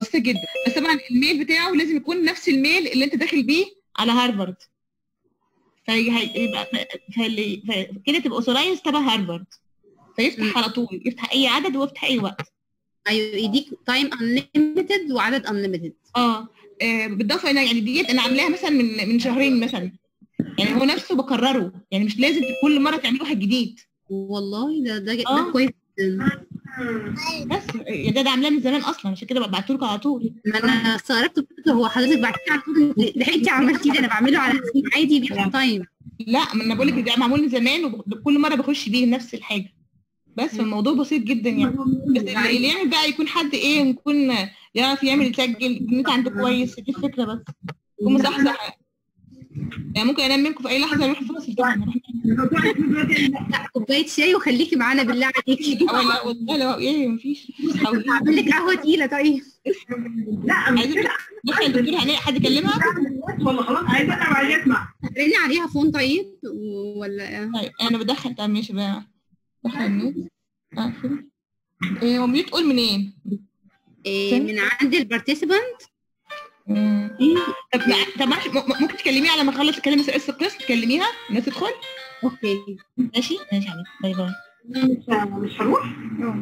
بسيط جدا بس طبعا الميل بتاعه لازم يكون نفس الميل اللي انت داخل بيه على هارفارد فيبقى فاللي ف- كده تبقى اوثورايز تبع هارفارد فيفتح مم. على طول يفتح اي عدد ويفتح اي وقت ايوه يديك تايم انليمتد وعدد انليمتد اه آه، بالاضافه الى يعني ديت انا عاملاها مثلا من من شهرين مثلا يعني هو نفسه بكرره يعني مش لازم كل مره تعملي واحد جديد والله ده ده, آه. ده كويس جدا بس يعني ده ده عاملاه من زمان اصلا عشان كده بعته لكم على طول ما انا استغربت قلت هو حضرتك بعتيه على طول لحقتي عملتي ده انا بعمله على اساس عادي بياخد تايم لا ما انا بقول لك ده معمول من زمان وكل مره بخش بيه نفس الحاجه بس فالموضوع بسيط جدا يعني بس اللي اللي يعمل بقى يكون حد ايه يكون يعرف يعمل يسجل النت عنده كويس دي الفكره بس يكون مصحصح يعني ممكن انام منكم في اي لحظه اروح فاصل طبعا أروح لا كوبايه شاي وخليكي معانا بالله عليكي أو لا والله لو ايه مفيش حاولي. هعمل لك قهوه تقيله طيب عايزين دخل الدكتور هنلاقي حد يكلمها والله خلاص عايز انا عايز اسمع رني عليها فون طيب ولا طيب انا بدخل طب ماشي بقى دخل النت اقفل ايه هو ميوت قول منين؟ إيه من عند البارتيسيبانت مم. طب طب معلش، م- م- ممكن تكلميها على ما اخلص تكلمي اس اس القسم تكلميها الناس تدخل اوكي ماشي ماشي يا حبيبي باي باي مش مش هروح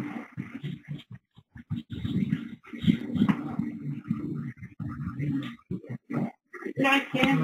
لا كام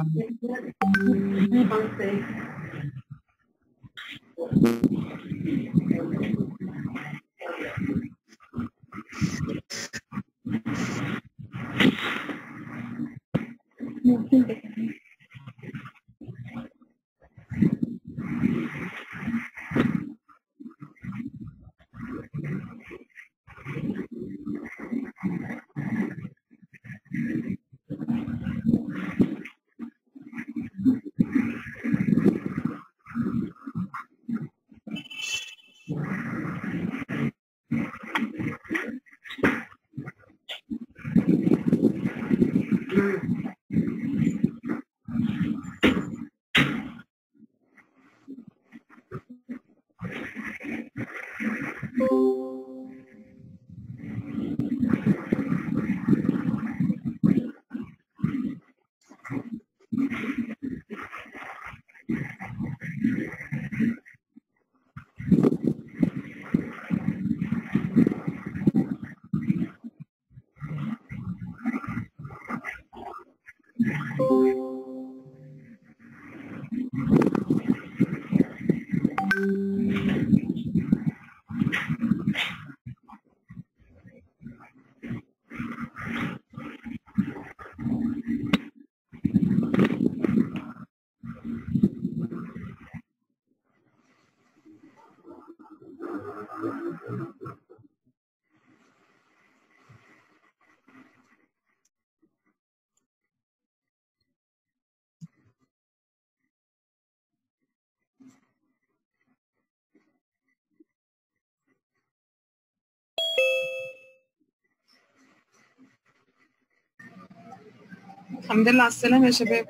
الحمد لله على السلامة يا شباب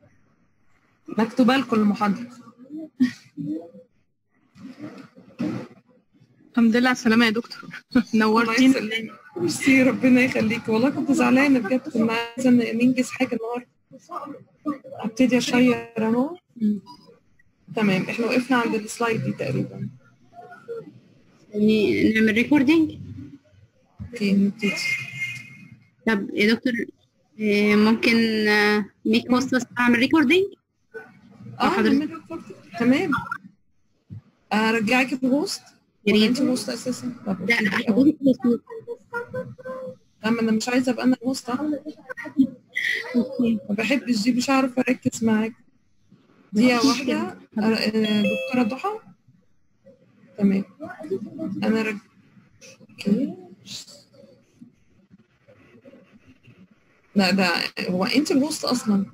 مكتوبة لكم المحاضرة الحمد لله على السلامة يا دكتور الله نورتينا يسلمك ميرسي ربنا يخليك والله كنت زعلانة بجد كنا عايزة ننجز حاجة النهاردة ابتدي اشير اهو تمام احنا وقفنا عند السلايد دي تقريبا يعني نعمل ريكوردينج اوكي نبتدي طب يا دكتور إيه ممكن ميك هوست بس اعمل ريكوردينج اه حضرتك- نعمل ريكورد. تمام ارجعك الهوست يا ولا ريت. انت هوست اساسا طب لا ابتدي أول. حضرتك بس- لا ما انا مش عايزه ابقى انا الهوست اه اوكي ما بحبش دي مش عارفه اركز معاك دقيقه واحده أر- آه، دكتوره ضحى تمام انا رج... اوكي لا ده هو انت الهوست اصلا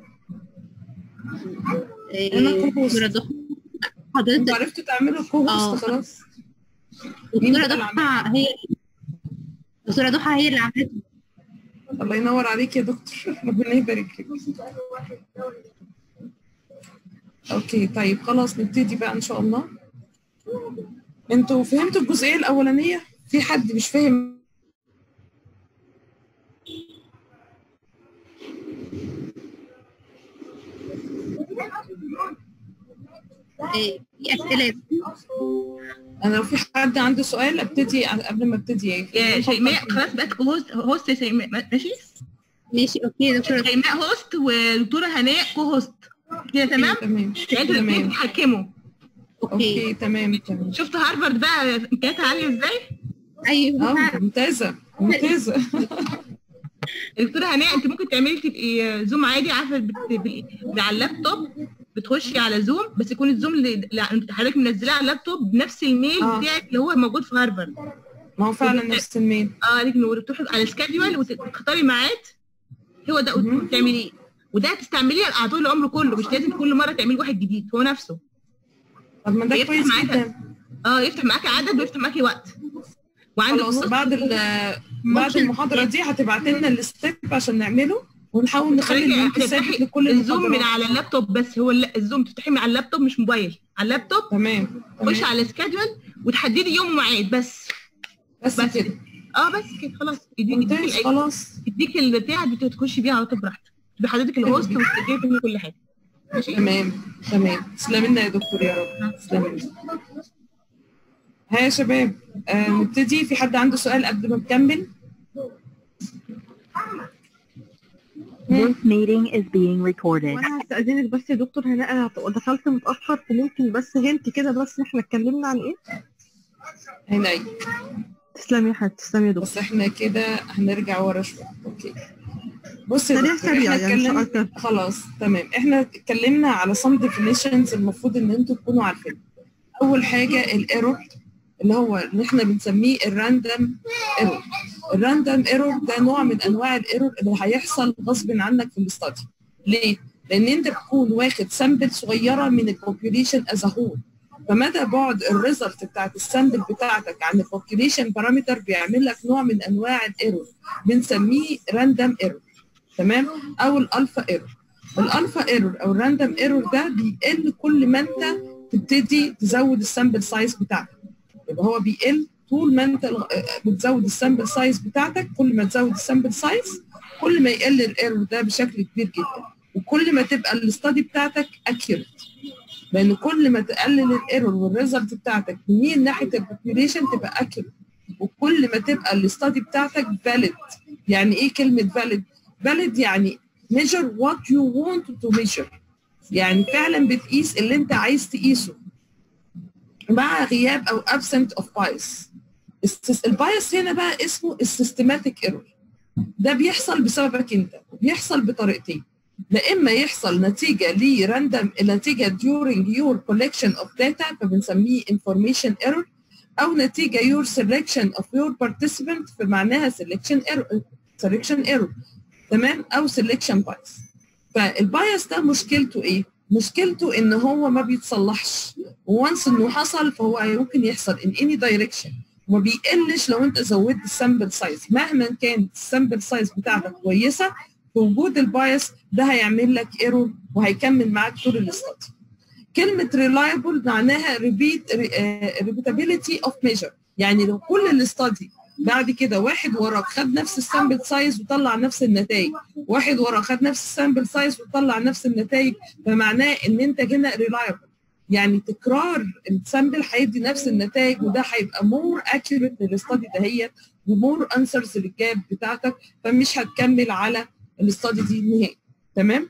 إيه، أنا كوهوست. دكتورة ضحى انتوا حضرتك عرفتوا تعملوا كو آه. هوست خلاص مين دكتورة اللي ضحى هي دكتورة ضحى هي اللي عملته الله ينور عليك يا دكتور ربنا يبارك فيك اوكي طيب خلاص نبتدي بقى ان شاء الله انتوا فهمتوا الجزئيه الاولانيه في حد مش فاهم إيه، في أسئلة يا دكتور؟ انا لو في حد عنده سؤال ابتدي قبل ما ابتدي ايه يا شيماء خلاص بقت هوست هوست يا شيماء ماشي ماشي أوكي يا دكتور شيماء هوست ودكتوره هناء كو هوست كده تمام تمام يعني انتوا الاثنين تمام بتتحكموا أوكي اوكي تمام تمام شفتوا هارفارد بقى امكانياتها عاليه ازاي أيوه اه ممتازه ممتازه دكتوره هناء انت ممكن تعملي تبقي زوم عادي عارفه بت- بال- على اللابتوب بتخشي على زوم بس يكون الزوم اللي اللي حضرتك منزلاه على اللابتوب بنفس الميل آه. بتاعك اللي هو موجود في هارفارد ما هو فعلا نفس الميل اه لكن وتروحي على السكادول وتختاري ميعاد هو ده مهم. وتعمليه وده هتستعمليه على طول العمر كله مش لازم كل مره تعملي واحد جديد هو نفسه طب ما ده يفتح كويس معاك جدا اه يفتح معاكي عدد ويفتح معاكي وقت وعندك خلاص وقت- بعد ال بعد ممكن- المحاضره دي هتبعت لنا الستيب عشان نعمله ونحاول نخلي خليكي اللينك ثابت هتفتحي لكل الزوم من المحاضرات على اللابتوب بس هو الل- الزوم تفتحيه من على اللابتوب مش موبايل على اللابتوب تمام خش تمام. على السكادول وتحددي يوم وميعاد بس بس بس كده اه بس كده خلاص يديك ممتاز يديك خلاص يديك البتاع دي تخشي بيها على طول براحتك بحضرتك الهوست وتسجلي فيه كل حاجه ماشي تمام تمام تسلمي لنا يا دكتور يا رب تسلمي لنا ها يا شباب آه نبتدي في حد عنده سؤال قبل ما نكمل This meeting is being recorded. وانا هستأذنك بس يا دكتور هناء انا دخلت متأخر فممكن بس هنت كده بس احنا اتكلمنا عن ايه؟ هنا تسلمي يا حبيبتي تسلمي يا دكتور بس احنا كده هنرجع ورا شويه اوكي بص يا سريع دكتور سريع احنا يعني مش اتكلمنا اكتر خلاص تمام احنا اتكلمنا على some definitions المفروض ان انتوا تكونوا عارفينها اول حاجه الايرور اللي هو اللي احنا بنسميه الراندوم ايرور الراندوم ايرور ده نوع من انواع الايرور اللي هيحصل غصب عنك في الاستادي ليه لان انت بتكون واخد سامبل صغيره من البوبيوليشن از هول فمدى بعد الريزلت بتاعت السامبل بتاعتك عن البوبيوليشن بارامتر بيعمل لك نوع من انواع الايرور بنسميه راندوم ايرور تمام او الالفا ايرور الالفا ايرور او الراندوم ايرور ده بيقل كل ما انت تبتدي تزود السامبل سايز بتاعتك يبقى هو بيقل طول ما انت الغ- بتزود السامبل سايز بتاعتك كل ما تزود السامبل سايز كل ما يقل الايرور ده بشكل كبير جدا وكل ما تبقى الاستادي بتاعتك اكيوريت لان كل ما تقلل الايرور والريزلت بتاعتك من ناحيه البوبيوليشن تبقى اكيوريت وكل ما تبقى الاستادي بتاعتك فاليد يعني ايه كلمه فاليد فاليد يعني measure what you want to measure يعني فعلا بتقيس اللي انت عايز تقيسه مع غياب او absent of bias السيس- البايس هنا بقى اسمه السيستماتيك ايرور ده بيحصل بسببك انت بيحصل بطريقتين لا اما يحصل نتيجه لراندم نتيجه during your collection of data فبنسميه information error او نتيجه your selection of your participant فمعناها selection error selection error تمام او selection bias فالبايس ده مشكلته ايه؟ مشكلته ان هو ما بيتصلحش وانس انه حصل فهو ممكن يحصل in any direction وما بيقلش لو انت زودت السامبل سايز مهما كانت السامبل سايز بتاعتك كويسه في وجود البايس ده هيعمل لك ايرور وهيكمل معاك طول الاستادي كلمه reliable معناها repeat repeatability of measure يعني لو كل الاستادي بعد كده واحد وراك خد نفس السامبل سايز وطلع نفس النتائج واحد وراه خد نفس السامبل سايز وطلع نفس النتائج فمعناه ان انت هنا ريلايبل يعني تكرار السامبل هيدي نفس النتائج وده هيبقى مور اكيوريت للاستادي دهيت ومور انسرز للجاب بتاعتك فمش هتكمل على الاستادي دي نهائي تمام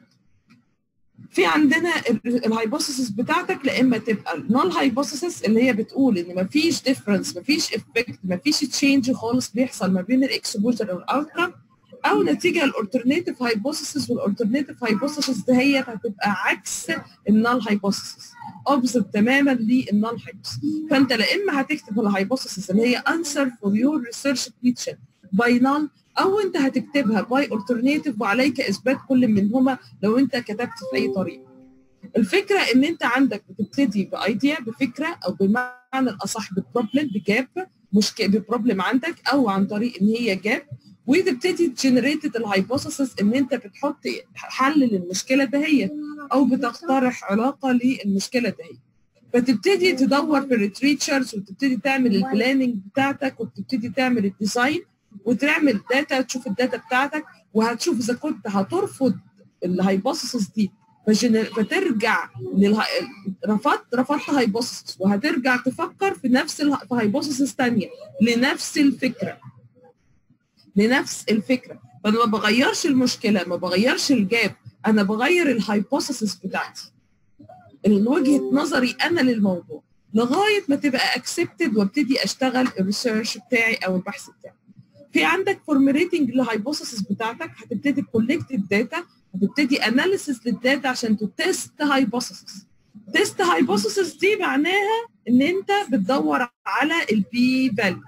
في عندنا الهايبوثيسيس بتاعتك لا اما تبقى النال هايبوثيسيس اللي هي بتقول ان مفيش ديفرنس مفيش افكت مفيش تشينج خالص بيحصل ما بين الاكسبوجر والاوتكم او نتيجه الالترناتيف هايبوثيسيس والالترناتيف هايبوثيسيس دهيت هتبقى عكس النال هايبوثيسيس اوبزيت تماما للنال هايبوثيسيس فانت لا اما هتكتب الهايبوثيسيس اللي هي answer for your research question by null او انت هتكتبها باي alternative وعليك اثبات كل منهما لو انت كتبت في اي طريقه الفكره ان انت عندك بتبتدي بايديا بفكره او بمعنى الاصح ببروبلم بجاب مشكله ببروبلم عندك او عن طريق ان هي جاب وتبتدي تجنريت الهايبوثيسيس ان انت بتحط حل للمشكله دهيت او بتقترح علاقه للمشكله دهيت فتبتدي تدور في الريتريتشرز وتبتدي تعمل البلاننج بتاعتك وبتبتدي تعمل الديزاين وتعمل داتا تشوف الداتا بتاعتك وهتشوف اذا كنت هترفض الهايبوثيسز دي فجن- فترجع للها... رفضت رفضت هايبوثيسز وهترجع تفكر في نفس الهايبوثيسز ثانيه لنفس الفكره لنفس الفكره فانا ما بغيرش المشكله ما بغيرش الجاب انا بغير الهايبوثيسز بتاعتي وجهه نظري انا للموضوع لغايه ما تبقى اكسبتد وابتدي اشتغل الريسيرش بتاعي او البحث بتاعي في عندك فورميليتنج للهايبوثيسز بتاعتك هتبتدي كولكت الداتا هتبتدي اناليسيس للداتا عشان تتست هايبوثيسز تيست هايبوثيسز دي معناها ان انت بتدور على البي فاليو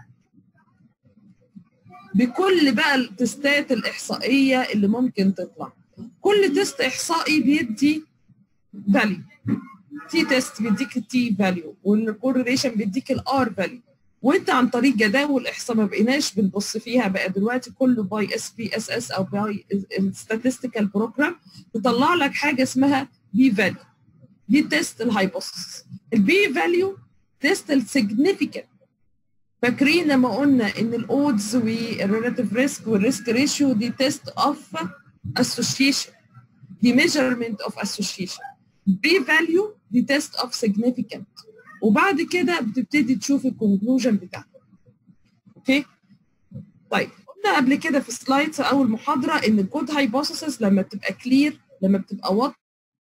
بكل بقى التستات الاحصائيه اللي ممكن تطلع كل تيست احصائي بيدي فاليو تي تيست بيديك التي فاليو والكورليشن بيديك الار فاليو وانت عن طريق جداول احصاء ما بقيناش بنبص فيها بقى دلوقتي كله باي اس بي اس اس او باي statistical بروجرام تطلع لك حاجه اسمها بي فاليو دي تيست الهايبوثيسيس البي فاليو تيست السيجنيفيكانت فاكرين لما قلنا ان الاودز والريلاتيف ريسك والريسك ريشيو دي تيست اوف اسوشيشن دي ميجرمنت اوف اسوشيشن بي فاليو دي تيست اوف سيجنيفيكانت وبعد كده بتبتدي تشوف الكونكلوجن بتاعك اوكي طيب قلنا قبل كده في سلايدز اول محاضره ان الجود هايبوثيسيس لما بتبقى كلير لما بتبقى واضح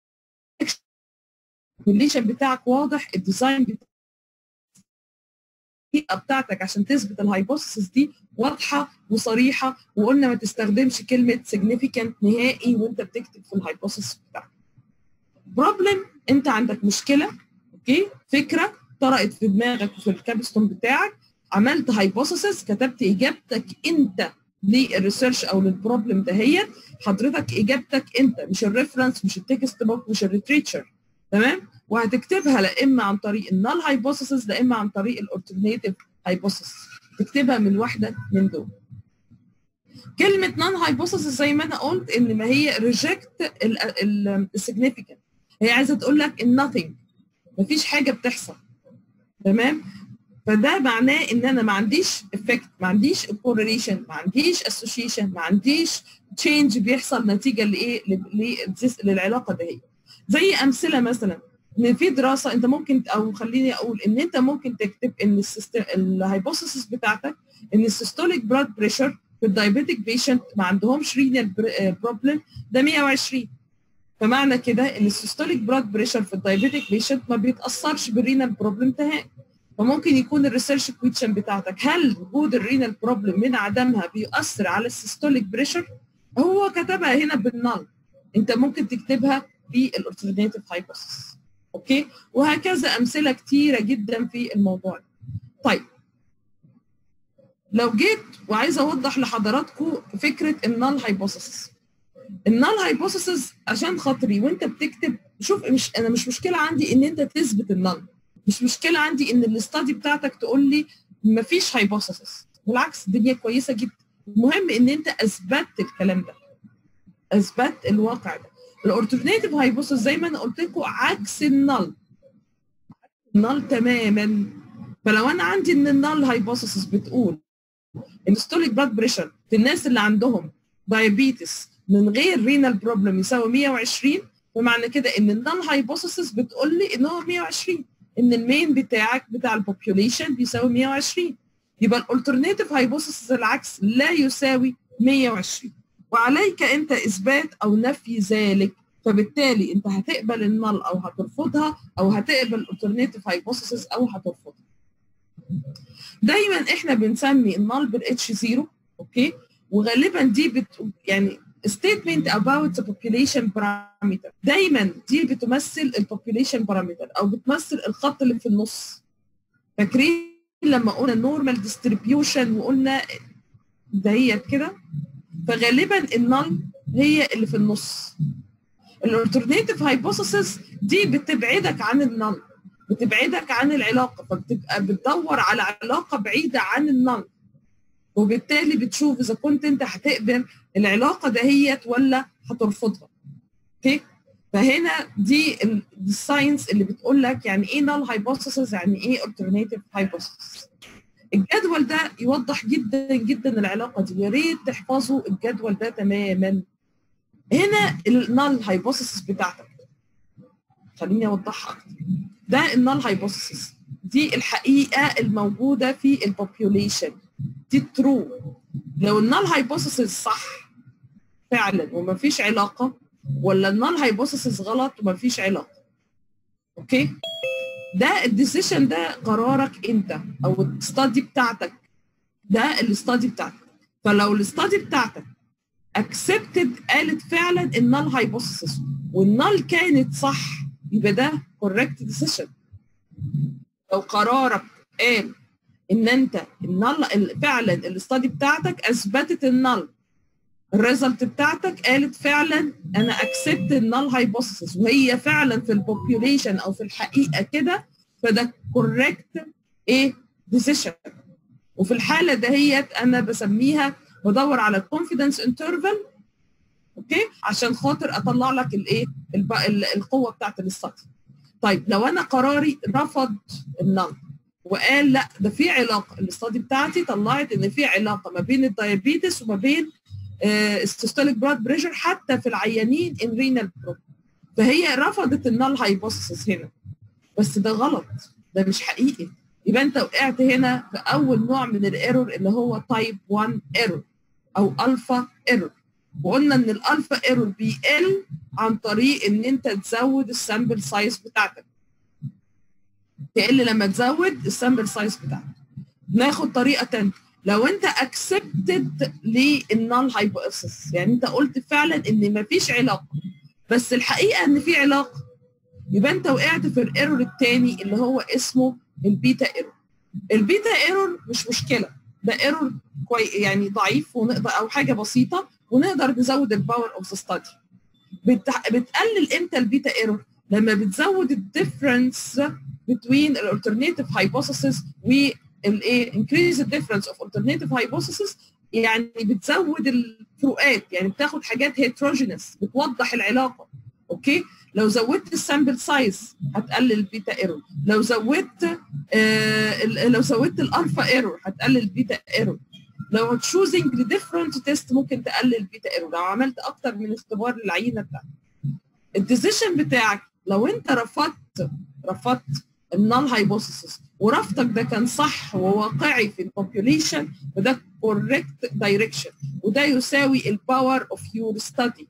الكونكلوجن بتاعك واضح الديزاين بتاعك الطريقه بتاعتك عشان تثبت الهايبوثيسيس دي واضحه وصريحه وقلنا ما تستخدمش كلمه significant نهائي وانت بتكتب في الهايبوثيسيس بتاعك. بروبلم انت عندك مشكله اوكي فكره طرقت في دماغك وفي الكابستون بتاعك عملت هايبوثيسيس كتبت اجابتك انت للريسيرش او للبروبلم دهيت حضرتك اجابتك انت مش الريفرنس مش التكست بوك مش الليتريتشر تمام وهتكتبها لا اما عن طريق النال هايبوثيسيس لا اما عن طريق الالترناتيف هايبوثيسيس تكتبها من واحده من دول كلمه نون هايبوثيسيس زي ما انا قلت ان ما هي ريجكت السيجنيفيكانت هي عايزه تقول لك النثينج مفيش حاجه بتحصل تمام فده معناه ان انا ما عنديش افكت ما عنديش كورليشن ما عنديش اسوشيشن ما عنديش تشينج بيحصل نتيجه لايه للعلاقه دهي زي امثله مثلا ان في دراسه انت ممكن او خليني اقول ان انت ممكن تكتب ان السيستم الهايبوثيسيس بتاعتك ان السيستوليك براد بريشر في الدايابيتيك بيشنت ما عندهمش رينال بروبلم ده 120 فمعنى كده ان السيستوليك براد بريشر في الدايابيتيك بيشنت ما بيتاثرش بالرينال بروبلم نهائي فممكن يكون الريسيرش كويشن بتاعتك هل وجود الرينال بروبلم من عدمها بيؤثر على السيستوليك بريشر هو كتبها هنا بالنال انت ممكن تكتبها بالالترناتيف هايبوثيسيس اوكي وهكذا امثله كتيره جدا في الموضوع ده. طيب لو جيت وعايزه اوضح لحضراتكم فكره النال هايبوثيسيس النال هايبوثيسيس عشان خاطري وانت بتكتب شوف مش انا مش مشكله عندي ان انت تثبت النال مش مشكله عندي ان الاستادي بتاعتك تقول لي مفيش هايبوثيسيس بالعكس الدنيا كويسه جدا المهم ان انت اثبتت الكلام ده اثبت الواقع ده الالترناتيف هايبوثيسيس زي ما انا قلت لكم عكس النال النال تماما فلو انا عندي ان النال هايبوثيسيس بتقول ان ستوليك بلاد بريشر في الناس اللي عندهم دايابيتس من غير رينال بروبلم يساوي 120 فمعنى كده ان النال هايبوثيسيس بتقول لي ان هو 120 ان المين بتاعك بتاع البوبيوليشن بيساوي 120 يبقى الالترناتيف هايبوثيسيس العكس لا يساوي 120 وعليك انت اثبات او نفي ذلك فبالتالي انت هتقبل النال او هترفضها او هتقبل الالترناتيف هايبوثيسيس او هترفضها دايما احنا بنسمي النال بالاتش 0 اوكي وغالبا دي بت يعني statement about the population parameter دايما دي بتمثل البوبوليشن بارامتر او بتمثل الخط اللي في النص فاكرين لما قلنا نورمال ديستريبيوشن وقلنا دهيت كده فغالبا النال هي اللي في النص الالترناتيف هايبوثيسيس دي بتبعدك عن النال بتبعدك عن العلاقه فبتبقى بتدور على علاقه بعيده عن النال وبالتالي بتشوف اذا كنت انت هتقبل العلاقه دهيت ولا هترفضها اوكي فهنا دي الساينس اللي بتقول لك يعني ايه نال هايبوثيسيس يعني ايه alternative hypothesis الجدول ده يوضح جدا جدا العلاقه دي ويا ريت تحفظوا الجدول ده تماما هنا النال هايبوثيسيس بتاعتك خليني اوضحها اكتر ده النال هايبوثيسيس دي الحقيقه الموجوده في البوبيوليشن دي ترو لو النال هايبوثيسيس صح فعلا ومفيش علاقه ولا النال هايبوثيسيس غلط ومفيش علاقه اوكي ده الديسيشن ده قرارك انت او الستادي بتاعتك ده الاستادي بتاعتك فلو الاستادي بتاعتك اكسبتد قالت فعلا النال هايبوثيسيس والنال كانت صح يبقى ده كوريكت ديسيشن لو قرارك قال ان انت النال فعلا الاستادي بتاعتك اثبتت النال الريزلت بتاعتك قالت فعلا انا اكسبت النال هايبوثيسيس وهي فعلا في البوبيوليشن او في الحقيقه كده فده كوريكت ايه ديسيشن وفي الحاله دهيت انا بسميها بدور على الكونفيدنس انترفال اوكي عشان خاطر اطلع لك الايه الب- ال- القوه بتاعت الاستادي طيب لو انا قراري رفض النال وقال لا ده في علاقه الاستادي بتاعتي طلعت ان في علاقه ما بين الدايابيتس وما بين السيستوليك بلاد بريشر حتى في العيانين ان رينال بروبلم فهي رفضت النال هايبوثيسيس هنا بس ده غلط ده مش حقيقي يبقى انت وقعت هنا في اول نوع من الايرور اللي هو تايب 1 ايرور او الفا ايرور وقلنا ان الالفا ايرور بيقل عن طريق ان انت تزود السامبل سايز بتاعتك تقل لما تزود السامبل سايز بتاعتك ناخد طريقه تانية لو انت اكسبتد للنال هايبوثيسيس يعني انت قلت فعلا ان مفيش علاقه بس الحقيقه ان في علاقه يبقى انت وقعت في الايرور الثاني اللي هو اسمه البيتا ايرور البيتا ايرور مش مشكله ده ايرور كوي يعني ضعيف ونقدر او حاجه بسيطه ونقدر نزود الباور اوف ذا ستادي بتقلل امتى البيتا ايرور لما بتزود الديفرنس between الالترناتيف hypothesis والايه increase the difference of alternative hypothesis يعني بتزود الفروقات يعني بتاخد حاجات heterogeneous بتوضح العلاقه اوكي لو زودت السامبل سايز هتقلل البيتا ايرور لو زودت آه لو زودت الالفا ايرور هتقلل البيتا ايرور لو تشوزنج لديفرنت تيست ممكن تقلل البيتا ايرور لو عملت اكتر من اختبار للعينه بتاعتك الديسيشن بتاعك لو انت رفضت رفضت النال هايبوثيسيس ورفضك ده كان صح وواقعي في البوبيوليشن فده كوريكت دايركشن وده يساوي الباور اوف يور ستادي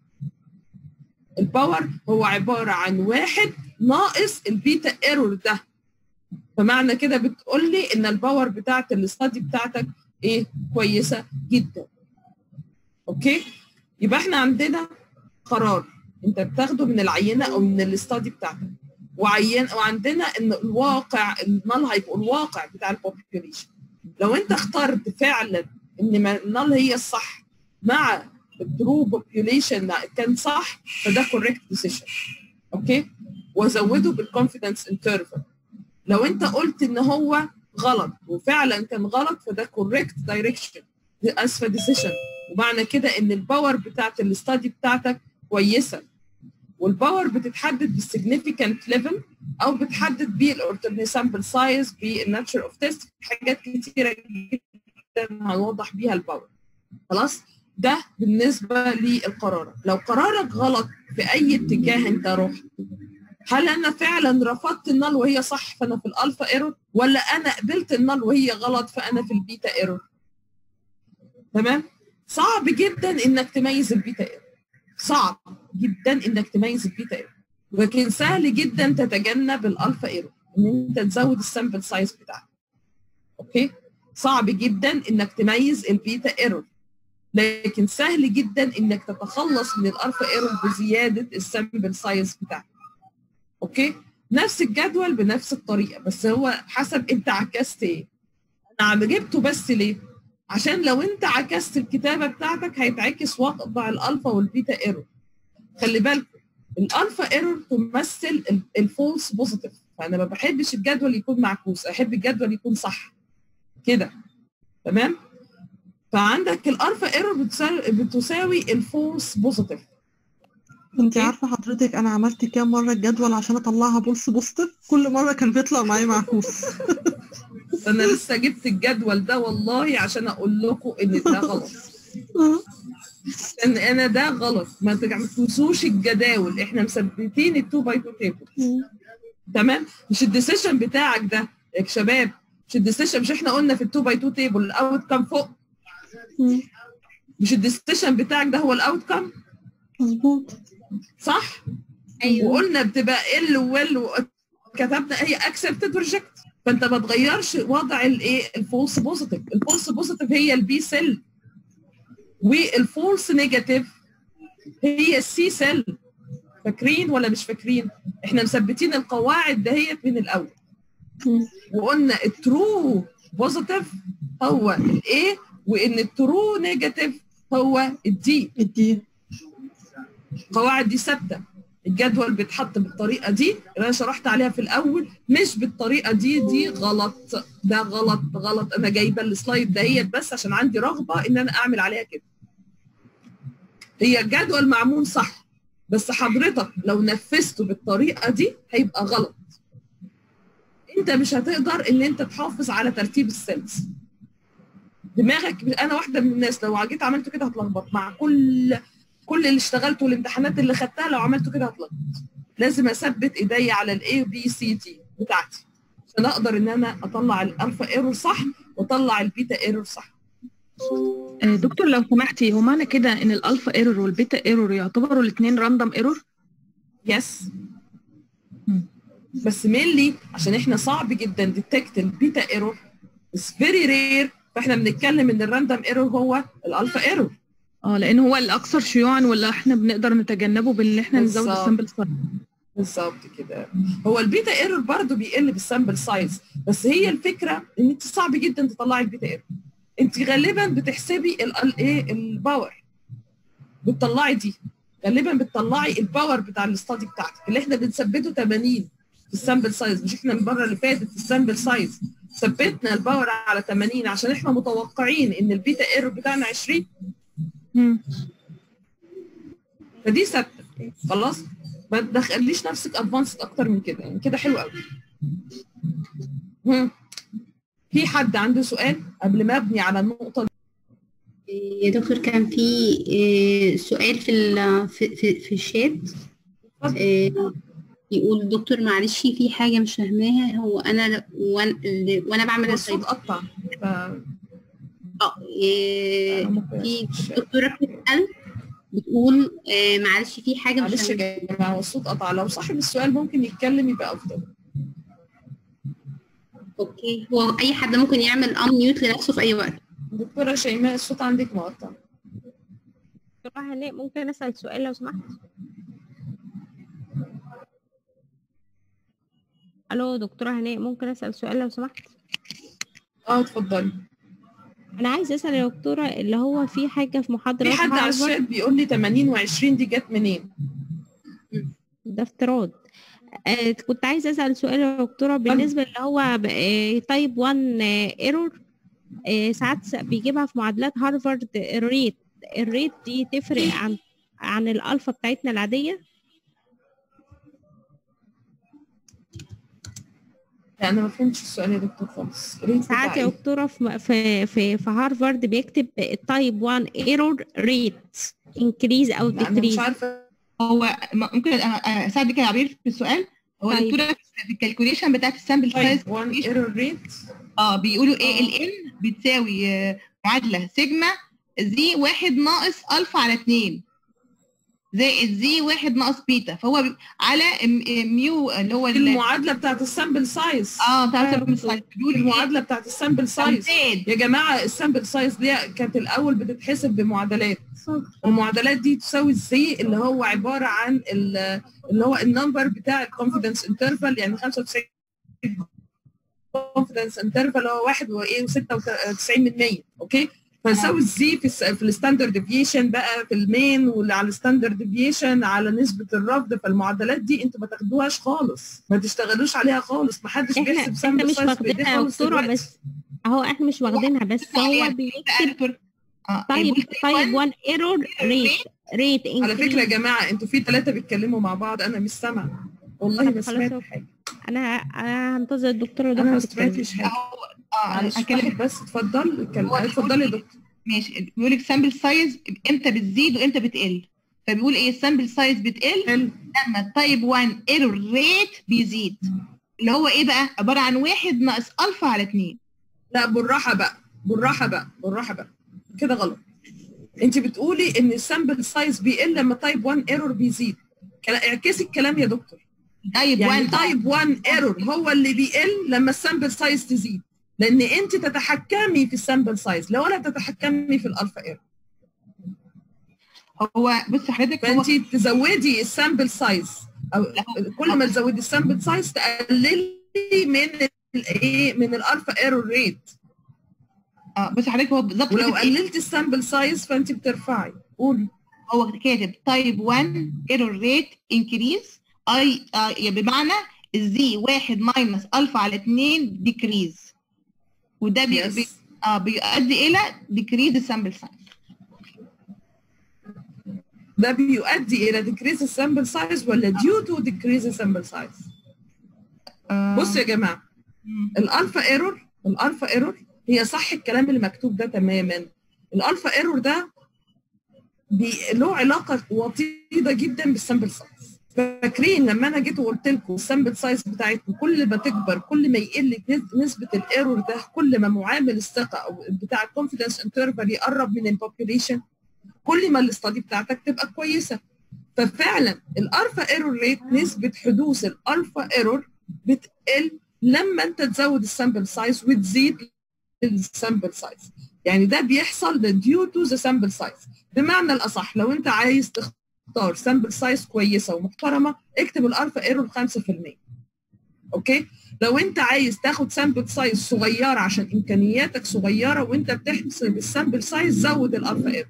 الباور هو عباره عن واحد ناقص البيتا ايرور ده فمعنى كده بتقول لي ان الباور بتاعت الاستادي بتاعتك ايه كويسه جدا اوكي يبقى احنا عندنا قرار انت بتاخده من العينه او من الاستادي بتاعتك وعين وعندنا ان الواقع النال هيبقى الواقع بتاع البوبيوليشن لو انت اخترت فعلا ان النال هي الصح مع الترو بوبيوليشن كان صح فده كوريكت ديسيشن اوكي وزوده بالكونفيدنس انترفال لو انت قلت ان هو غلط وفعلا كان غلط فده كوريكت دايركشن اسفه ديسيشن ومعنى كده ان الباور بتاعت الاستادي بتاعتك كويسه والباور بتتحدد بالسيجنيفيكانت ليفل او بتحدد بالالترني سامبل سايز بالناتشر اوف تيست حاجات كتيره جدا هنوضح بيها الباور خلاص ده بالنسبه للقرار لو قرارك غلط في اي اتجاه انت رحت هل انا فعلا رفضت النال وهي صح فانا في الالفا ايرور ولا انا قبلت النال وهي غلط فانا في البيتا ايرور تمام صعب جدا انك تميز البيتا ايرور صعب جدا انك تميز البيتا ايرور لكن سهل جدا تتجنب الالفا ايرور ان انت تزود السامبل سايز بتاعك اوكي صعب جدا انك تميز البيتا ايرور لكن سهل جدا انك تتخلص من الالفا ايرور بزياده السامبل سايز بتاعك اوكي نفس الجدول بنفس الطريقه بس هو حسب انت عكست ايه انا عم جبته بس ليه عشان لو انت عكست الكتابه بتاعتك هيتعكس وضع الالفا والبيتا ايرور خلي بالكم الالفا ايرور تمثل الفولس بوزيتيف فانا ما بحبش الجدول يكون معكوس احب الجدول يكون صح كده تمام فعندك الالفا ايرور بتساوي الفولس بوزيتيف انت عارفه حضرتك انا عملت كام مره الجدول عشان اطلعها بولس بوستر كل مره كان بيطلع معايا معكوس انا لسه جبت الجدول ده والله عشان اقول لكم ان ده غلط ان انا ده غلط ما تنسوش الجداول احنا مثبتين ال 2 باي 2 تيبل تمام مش الديسيشن بتاعك ده يا شباب مش الديسيشن مش احنا قلنا في ال 2 باي 2 تيبل الاوت كام فوق مش الديسيشن بتاعك ده هو الاوت كام مظبوط صح ايوه وقلنا بتبقى ال وال كتبنا هي اكسبتد ريجكت فانت ما تغيرش وضع الايه الفولس بوزيتيف الفولس بوزيتيف هي البي سيل والفولس نيجاتيف هي السي سيل فاكرين ولا مش فاكرين احنا مثبتين القواعد دهيت من الاول وقلنا الترو بوزيتيف هو الايه وان الترو نيجاتيف هو الدي الدي القواعد دي ثابته الجدول بيتحط بالطريقه دي اللي انا شرحت عليها في الاول مش بالطريقه دي دي غلط ده غلط غلط انا جايبه السلايد دهيت بس عشان عندي رغبه ان انا اعمل عليها كده هي الجدول معمول صح بس حضرتك لو نفذته بالطريقه دي هيبقى غلط انت مش هتقدر ان انت تحافظ على ترتيب السيلز دماغك انا واحده من الناس لو جيت عملت كده هتلخبط مع كل كل اللي اشتغلته والامتحانات اللي خدتها لو عملته كده هتلخبط لازم اثبت ايديا على الاي بي سي تي بتاعتي عشان اقدر ان انا اطلع الالفا ايرور صح واطلع البيتا ايرور صح آه، دكتور لو سمحتي هو معنى كده ان الالفا ايرور والبيتا ايرور يعتبروا الاثنين راندوم ايرور يس مم. بس مينلي عشان احنا صعب جدا ديتكت البيتا ايرور اتس فيري رير فاحنا بنتكلم ان الراندوم ايرور هو الالفا ايرور اه لان هو الاكثر شيوعا ولا احنا بنقدر نتجنبه بان احنا نزود بالظبط. السامبل سايز بالظبط كده هو البيتا ايرور برضه بيقل بالسامبل سايز بس هي الفكره ان انت صعب جدا تطلعي البيتا ايرور انت غالبا بتحسبي الايه الباور بتطلعي دي غالبا بتطلعي الباور بتاع الاستادي بتاعتك اللي احنا بنثبته 80 في السامبل سايز مش احنا المره اللي فاتت في السامبل سايز ثبتنا الباور على 80 عشان احنا متوقعين ان البيتا ايرور بتاعنا 20 مم. فدي ثابته خلاص ما تدخليش نفسك ادفانسد اكتر من كده يعني كده حلو قوي مم. في حد عنده سؤال قبل ما ابني على النقطه دي؟ يا دكتور كان في آه، سؤال في ال- في في, في الشات آه، يقول دكتور معلش في حاجة مش فاهماها هو أنا ل- وأنا, وأنا بعمل هو السلايد الصوت قطع ف اه آه، ممكن في مش- دكتورة بتسأل بتقول آه، معلش في حاجة مش معلش فاهماها يا جماعه هو الصوت قطع لو صاحب السؤال ممكن يتكلم يبقى افضل اوكي هو أي حد ممكن يعمل ان ميوت لنفسه في أي وقت دكتوره شيماء الصوت عندك مقطع دكتورة هناء ممكن أسأل سؤال لو سمحت ألو دكتورة هناء ممكن أسأل سؤال لو سمحت اه اتفضلي أنا عايزة أسأل يا دكتورة اللي هو في حاجة في محاضرة في حد على الشات بيقول لي 80 و20 دي جت منين؟ ده افتراض آه كنت عايزة أسأل سؤال يا دكتورة بالنسبة اللي هو تايب 1 ايرور ساعات س- بيجيبها في معادلات هارفارد الريت الريت دي تفرق عن عن الألفا بتاعتنا العادية لا انا ما فهمتش السؤال يا دكتور خالص ريت ساعات بتاع يا إيه؟ دكتورة في في في, في هارفارد بيكتب تايب 1 ايرور ريت انكريز أو لا انا مش ديكريز عارفه هو م- ممكن أ- أ- اساعدك يا عبير في السؤال هو طيب. الدكتوره في الكالكوليشن بتاعت السامبل سايز طيب 1 ايرور ريت اه بيقولوا ايه آه. ال n بتساوي آه، معادله سيجما زي واحد ناقص الفا على اتنين زائد زي واحد ناقص بيتا فهو بي- على م- ميو اللي هو ال- المعادله بتاعت السامبل سايز اه بتاع السامبل سايز بيقول ايه المعادله بتاعت السامبل سايز امتداد يا جماعه السامبل سايز دي كانت الاول بتتحسب بمعادلات المعادلات دي تساوي الزي اللي هو عباره عن ال- اللي هو النمبر بتاع الكونفيدنس انترفال يعني 95 كونفيدنس انترفال هو 1 وايه و96 من 100 اوكي فنساوي الزي في الس- في الستاندرد ديفيشن بقى في المين وعلى الستاندرد ديفيشن على نسبه الرفض فالمعادلات دي انتوا ما تاخدوهاش خالص ما تشتغلوش عليها خالص ما حدش احنا بيحسب احنا سامبل مش سايز بايديه واخدينها يا خالص دكتورة دلوقتي بس اهو احنا مش واخدينها بس هو بقى بيكتب دكتور اه طيب بيقول طيب 1 ايرور ريت ريت على فكره يا جماعه انتوا في ثلاثه بيتكلموا مع بعض انا مش سامعه والله طب ما خلاص سمعت هو- حاجه انا انا هنتظر الدكتوره انا ما ضحى تتكلم سمعتش حاجه اه معلش هتكلم واحد بس اتفضل اتكلم هو اتفضلي يا بيقول دكتور ماشي بيقول لك سامبل سايز امتى بتزيد وامتى بتقل فبيقول ايه السامبل سايز بتقل حلو لما التايب 1 ايرور ريت بيزيد اللي هو ايه بقى عباره عن واحد ناقص الفا على 2 لا بالراحه بقى بالراحه بقى بالراحه بقى كده غلط انت بتقولي ان السامبل سايز بيقل لما تايب 1 ايرور بيزيد كلا- اعكسي الكلام يا دكتور تايب يعني 1 تايب 1 ايرور هو اللي بيقل لما السامبل سايز تزيد لان انت تتحكمي في السامبل سايز لو لا تتحكمي في الالفا ايرور هو بص حضرتك هو فانت تزودي السامبل سايز او كل ما تزودي السامبل سايز تقللي من الايه من الالفا ايرور ريت اه بص حضرتك هو بالظبط ولو كاتب إيه؟ قللتي السامبل سايز فانت بترفعي قولي هو كاتب تايب 1 ايرور ريت انكريز اي آه يعني بمعنى الزي 1 ماينس الفا على 2 ديكريز وده بي Yes. بي اه بيؤدي الى ديكريز السامبل سايز ده بيؤدي الى decrease السامبل سايز ولا due to decrease السامبل سايز بصوا يا جماعه الالفا ايرور الالفا ايرور هي صح الكلام اللي مكتوب ده تماما الالفا ايرور ده بي له علاقه وطيده جدا بالسامبل سايز فاكرين لما انا جيت وقلت لكم السامبل سايز بتاعتكم كل ما تكبر كل ما يقل نس- نسبه الايرور ده كل ما معامل الثقه او بتاع الكونفيدنس انترفال يقرب من البوبيوليشن كل ما الاستادي بتاعتك تبقى كويسه ففعلا الالفا ايرور ريت نسبه حدوث الالفا ايرور بتقل لما انت تزود السامبل سايز وتزيد السامبل سايز يعني ده بيحصل ديو تو ذا سامبل سايز بمعنى الاصح لو انت عايز تختار سامبل سايز كويسه ومحترمه اكتب الالفا ايرور 5% اوكي لو انت عايز تاخد سامبل سايز صغيره عشان امكانياتك صغيره وانت بتحسب السامبل سايز زود الالفا ايرور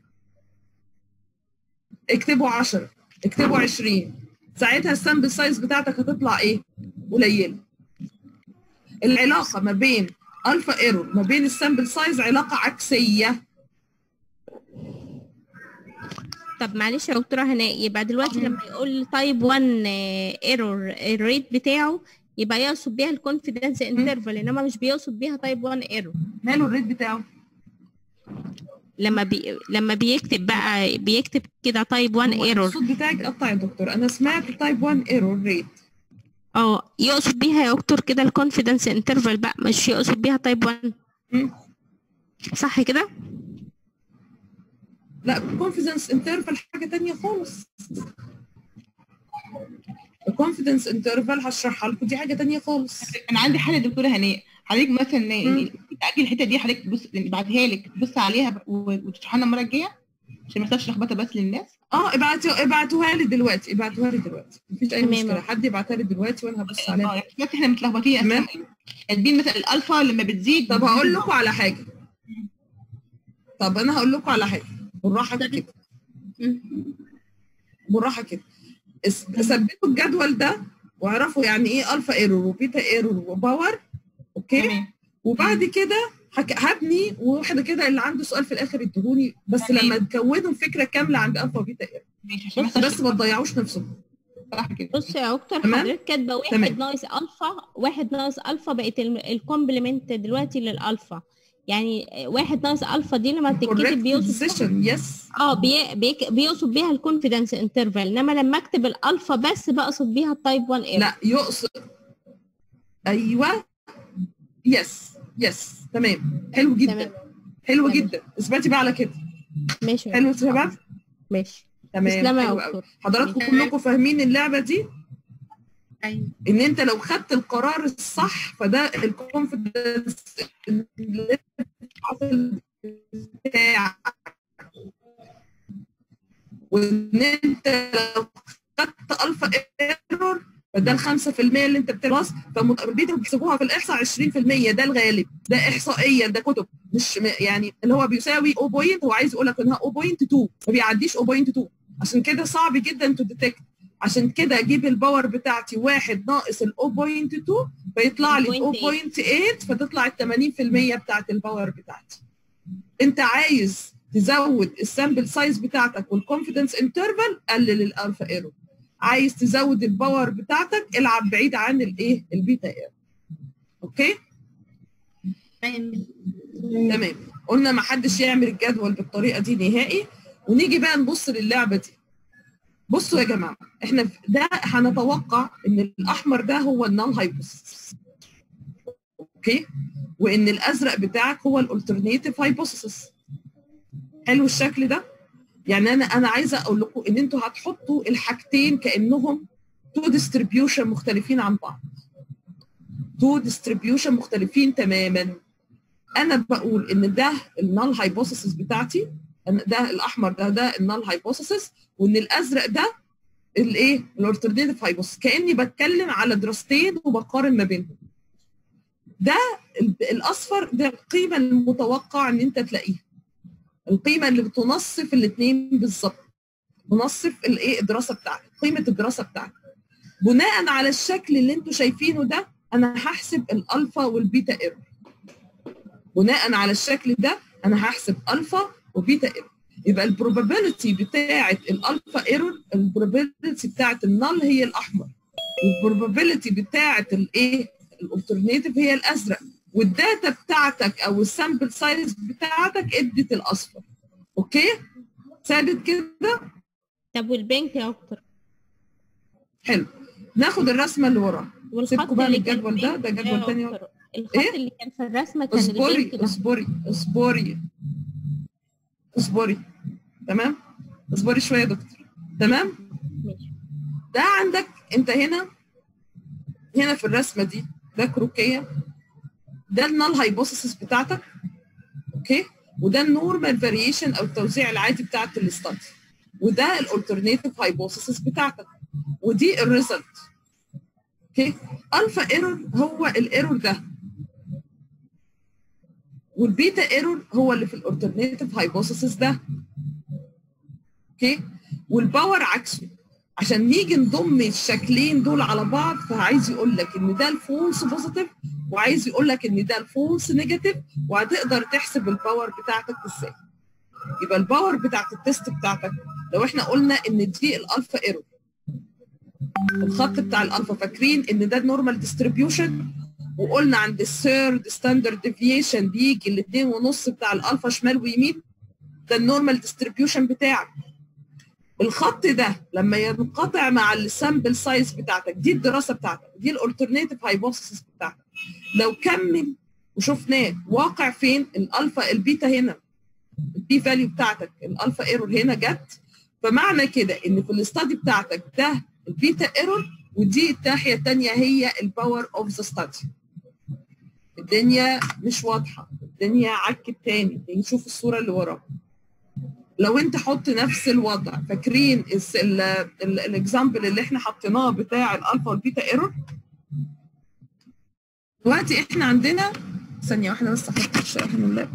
اكتبوا 10 اكتبوا 20 ساعتها السامبل سايز بتاعتك هتطلع ايه؟ قليله. العلاقه ما بين الفا ايرور ما بين السامبل سايز علاقه عكسيه طب معلش يا دكتوره هناء يبقى دلوقتي لما يقول تايب 1 ايرور الريت بتاعه يبقى يقصد بيها الكونفيدنس انترفال انما مش بيقصد بيها تايب 1 ايرور ماله الريت بتاعه لما بي... لما بيكتب بقى بيكتب كده تايب 1 هو ايرور الصوت بتاعك قطع يا دكتور انا سمعت تايب 1 ايرور ريت اه يقصد بيها يا دكتور كده الكونفيدنس انترفال بقى مش يقصد بيها تايب 1 صح كده لا كونفيدنس انترفال حاجه تانية خالص الكونفيدنس انترفال هشرحها لكم دي حاجه تانية خالص انا عندي حاله دكتوره هناء حضرتك مثلا تاجل الحته دي حضرتك بص ابعتها لك تبص عليها وتشرحها لنا المره الجايه عشان ما يحصلش لخبطه بس للناس اه ابعتوا ابعتوها لي دلوقتي ابعتوها لي دلوقتي مفيش اي تمام. مشكله حد يبعتها لي دلوقتي وانا هبص اه عليها يعني دلوقتي احنا متلخبطين تمام. كاتبين مثلا الالفا لما بتزيد طب هقول لكم على حاجه طب انا هقول لكم على حاجه بالراحه كده بالراحه كده اس- ثبتوا الجدول ده واعرفوا يعني ايه الفا ايرور وبيتا ايرور وباور اوكي تمام وبعد كده هك- هبني وواحده كده اللي عنده سؤال في الاخر يديهوني بس تمام. لما تكونوا فكره كامله عن الفا وبيتا ايرور ماشي عشان ما بس يحصلش بس ما تضيعوش نفسكم صح كده بص يا دكتور تمام؟ حضرتك كاتبه واحد تمام. ناقص الفا واحد ناقص الفا بقت ال- الكومبلمنت دلوقتي للالفا يعني واحد ناقص الفا دي لما بتتكتب correct بيقصد decision يس اه بي... بيك... بيقصد بيها الكونفيدنس انترفال انما لما اكتب الالفا بس بقصد بيها التايب 1 ايرور لا يقصد ايوه يس يس تمام حلو جدا تمام حلو تمام. جدا اثبتي بقى على كده ماشي يا حلو يا دكتور. شباب ماشي تمام تسلمي يا حلو قوي دكتور حضراتكم تمام. كلكم فاهمين اللعبه دي ايوه ان انت لو خدت القرار الصح فده الكونفدنس بتاعك وان انت لو خدت الفا ايرور فده ال 5% اللي انت بتبص فالبيتا بيحسبوها في الاحصاء 20% ده الغالب ده احصائيا ده كتب مش م- يعني اللي هو بيساوي 0 بوينت هو عايز يقول لك انها 0.2 ما بيعديش 0.2 عشان كده صعب جدا تو ديتكت عشان كده اجيب الباور بتاعتي واحد ناقص ال 0.2 فيطلع لي 0.8 فتطلع ال 80% بتاعت الباور بتاعتي انت عايز تزود السامبل سايز بتاعتك والكونفيدنس انترفال قلل الالفا ايرور عايز تزود الباور بتاعتك العب بعيد عن الايه البيتا اير اوكي تمام قلنا ما حدش يعمل الجدول بالطريقه دي نهائي ونيجي بقى نبص للعبه دي بصوا يا جماعه احنا في- ده هنتوقع ان الاحمر ده هو النال هايبوثيسيس اوكي وان الازرق بتاعك هو الالترناتيف هايبوثيسيس حلو الشكل ده يعني انا انا عايزه اقول لكم ان انتوا هتحطوا الحاجتين كانهم تو ديستريبيوشن مختلفين عن بعض تو ديستريبيوشن مختلفين تماما انا بقول ان ده النال هايبوثيسيس بتاعتي أن ده الاحمر ده ده النال هايبوثيسيس وان الازرق ده الايه الالترناتيف هايبوثيسيس كاني بتكلم على دراستين وبقارن ما بينهم ده ال- الاصفر ده القيمه المتوقع ان انت تلاقيها القيمه اللي بتنصف الاثنين بالظبط تنصف الايه الدراسه بتاعتك قيمه الدراسه بتاعتك بناء على الشكل اللي انتوا شايفينه ده انا هحسب الالفا والبيتا ايرور بناء على الشكل ده انا هحسب الفا وبيتا ايرور يبقى البروبابيلتي بتاعه الالفا ايرور البروبابيلتي بتاعه النل هي الاحمر والبروبابيلتي بتاعه الايه الالترناتيف هي الازرق والداتا بتاعتك او السامبل سايز بتاعتك ادت الاصفر اوكي ثابت كده طب والبنك يا دكتور حلو ناخد الرسمه اللي وراها والخط سيبكم بقى من اللي كان الجدول ده بينك ده يا جدول تاني دكتور، الخط إيه؟ اللي كان في الرسمه كان اصبري البنك ده اصبري اصبري اصبري تمام اصبري شويه يا دكتور تمام ماشي ده عندك انت هنا هنا في الرسمه دي ده كروكيه ده النال هايبوثيسيس بتاعتك اوكي وده النورمال فاريشن او التوزيع العادي بتاعت الاستادي وده الالترناتيف هايبوثيسيس بتاعتك ودي الريزلت اوكي الفا ايرور هو الايرور ده والبيتا ايرور هو اللي في الالترناتيف هايبوثيسيس ده اوكي والباور عكسه عشان نيجي نضم الشكلين دول على بعض فعايز يقول لك ان ده الفولس بوزيتيف وعايز يقول لك ان ده الفولس نيجاتيف وهتقدر تحسب الباور بتاعتك ازاي يبقى الباور بتاعت التست بتاعتك لو احنا قلنا ان دي الالفا ايرور الخط بتاع الالفا فاكرين ان ده النورمال ديستريبيوشن وقلنا عند الثيرد ستاندرد ديفيشن بيجي الاثنين ونص بتاع الالفا شمال ويمين ده النورمال ديستريبيوشن بتاعك الخط ده لما ينقطع مع السامبل سايز بتاعتك دي الدراسه بتاعتك دي الالترناتيف هايبوثيسيس بتاعتك لو كمل وشفناه واقع فين الالفا البيتا هنا البي فاليو بتاعتك الالفا ايرور هنا جت فمعنى كده ان في الاستادي بتاعتك ده البيتا ايرور ودي الناحيه الثانيه هي الباور اوف ذا ستادي الدنيا مش واضحه الدنيا عكت تاني نشوف الصوره اللي وراها لو انت حط نفس الوضع فاكرين الاكزامبل اللي احنا حطيناه بتاع الالفا والبيتا ايرور دلوقتي احنا عندنا ثانيه واحده بس احط الشاحن اللاب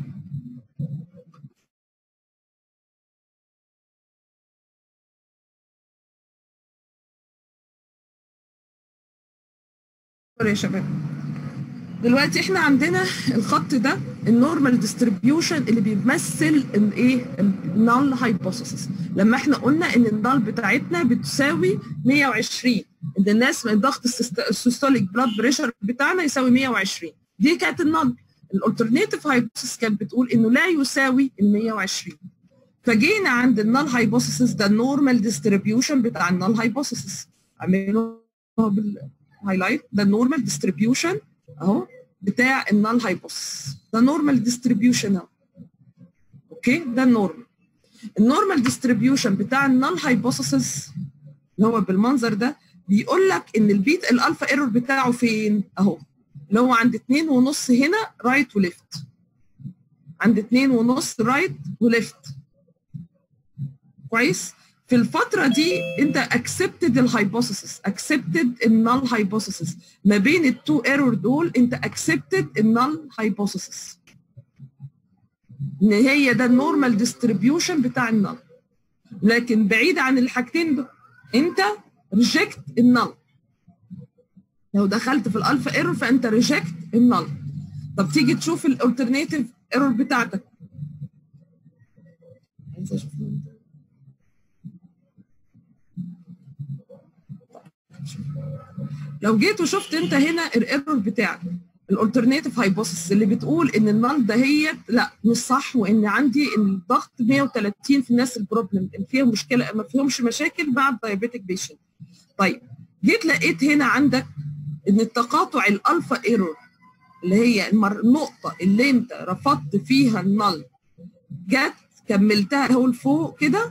سوري يا شباب دلوقتي احنا عندنا الخط ده النورمال ديستريبيوشن اللي بيمثل الايه النال هايبوثيسيس لما احنا قلنا ان النال بتاعتنا بتساوي 120 ان الناس من ضغط السيستوليك بلاد بريشر بتاعنا يساوي 120 دي كانت النال الالترناتيف هايبوثيسيس كانت بتقول انه لا يساوي ال 120 فجينا عند النال هايبوثيسيس ده النورمال ديستريبيوشن بتاع النال هايبوثيسيس اعمله بالهايلايت ده النورمال ديستريبيوشن اهو بتاع النال هايبوثيسيس ده نورمال ديستريبيوشن اهو اوكي ده النورمال النورمال ديستريبيوشن بتاع النال هايبوثيسيس اللي هو بالمنظر ده بيقول لك ان البيت الالفا ايرور بتاعه فين اهو اللي هو عند اتنين ونص هنا رايت وليفت عند اتنين ونص رايت وليفت كويس في الفترة دي انت اكسبتد الهايبوثيسيس اكسبتد النال هايبوثيسيس ما بين التو ايرور دول انت اكسبتد النال هايبوثيسيس ان هي ده النورمال ديستريبيوشن بتاع النال لكن بعيد عن الحاجتين دول انت ريجكت النال لو دخلت في الالفا ايرور فانت ريجكت النال طب تيجي تشوف الالترناتيف ايرور بتاعتك عايزه اشوف لو جيت وشفت انت هنا الايرور بتاعك الالترناتيف هايبوثيسيس اللي بتقول ان النال ده هي لا مش صح وان عندي الضغط 130 في الناس البروبلم اللي فيها مشكله ما فيهمش مشاكل مع الدايابيتك بيشنت طيب جيت لقيت هنا عندك ان التقاطع الالفا ايرور اللي هي المر- النقطه اللي انت رفضت فيها النل جت كملتها اهو لفوق كده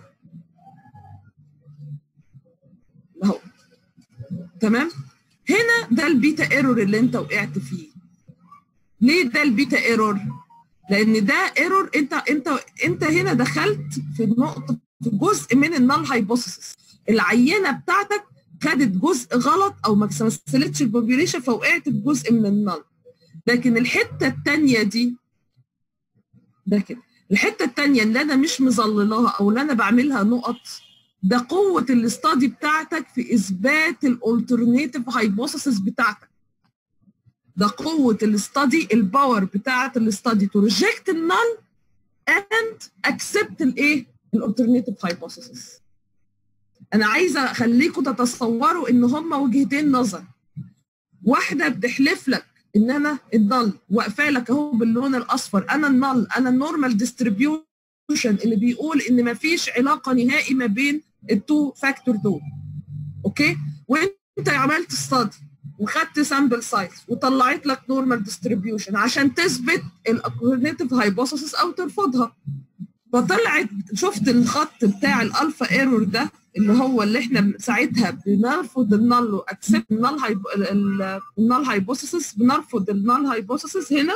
اهو تمام هنا ده البيتا ايرور اللي انت وقعت فيه ليه ده البيتا ايرور لان ده ايرور انت انت انت هنا دخلت في نقطه في جزء من النال هايبوثيسيس العينه بتاعتك خدت جزء غلط او ما مثلتش البوبيوليشن فوقعت في جزء من النال لكن الحته الثانيه دي ده كده الحته الثانيه اللي انا مش مظللاها او اللي انا بعملها نقط ده قوه الاستادي بتاعتك في اثبات الالترناتيف هايبوثيسيس بتاعتك ده قوه الاستادي الباور بتاعت الاستادي تو ريجكت النال اند اكسبت الايه الالترناتيف هايبوثيسيس انا عايزه اخليكم تتصوروا ان هما وجهتين نظر واحده بتحلف لك ان انا النل واقفه لك اهو باللون الاصفر انا النل انا النورمال ديستريبيوشن اللي بيقول ان مفيش علاقه نهائي ما بين التو فاكتور دول اوكي وانت عملت ستادي وخدت سامبل سايز وطلعت لك نورمال ديستريبيوشن عشان تثبت الاكوردينيتيف هايبوثيسيس او ترفضها فطلعت شفت الخط بتاع الالفا ايرور ده اللي هو اللي احنا ساعتها بنرفض النال واكسبت النال النال هايبوثيسيس بنرفض النال هايبوثيسيس هنا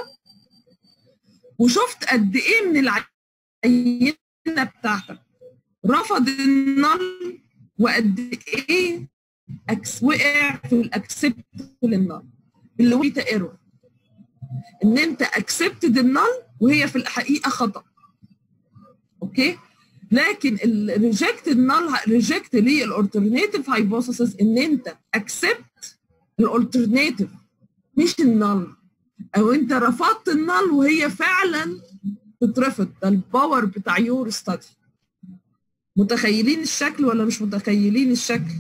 وشفت قد ايه من العينه بتاعتك رفض النال وقد ايه أكس وقع في الاكسبت للنال اللي هو بيتا ايرور ان انت اكسبتد النال وهي في الحقيقه خطا اوكي لكن الريجكت النال ريجكت للالترناتيف هايبوثيسيس ان انت اكسبت الالترناتيف مش النال او انت رفضت النال وهي فعلا تترفض ده الباور بتاع يور ستادي متخيلين الشكل ولا مش متخيلين الشكل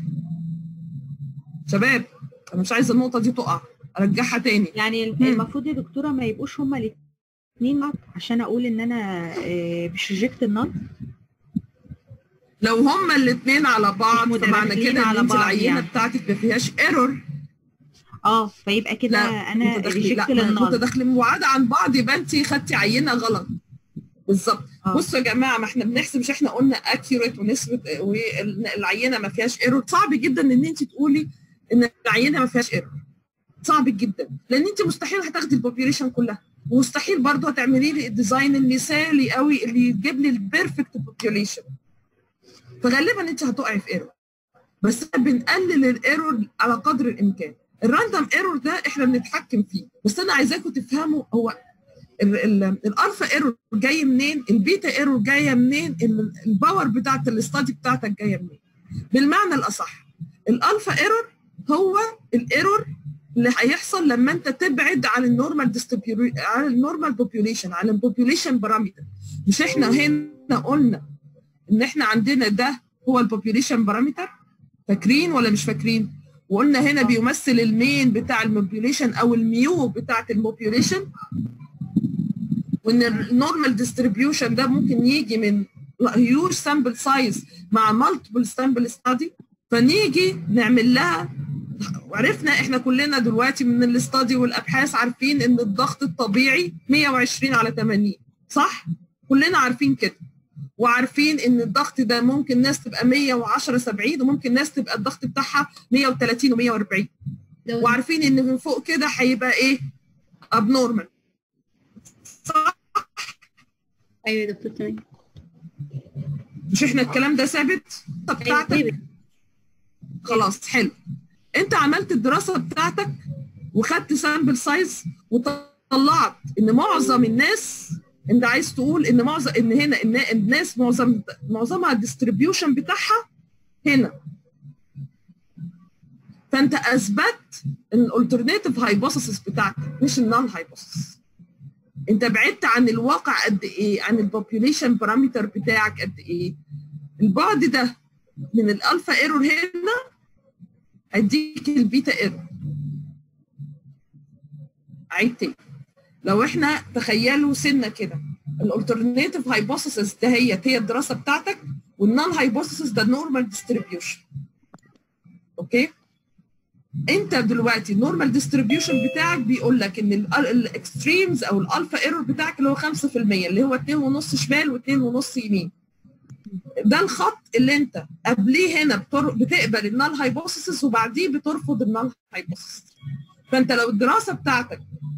شباب انا مش عايزه النقطه دي تقع ارجعها تاني يعني المفروض يا دكتوره ما يبقوش هما الاثنين نط عشان اقول ان انا آه، مش ريجكت النط لو هما الاثنين على بعض مش فمعنى متداخلين كده ان على انت بعض العينه يعني. بتاعتك ما فيهاش ايرور اه فيبقى كده انا متداخلين ريجكت لا للنط متداخلين وعاد عن بعض يبقى انت خدتي عينه غلط بالظبط آه. بصوا يا جماعه ما احنا بنحسب مش احنا قلنا اكيوريت ونسبه والعينه ما فيهاش ايرور صعب جدا ان انت تقولي ان العينه ما فيهاش ايرور صعب جدا لان انت مستحيل هتاخدي البوبيوليشن كلها ومستحيل برضه هتعملي لي الديزاين المثالي قوي اللي يجيب لي البيرفكت بوبيوليشن فغالبا انت هتقعي في ايرور بس بنقلل الايرور على قدر الامكان الراندوم ايرور ده احنا بنتحكم فيه بس انا عايزاكم تفهموا هو ال- ال- الالفا ايرور جاي منين البيتا ايرور جايه منين ال- الباور بتاعت الاستادي بتاعتك جايه منين بالمعنى الاصح الالفا ايرور هو الايرور اللي هيحصل لما انت تبعد عن النورمال ديستريبيو عن النورمال بوبيوليشن عن البوبيوليشن بارامتر مش احنا هنا قلنا ان احنا عندنا ده هو البوبيوليشن بارامتر فاكرين ولا مش فاكرين وقلنا هنا بيمثل المين بتاع الموبيوليشن او الميو بتاعت الموبيوليشن وان النورمال ديستريبيوشن ده ممكن يجي من هيوج سامبل سايز مع مالتيبل سامبل ستادي فنيجي نعمل لها وعرفنا احنا كلنا دلوقتي من الاستادي والابحاث عارفين ان الضغط الطبيعي 120 على 80 صح؟ كلنا عارفين كده وعارفين ان الضغط ده ممكن ناس تبقى 110 70 وممكن ناس تبقى الضغط بتاعها 130 و140 وعارفين ان من فوق كده هيبقى ايه؟ ابنورمال صح؟ ايوه يا دكتور تمام مش احنا الكلام ده ثابت؟ طب بتاعتك خلاص حلو انت عملت الدراسه بتاعتك وخدت سامبل سايز وطلعت ان معظم الناس انت عايز تقول ان معظم ان هنا ان الناس معظم معظمها الديستريبيوشن بتاعها هنا فانت اثبت ان الالترناتيف هايبوثيسيس بتاعتك مش النال هايبوثيسيس انت بعدت عن الواقع قد ايه عن البوبيوليشن بارامتر بتاعك قد ايه البعد ده من الالفا ايرور هنا هيديك البيتا ايرور عيد تاني لو احنا تخيلوا سنه كده الالترناتيف هايبوثيسيس ده هي هي الدراسه بتاعتك والنون هايبوثيسيس ده النورمال ديستريبيوشن اوكي انت دلوقتي النورمال ديستريبيوشن بتاعك بيقول لك ان الاكستريمز او الالفا ايرور بتاعك اللي هو 5% اللي هو 2.5 شمال و2.5 يمين ده الخط اللي انت قبليه هنا بتر... بتقبل النال هايبوثيسيس وبعديه بترفض النال هايبوثيسيس فانت لو الدراسه بتاعتك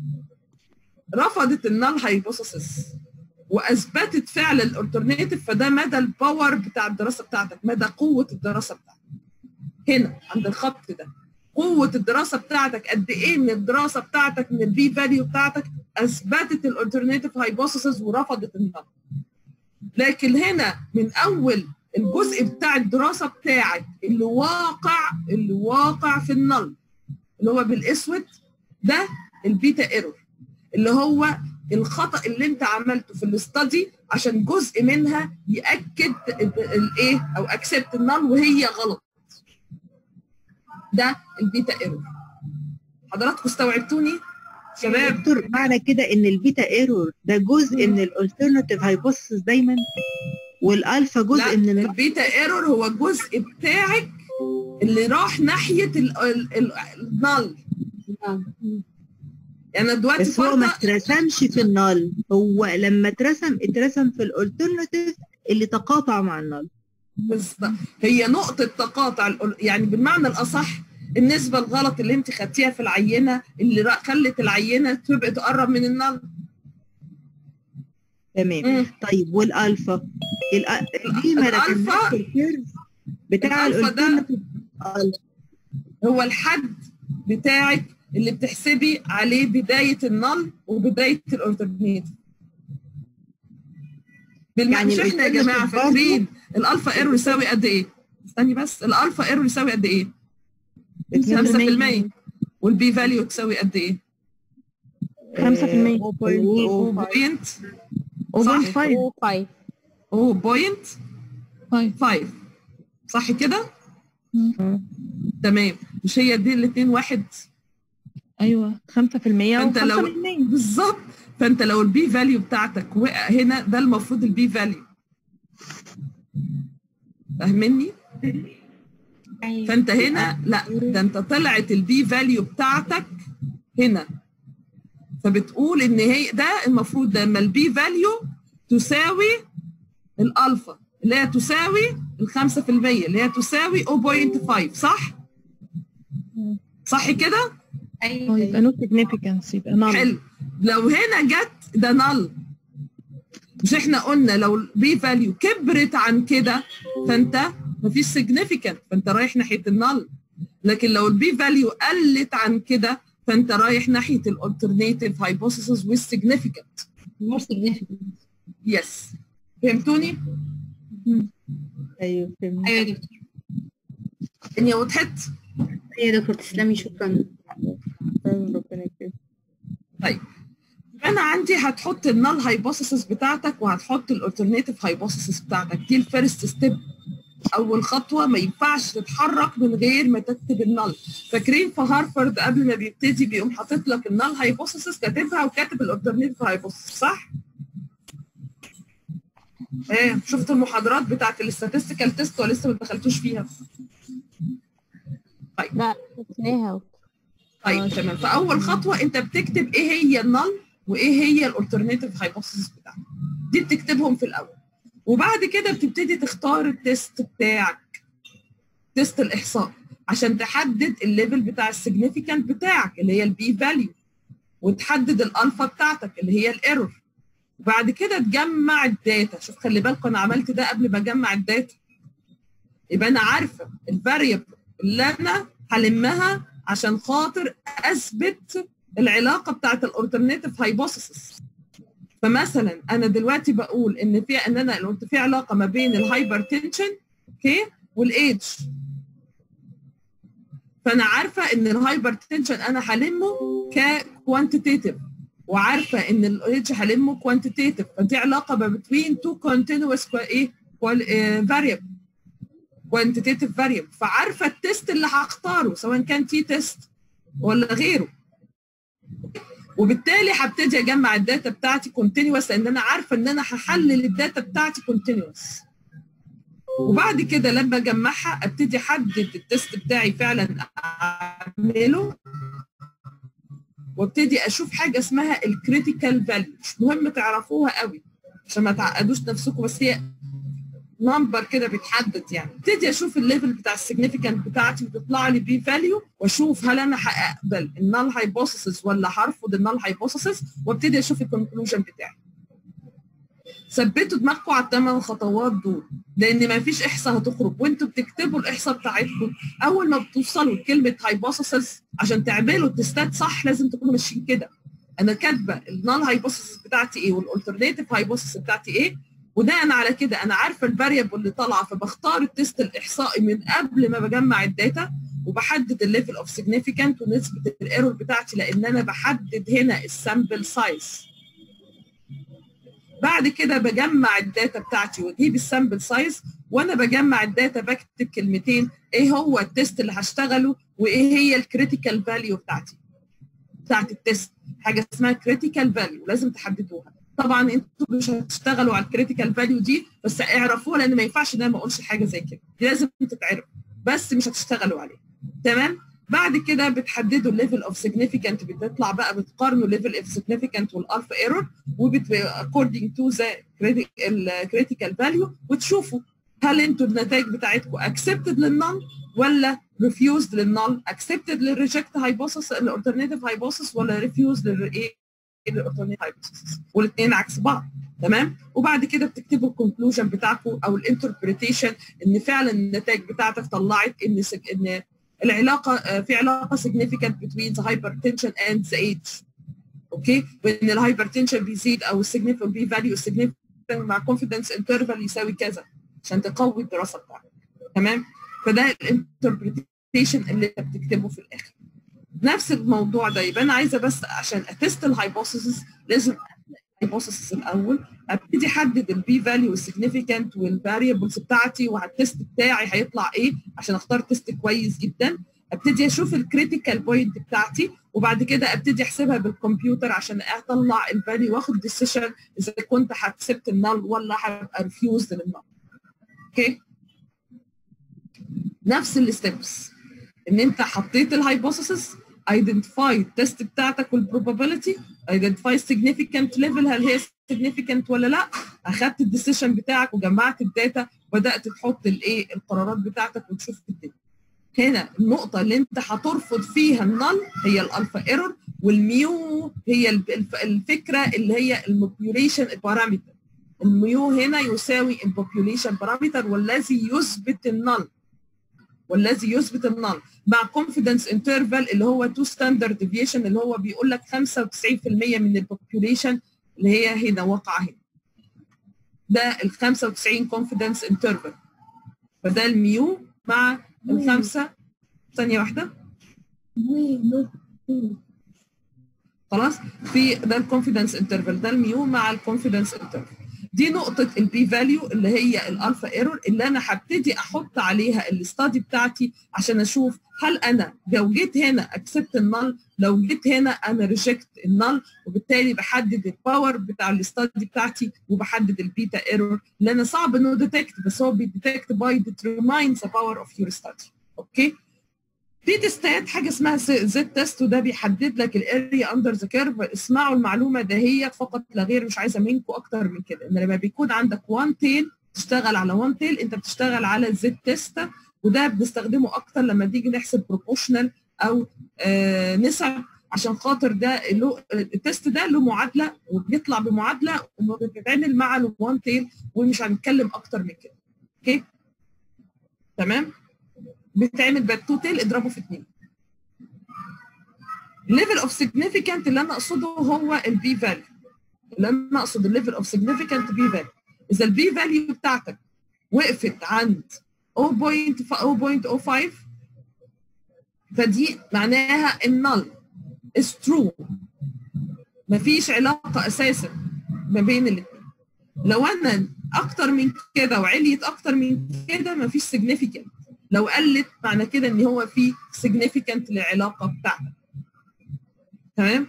رفضت النال هايبوثيسيس واثبتت فعل الالترناتيف فده مدى الباور بتاع الدراسه بتاعتك مدى قوه الدراسه بتاعتك هنا عند الخط ده قوه الدراسه بتاعتك قد ايه من الدراسه بتاعتك من البي فاليو بتاعتك اثبتت الالترناتيف هايبوثيسيس ورفضت النال لكن هنا من اول الجزء بتاع الدراسه بتاعك اللي واقع اللي واقع في النل اللي هو بالاسود ده البيتا ايرور اللي هو الخطا اللي انت عملته في الاستادي عشان جزء منها ياكد الايه او اكسبت النل وهي غلط ده البيتا ايرور حضراتكم استوعبتوني شباب دكتور معنى كده ان البيتا ايرور ده جزء من الالترناتيف هايبوثيسيس دايما والالفا لا جزء من الم... البيتا ايرور هو الجزء بتاعك اللي راح ناحيه ال- ال- ال- النل يعني أنا دلوقتي بس هو ما فرضا اترسمش في النال هو لما اترسم اترسم في الالترناتيف اللي تقاطع مع النال بالظبط هي نقطة تقاطع ال- يعني بالمعنى الأصح النسبة الغلط اللي أنت خدتيها في العينة اللي را- خلت العينة تبقى تقرب من النل تمام مم. طيب والالفا الأ- ليه ما الألفا- رسمناش الكيرف بتاع الألفا ده الالترناتيف هو الحد بتاعك اللي بتحسبي عليه بداية النل وبداية الالترنيت بالمعنى يعني مش احنا يا جماعة الالترناتيف برضه- فاكرين الألفا ايرور يساوي قد إيه؟ استني بس الألفا ايرور يساوي قد إيه؟ 5% والبي فاليو تساوي قد إيه؟ 5% بوينت 0.5 5 او بوينت 5 5 صح كده؟ تمام مش هي دي الاثنين واحد ايوه 5% فانت لو و5% بالظبط فانت لو البي فاليو بتاعتك وقع هنا ده المفروض البي فاليو فاهمني؟ فانت هنا لا ده انت طلعت البي فاليو بتاعتك هنا فبتقول ان هي ده المفروض لما البي فاليو تساوي الالفا اللي هي تساوي ال 5% اللي هي تساوي 0.5 صح؟ صح كده؟ اه يبقى نو سيجنيفيكانس يبقى نال حلو لو هنا جت ده نل مش احنا قلنا لو البي فاليو كبرت عن كده فانت مفيش سيجنيفيكانت فانت رايح ناحيه النل لكن لو البي فاليو قلت عن كده فانت رايح ناحيه الالترناتيف هايبوثيسيس والسيجنيفيكانت more significant يس فهمتوني؟ ايوه فهمت ايوه يا دكتور اني وضحت؟ ايوه يا دكتور تسلمي شكرا ربنا يكرمك طيب يبقى انا عندي هتحط النال هايبوثيسيس بتاعتك وهتحط الالترناتيف هايبوثيسيس بتاعتك دي الفيرست ستيب اول خطوه ما ينفعش تتحرك من غير ما تكتب النال فاكرين في هارفارد قبل ما بيبتدي بيقوم حاطط لك النال هايبوثيسيس كاتبها وكاتب الالترناتيف هايبوثيسيس صح؟ ايه شفت المحاضرات بتاعت الاستاتستيكال تيست ولا لسه ما دخلتوش فيها؟ لا شفناها طيب تمام فاول خطوه انت بتكتب ايه هي النل وايه هي الالترناتيف هايبوثيسيس بتاعك دي بتكتبهم في الاول وبعد كده بتبتدي تختار التيست بتاعك تيست الاحصاء عشان تحدد الليفل بتاع السيجنيفيكانت بتاعك اللي هي البي فاليو وتحدد الالفا بتاعتك اللي هي الايرور وبعد كده تجمع الداتا شوف خلي بالكم انا عملت ده قبل ما اجمع الداتا يبقى انا عارفه الفاريبل اللي انا هلمها عشان خاطر اثبت العلاقه بتاعت الالترناتيف هايبوثيسيس فمثلا انا دلوقتي بقول ان في ان انا قلت في علاقه ما بين الهايبرتنشن اوكي والايدج فانا عارفه ان الهايبرتنشن انا هلمه ككوانتيتيف وعارفه ان الايدج هلمه كوانتيتيف فدي علاقه ما بين تو كونتينوس ايه فاريبل كوانتيتيف فاريبل فعارفه التيست اللي هختاره سواء كان تي تيست ولا غيره وبالتالي هبتدي اجمع الداتا بتاعتي كونتينوس لان انا عارفه ان انا هحلل الداتا بتاعتي كونتينوس وبعد كده لما اجمعها ابتدي احدد التيست بتاعي فعلا اعمله وابتدي اشوف حاجه اسمها الكريتيكال فاليو مش مهم تعرفوها قوي عشان ما تعقدوش نفسكم بس هي نمبر كده بيتحدد يعني ابتدي اشوف الليفل بتاع السيجنيفيكانت بتاعتي وتطلع لي بي فاليو واشوف هل انا هقبل النال هايبوثيسيس ولا هرفض النال هايبوثيسيس وابتدي اشوف الكونكلوجن بتاعي ثبتوا دماغكم على الثمان خطوات دول لان ما فيش احصاء هتخرج وانتوا بتكتبوا الاحصاء بتاعتكم اول ما بتوصلوا لكلمه هايبوثيسيس عشان تعملوا التستات صح لازم تكونوا ماشيين كده انا كاتبه النال هايبوثيسيس بتاعتي ايه والالترناتيف هايبوثيسيس بتاعتي ايه وبناء على كده انا عارفه الفاريبل اللي طالعه فبختار التست الاحصائي من قبل ما بجمع الداتا وبحدد الليفل اوف سيجنيفيكانت ونسبه الايرور بتاعتي لان انا بحدد هنا السامبل سايز بعد كده بجمع الداتا بتاعتي واجيب السامبل سايز وانا بجمع الداتا بكتب كلمتين ايه هو التست اللي هشتغله وايه هي الكريتيكال فاليو بتاعتي بتاعت التست حاجه اسمها كريتيكال فاليو لازم تحددوها طبعا انتوا مش هتشتغلوا على الكريتيكال فاليو دي بس اعرفوها لان ما ينفعش ان انا ما اقولش حاجه زي كده دي لازم تتعرف بس مش هتشتغلوا عليها تمام بعد كده بتحددوا الليفل اوف سيجنيفيكانت بتطلع بقى بتقارنوا الليفل اوف سيجنيفيكانت والالفا ايرور وبت اكوردنج تو ذا الكريتيكال فاليو وتشوفوا هل انتوا النتائج بتاعتكم اكسبتد للنون ولا ريفيوزد للنون اكسبتد للريجكت هايبوثيس الالترناتيف هايبوثيس ولا ريفيوز للايه الالترناتيف هايبوثيس والاثنين عكس بعض تمام وبعد كده بتكتبوا الكونكلوجن بتاعكم او الانتربريتيشن ان فعلا النتائج بتاعتك طلعت ان ان العلاقه في علاقه significant between the hypertension and the age اوكي وان الهايبرتنشن بيزيد او السيجنيفيكانت بي فاليو السيجنيفيكانت مع كونفيدنس انترفال يساوي كذا عشان تقوي الدراسه بتاعتك تمام فده الانتربريتيشن اللي انت بتكتبه في الاخر نفس الموضوع ده يبقى انا عايزه بس عشان اتست الهايبوثيسيس لازم الهايبوثيسيس الاول ابتدي احدد البي فاليو والسيجنيفيكانت والفاريبلز بتاعتي والتست بتاعي هيطلع ايه عشان اختار تيست كويس جدا ابتدي اشوف الكريتيكال بوينت بتاعتي وبعد كده ابتدي احسبها بالكمبيوتر عشان اطلع الفاليو واخد ديسيشن اذا كنت هتسبت النال ولا هبقى ريفيوزد للنال اوكي نفس الستبس ان انت حطيت الهايبوثيسيس ايدنتيفاي التست بتاعتك والبروبابيلتي ايدنتيفاي significant ليفل هل هي significant ولا لا اخدت الديسيشن بتاعك وجمعت الداتا وبدات تحط الايه القرارات بتاعتك وتشوف الدنيا هنا النقطه اللي انت هترفض فيها النل هي الالفا ايرور والميو هي الفكره اللي هي الموبيوليشن بارامتر الميو هنا يساوي البوبيوليشن بارامتر والذي يثبت النل والذي يثبت النل مع كونفيدنس انترفال اللي هو تو ستاندرد ديفيشن اللي هو بيقول لك 95% من البوبيوليشن اللي هي هنا واقعه هنا ده ال 95 كونفيدنس انترفال فده الميو مع الخمسه ثانيه واحده خلاص في ده الكونفيدنس انترفال ده الميو مع الكونفيدنس انترفال دي نقطة البي فاليو اللي هي الالفا ايرور اللي انا هبتدي احط عليها الاستادي بتاعتي عشان اشوف هل انا لو جيت هنا اكسبت النل لو جيت هنا انا ريجكت النل وبالتالي بحدد الباور بتاع الاستادي بتاعتي وبحدد البيتا ايرور اللي انا صعب انه ديتكت بس هو بيديتكت باي determines the power of your study اوكي في تستات حاجه اسمها زد تيست وده بيحدد لك الاريا اندر ذا كيرف اسمعوا المعلومه ده هي فقط لا غير مش عايزه منكم اكتر من كده ان لما بيكون عندك وان تيل تشتغل على وان تيل انت بتشتغل على الزد تيست وده بنستخدمه اكتر لما نيجي نحسب بروبوشنال او آه نسب عشان خاطر ده له التيست ده له معادله وبيطلع بمعادله وبتتعمل مع الوان تيل ومش هنتكلم اكتر من كده اوكي تمام بيتعمل بالتوتال اضربه في اثنين الليفل اوف سيجنيفيكانت اللي انا اقصده هو البي فاليو اللي انا اقصد الليفل اوف سيجنيفيكانت بي فاليو اذا البي فاليو بتاعتك وقفت عند 0.05 فدي معناها النل is true مفيش علاقه اساسا ما بين الاثنين لو انا اكتر من كده وعليت اكتر من كده مفيش significant لو قلت معنى كده ان هو في significant للعلاقه بتاعتك تمام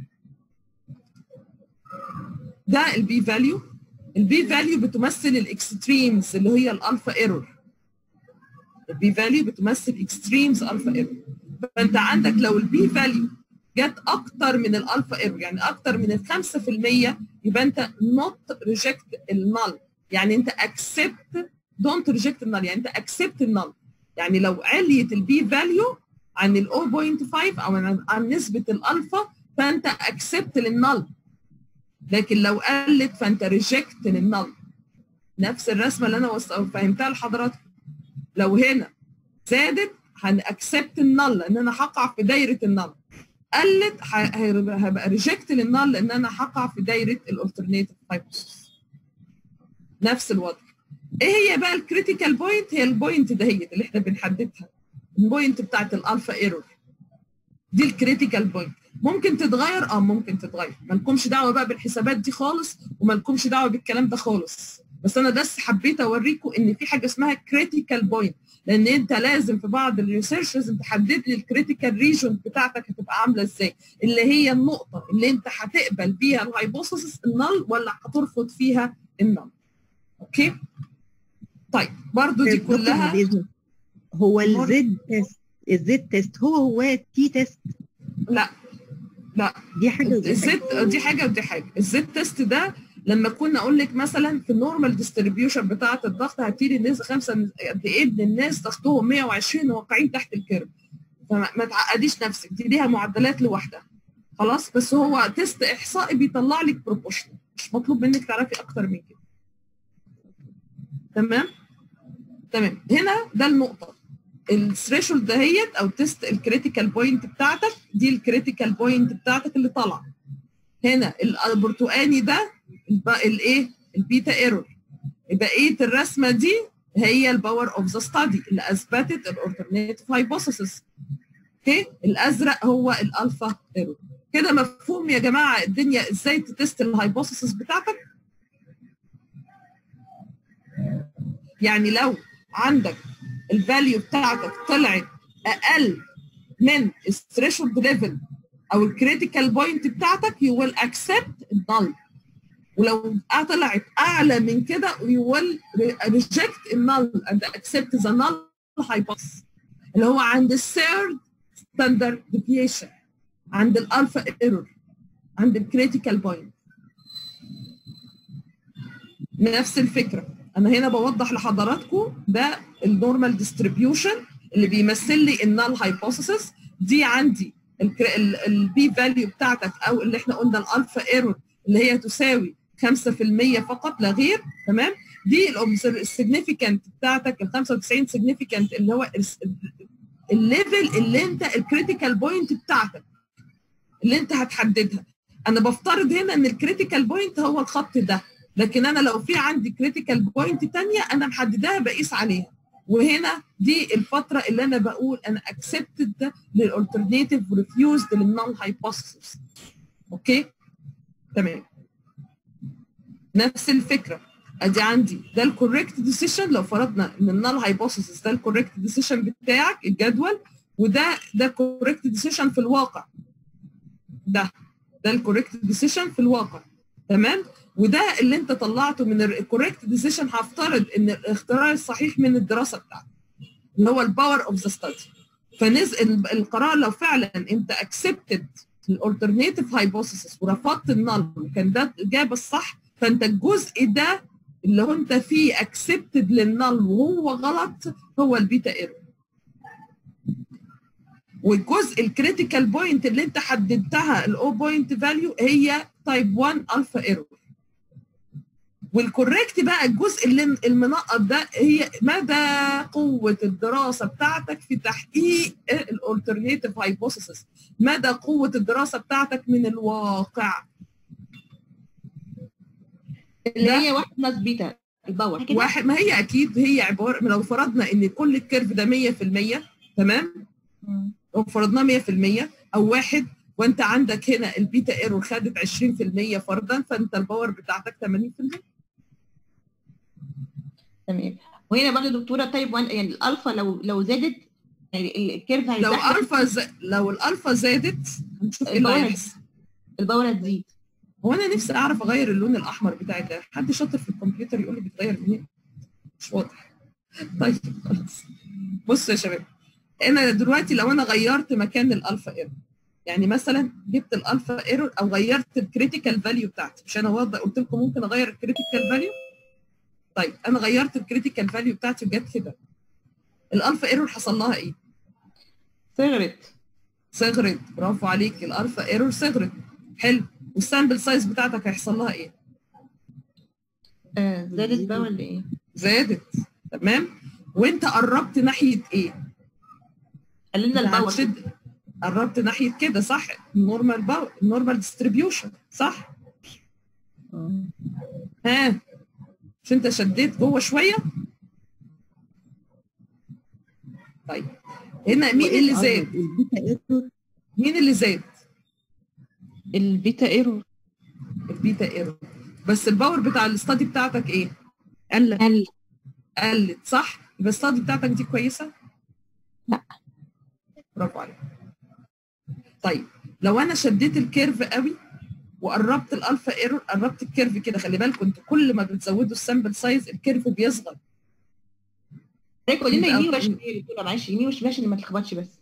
ده البي فاليو البي فاليو بتمثل الاكستريمز اللي هي الالفا ايرور البي فاليو بتمثل اكستريمز الفا ايرور فانت عندك لو البي فاليو جت اكتر من الالفا ايرور يعني اكتر من ال 5% يبقى انت نوت ريجكت النال يعني انت اكسبت دونت ريجكت النال يعني انت اكسبت النال يعني لو عليت البي فاليو عن ال 0.5 او عن, عن نسبه الالفا فانت اكسبت للنال لكن لو قلت فانت ريجكت للنال نفس الرسمه اللي انا وص- فهمتها لحضراتكم لو هنا زادت هنأكسبت النال لان انا هقع في دايره النال قلت ه- هيبقى هبقى ريجكت للنال لان انا هقع في دايره الالترناتيف هايبوثيسيس نفس الوضع ايه هي بقى الكريتيكال بوينت هي البوينت دهيت اللي احنا بنحددها البوينت بتاعت الالفا ايرور دي الكريتيكال بوينت ممكن تتغير اه ممكن تتغير مالكمش دعوه بقى بالحسابات دي خالص ومالكمش دعوه بالكلام ده خالص بس انا بس حبيت اوريكم ان في حاجه اسمها كريتيكال بوينت لان انت لازم في بعض الريسيرش لازم تحدد لي الكريتيكال ريجون بتاعتك هتبقى عامله ازاي اللي هي النقطه اللي انت هتقبل بيها الهايبوثيسيس النل ولا هترفض فيها النل اوكي طيب برضو دي دكتور كلها بإذن- هو مر- الزد تيست الزد تيست هو هو التي تيست لا لا دي حاجه ودي حاجة. الزد دي حاجه ودي حاجه الزد تيست ده لما كنا اقول لك مثلا في النورمال ديستريبيوشن بتاعه الضغط هتيجي الناس خمسه قد ايه من الناس ضغطهم 120 واقعين تحت الكيرف فما ما تعقديش نفسك دي ليها معدلات لوحدها خلاص بس هو تيست احصائي بيطلع لك بروبوشن مش مطلوب منك تعرفي اكتر من كده تمام تمام هنا ده النقطه الثريشولد دهيت او تيست الكريتيكال بوينت بتاعتك دي الكريتيكال بوينت بتاعتك اللي طالعه هنا البرتقاني ده الب- الايه البيتا ايرور بقيه الرسمه دي هي الباور اوف ذا ستادي اللي اثبتت الاورترناتيف هايبوثيسيس اوكي الازرق هو الالفا ايرور كده مفهوم يا جماعه الدنيا ازاي تتست الهايبوثيسيس بتاعتك يعني لو عندك الفاليو بتاعتك طلعت اقل من الثريشولد ليفل او الكريتيكال بوينت بتاعتك يو ويل اكسبت النل ولو طلعت اعلى من كده يو ويل ريجكت النل اند اكسبت ذا نل hypothesis اللي هو عند الثيرد ستاندرد ديفيشن عند الالفا ايرور عند الكريتيكال بوينت نفس الفكره انا هنا بوضح لحضراتكم ده النورمال ديستريبيوشن اللي بيمثل لي النال هايبوثيسيس دي عندي البي فاليو بتاعتك او اللي احنا قلنا الالفا ايرور اللي هي تساوي 5% فقط لا غير تمام دي السيجنيفيكانت بتاعتك ال 95 سيجنيفيكانت اللي هو الليفل اللي انت الكريتيكال بوينت بتاعتك اللي انت هتحددها انا بفترض هنا ان الكريتيكال بوينت هو الخط ده لكن انا لو في عندي كريتيكال بوينت تانية انا محدداها بقيس عليها وهنا دي الفتره اللي انا بقول انا اكسبتد للالترناتيف ريفيوزد للنون هايبوثيسيس اوكي تمام نفس الفكره ادي عندي ده الكوريكت ديسيشن لو فرضنا ان النال هايبوثيسيس ده الكوريكت ديسيشن بتاعك الجدول وده ده كوريكت ديسيشن في الواقع ده ده الكوريكت ديسيشن في الواقع تمام وده اللي انت طلعته من الكوريكت ديسيشن هفترض ان الاختراع الصحيح من الدراسه بتاعتك اللي هو الباور اوف ذا ستادي فنزل القرار لو فعلا انت اكسبتد الالترناتيف هايبوثيسيس ورفضت النل وكان ده الاجابه الصح فانت الجزء ده اللي هو انت فيه اكسبتد للنل وهو غلط هو البيتا ايرور والجزء الكريتيكال بوينت اللي انت حددتها الاو بوينت فاليو هي تايب 1 الفا ايرور والكوريكت بقى الجزء اللي المنقط ده هي مدى قوه الدراسه بتاعتك في تحقيق الالترناتيف هايبوثيسيس مدى قوه الدراسه بتاعتك من الواقع اللي هي واحد بلس بيتا الباور كده واحد ما هي اكيد هي عباره لو فرضنا ان كل الكيرف ده 100% تمام لو فرضناه 100% او واحد وانت عندك هنا البيتا ايرور خدت 20% فرضا فانت الباور بتاعتك 80% تمام وهنا برضه دكتوره طيب وان يعني الالفا لو لو زادت يعني ال- الكيرف لو هيزحلق الفا ز... لو الالفا زادت هنشوف ايه اللي الباور هيحصل الباور هتزيد هو انا نفسي اعرف اغير اللون الاحمر بتاعي ده حد شاطر في الكمبيوتر يقول لي بيتغير منين مش واضح طيب خلاص بصوا يا شباب انا دلوقتي لو انا غيرت مكان الالفا ايرور يعني مثلا جبت الالفا ايرور او غيرت الكريتيكال فاليو بتاعتي مش انا واضح قلت لكم ممكن اغير الكريتيكال فاليو طيب انا غيرت الكريتيكال فاليو بتاعتي وجت كده الالفا ايرور حصل لها ايه صغرت صغرت برافو عليك الالفا ايرور صغرت حلو والسامبل سايز بتاعتك هيحصل لها ايه آه زادت بقى ولا ايه؟ زادت تمام وانت قربت ناحيه ايه قللنا أنت الباور هتشد قربت ناحيه كده صح النورمال باور النورمال ديستريبيوشن صح ها مش انت شديت جوه شويه طيب هنا مين اللي زاد مين اللي زاد البيتا ايرور البيتا ايرور بس الباور بتاع الاستادي بتاعتك ايه قال قال قلت صح يبقى الاستادي بتاعتك دي كويسه لا. برافو عليك طيب لو انا شديت الكيرف قوي وقربت الالفا ايرور قربت الكيرف كده خلي بالكم انتوا كل ما بتزودوا السامبل سايز الكيرف بيصغر حضرتك قولي لنا يبقى- يمين وشمال يا دكتوره معلش يمين وشمال عشان ما تلخبطش بس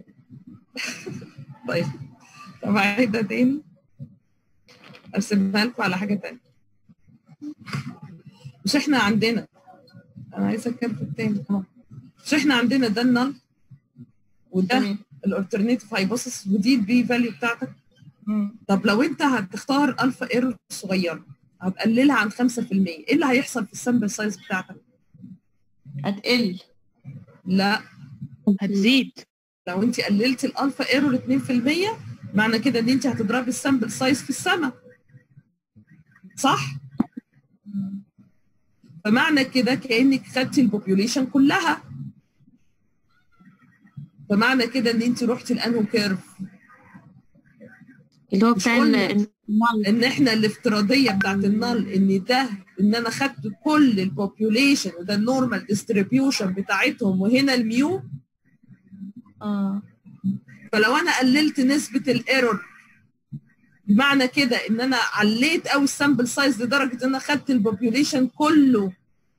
طيب طب عايده تاني ارسمها لكم على حاجه تانية مش احنا عندنا انا عايزه الكيرف التاني اهو مش احنا عندنا ده النل وده تمام الالترناتيف هايبوثيسيس ودي البي فاليو بتاعتك مم. طب لو انت هتختار الفا ايرور صغيره هتقللها عن 5% ايه اللي هيحصل في السامبل سايز بتاعتك؟ هتقل لا هتزيد لو انت قللت الالفا ايرور 2% معنى كده ان انت هتضربي السامبل سايز في السماء صح؟ فمعنى كده كانك خدتي البوبيوليشن كلها فمعنى كده ان انت رحتي لانه كيرف اللي هو مش بتاع قلنا ال- النل ان احنا الافتراضيه بتاعت النل ان ده ان انا خدت كل البوبيوليشن وده النورمال ديستريبيوشن بتاعتهم وهنا الميو اه فلو انا قللت نسبه الايرور بمعنى كده ان انا عليت قوي السامبل سايز لدرجه ان انا خدت البوبيوليشن كله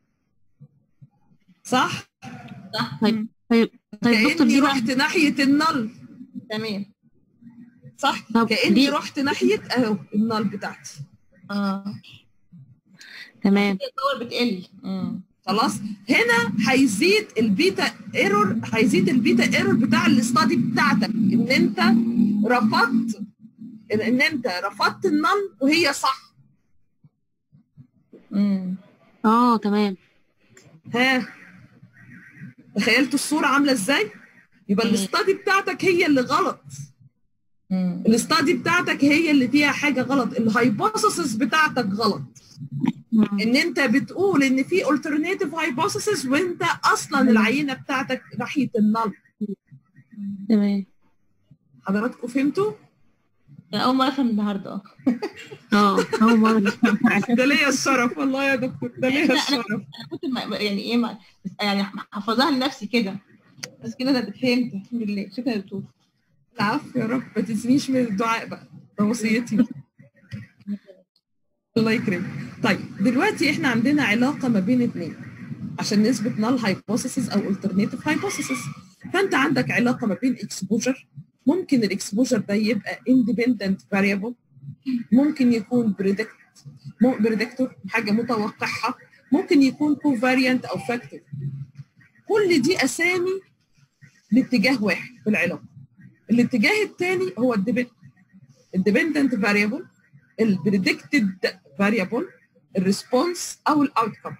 صح؟ صح طيب طيب طيب دكتور كاني دي بقى رحت ناحيه النل تمام صح؟ طب كاني دي- رحت ناحيه اهو النل بتاعتي اه تمام الباور بتقل مم. خلاص هنا هيزيد البيتا ايرور هيزيد البيتا ايرور بتاع الاستادي بتاعتك ان انت رفضت ان إن انت رفضت النل وهي صح مم. اه تمام ها تخيلت الصوره عامله ازاي يبقى مم. الاستادي بتاعتك هي اللي غلط مم. الاستادي بتاعتك هي اللي فيها حاجه غلط الهايبوثيسيس بتاعتك غلط مم. ان انت بتقول ان في alternative hypothesis وانت اصلا العينه بتاعتك ناحيه النل تمام حضراتكم فهمتوا أنا اول مره افهم النهارده اه اه هو مرة ده ليا الشرف والله يا دكتور ده ليا لا، أنا- الشرف انا كنت ما- يعني ايه ما بس يعني حافظاها لنفسي كده بس كده انا فهمت الحمد لله شكرا يا دكتور العفو يا رب ما تنسينيش من الدعاء بقى ده وصيتي الله يكرمك طيب دلوقتي احنا عندنا علاقه ما بين اثنين عشان نثبت نال هايبوثيسيس او alternative هايبوثيسيس فانت عندك علاقه ما بين اكسبوجر ممكن الاكسبوجر ده يبقى independent variable ممكن يكون بريدكت بريدكتور حاجه متوقعها ممكن يكون كوفاريانت او فاكتور كل دي اسامي لاتجاه واحد في العلاقه الاتجاه الثاني هو الديبندنت فاريبل البريدكتد فاريبل الريسبونس او الاوتكم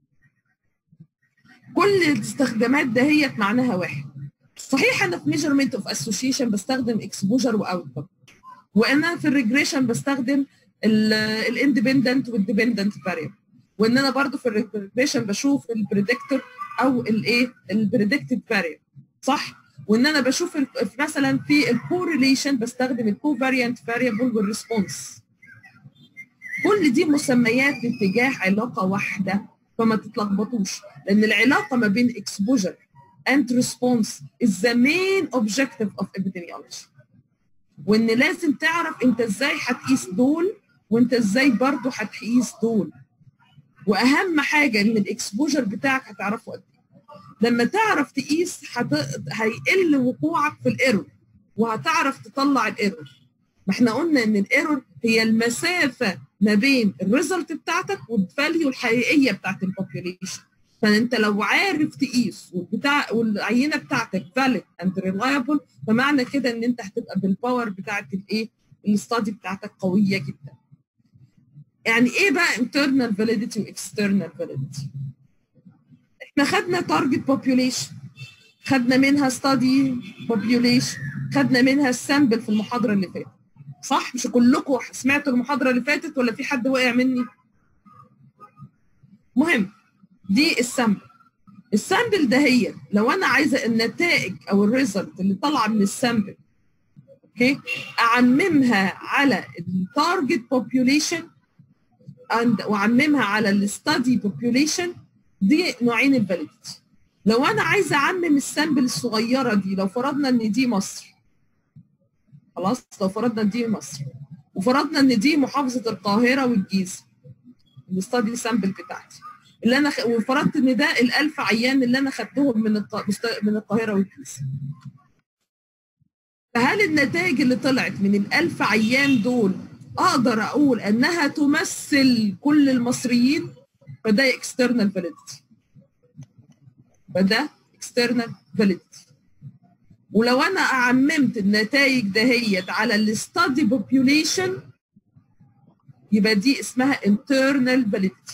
كل الاستخدامات دهيت معناها واحد صحيح انا في ميجرمنت اوف اسوشيشن بستخدم اكسبوجر واوتكم وانا في الريجريشن بستخدم الاندبندنت والديبندنت فاريبل وان انا برضو في الريجريشن بشوف البريدكتور او الايه البريدكتد فاريبل صح وان انا بشوف ال- مثلا في الكورليشن بستخدم الكوفاريانت فاريبل والريسبونس كل دي مسميات لاتجاه علاقه واحده فما تتلخبطوش لان العلاقه ما بين exposure and response is the main objective of epidemiology وان لازم تعرف انت ازاي هتقيس دول وانت ازاي برضه هتقيس دول واهم حاجه ان الاكسبوجر بتاعك هتعرفه قد ايه لما تعرف تقيس هت... هيقل وقوعك في الايرور وهتعرف تطلع الايرور ما احنا قلنا ان الايرور هي المسافه ما بين الريزلت بتاعتك والفاليو الحقيقيه بتاعت البوبيوليشن فانت لو عارف تقيس والبتاع والعينه بتاعتك valid and reliable فمعنى كده ان انت هتبقى بالباور بتاعت الايه الاستادي بتاعتك قويه جدا يعني ايه بقى internal validity و external validity احنا خدنا target population خدنا منها study population خدنا منها السامبل في المحاضره اللي فاتت صح مش كلكم سمعتوا المحاضره اللي فاتت ولا في حد وقع مني مهم دي السامبل السامبل ده هي لو انا عايزه النتائج او الريزلت اللي طالعه من السامبل اوكي اعممها على التارجت بوبيوليشن واعممها على الستادي بوبيوليشن دي نوعين الفاليديتي لو انا عايزه اعمم السامبل الصغيره دي لو فرضنا ان دي مصر خلاص لو فرضنا ان دي مصر وفرضنا ان دي محافظه القاهره والجيزه الستادي سامبل بتاعتي اللي انا خ... وفرضت ان ده ال1000 عيان اللي انا خدتهم من الق... من القاهره والجيزه فهل النتائج اللي طلعت من ال1000 عيان دول اقدر اقول انها تمثل كل المصريين فده external validity فده external validity ولو انا اعممت النتائج دهيت على الستادي population يبقى دي اسمها internal validity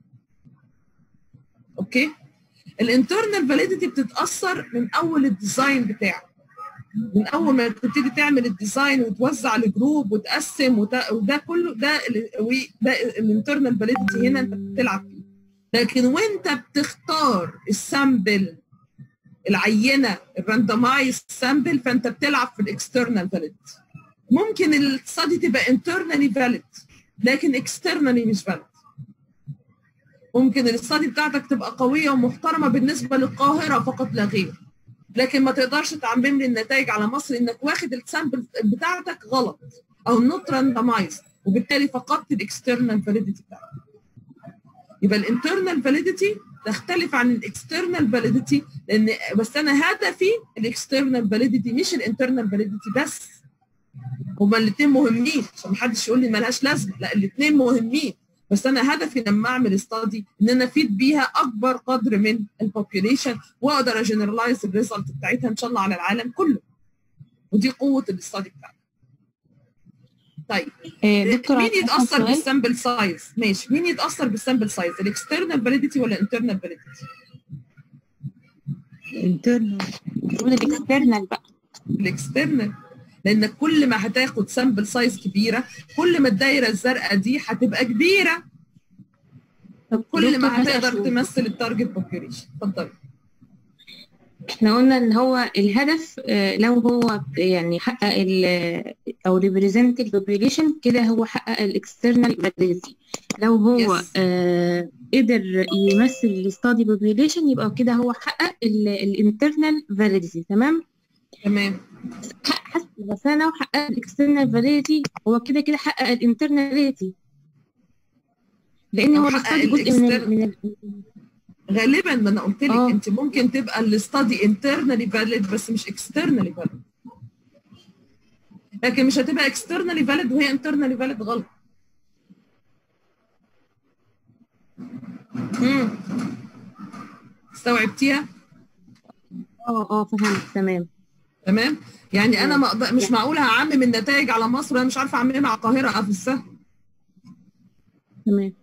اوكي الانترنال فاليديتي بتتاثر من اول الديزاين بتاعك من اول ما تبتدي تعمل الديزاين وتوزع الجروب وتقسم وت... وده كله ده ال... ده الانترنال فاليديتي هنا انت بتلعب فيه لكن وانت بتختار السامبل العينه الراندمايز سامبل فانت بتلعب في الاكسترنال فاليديتي ممكن الستادي تبقى انترنالي فاليد لكن اكسترنالي مش فاليد ممكن الاستادي بتاعتك تبقى قويه ومحترمه بالنسبه للقاهره فقط لا غير لكن ما تقدرش تعمم لي النتائج على مصر انك واخد السامبل بتاعتك غلط او نوت راندمايز وبالتالي فقدت الاكسترنال فاليديتي بتاعتك يبقى الانترنال فاليديتي تختلف عن الاكسترنال فاليديتي لان بس انا هدفي الاكسترنال فاليديتي مش الانترنال فاليديتي بس هما الاثنين مهمين عشان محدش يقول لي مالهاش لازمه لا الاثنين مهمين بس انا هدفي لما اعمل استادي ان انا افيد بيها اكبر قدر من البوبيوليشن واقدر اجنرالايز الريزلت بتاعتها ان شاء الله على العالم كله ودي قوه الاستادي بتاعتي طيب دكتور مين يتاثر بالسامبل سايز ماشي مين يتاثر بالسامبل سايز الاكسترنال فاليديتي ولا الانترنال فاليديتي انترنال الاكسترنال بقى الاكسترنال لان كل ما هتاخد سامبل سايز كبيره كل ما الدايره الزرقاء دي هتبقى كبيره كل ما هتقدر تمثل التارجت بوبيوليشن اتفضلي احنا قلنا ان هو الهدف لو هو يعني حقق او ريبريزنت البوبيوليشن كده هو حقق الاكسترنال فاليديتي لو هو Yes. آه قدر يمثل الستادي بوبيوليشن يبقى كده هو حقق الانترنال فاليديتي تمام تمام حسب بس انا لو حقق الاكسترنال فاليديتي هو كده كده حقق الانترنال فاليديتي لان هو هو حقق الستادي جزء من ال الإكسترن- من ال غالبا ما انا قلت لك آه. انت ممكن تبقى الاستادي انترنالي فاليد بس مش اكسترنالي فاليد لكن مش هتبقى اكسترنالي فاليد وهي انترنالي فاليد غلط امم استوعبتيها اه اه فهمت تمام تمام يعني انا ما أقدر- مش معقول هعمم النتائج على مصر وانا مش عارفه اعممها على القاهره اه في السهل تمام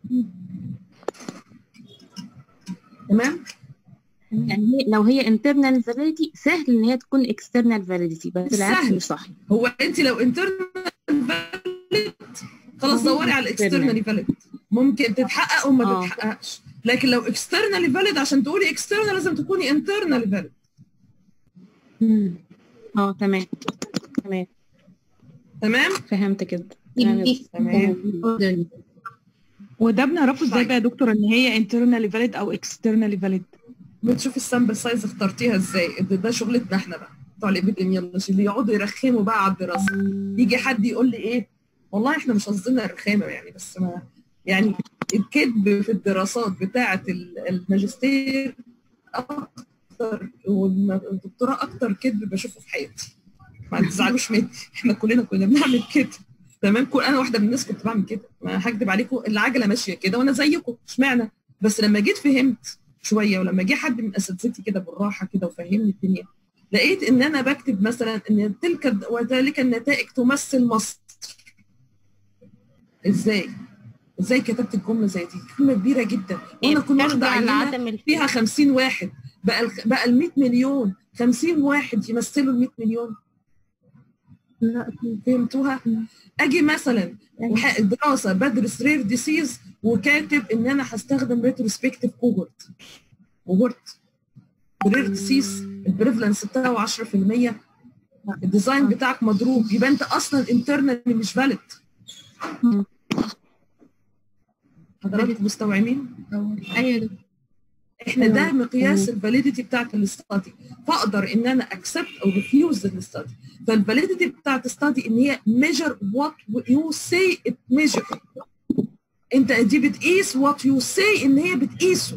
تمام يعني هي لو هي internal validity سهل ان هي تكون external validity بس العكس سهل. مش صح هو انت لو انترنال فاليد خلاص دوري على الاكسترنالي فاليد ممكن تتحقق وما آه. تتحققش لكن لو اكسترنالي فاليد عشان تقولي اكسترنال لازم تكوني انترنالي فاليد مم. اه تمام تمام تمام فهمت كده تمام. تمام وده بنعرفه ازاي طيب. بقى يا دكتور ان هي internally valid او externally valid بتشوف السامبل سايز اخترتيها ازاي ده, ده شغلتنا احنا بقى بتوع الابيديميولوجي اللي يقعدوا يرخموا بقى على الدراسه يجي حد يقول لي ايه والله احنا مش قصدنا الرخامه يعني بس ما يعني الكذب في الدراسات بتاعه ال- الماجستير اكتر والدكتوراه اكتر كذب بشوفه في حياتي ما تزعلوش مني احنا كلنا كنا بنعمل كده تمام كل انا واحده من الناس كنت بعمل كده ما هكدب عليكم العجله ماشيه كده وانا زيكم اشمعنى بس لما جيت فهمت شويه ولما جه حد من اساتذتي كده بالراحه كده وفهمني الدنيا لقيت ان انا بكتب مثلا ان تلك وذلك النتائج تمثل مصر ازاي ازاي كتبت الجمله زي دي كلمه كبيره جدا وانا كنت واخده ترجع عينه لعدم الفهم فيها 50 واحد بقى ال بقى ال 100 مليون 50 واحد يمثلوا ال 100 مليون لا فهمتوها اجي مثلا وح- دراسه بدرس رير ديسيز وكاتب ان انا هستخدم ريتروسبكتيف كوهورت كوهورت رير ديسيز البريفلنس بتاعه 10% الديزاين بتاعك مضروب يبقى انت اصلا انترنال مش فاليد حضراتكم مستوعبين؟ ايوه ده احنا ده مقياس الفاليديتي بتاعت الاستادي فاقدر ان انا اكسبت او ريفيوز الاستادي فالفاليديتي بتاعت الاستادي ان هي measure what you say it measure انت دي بتقيس what you say ان هي بتقيسه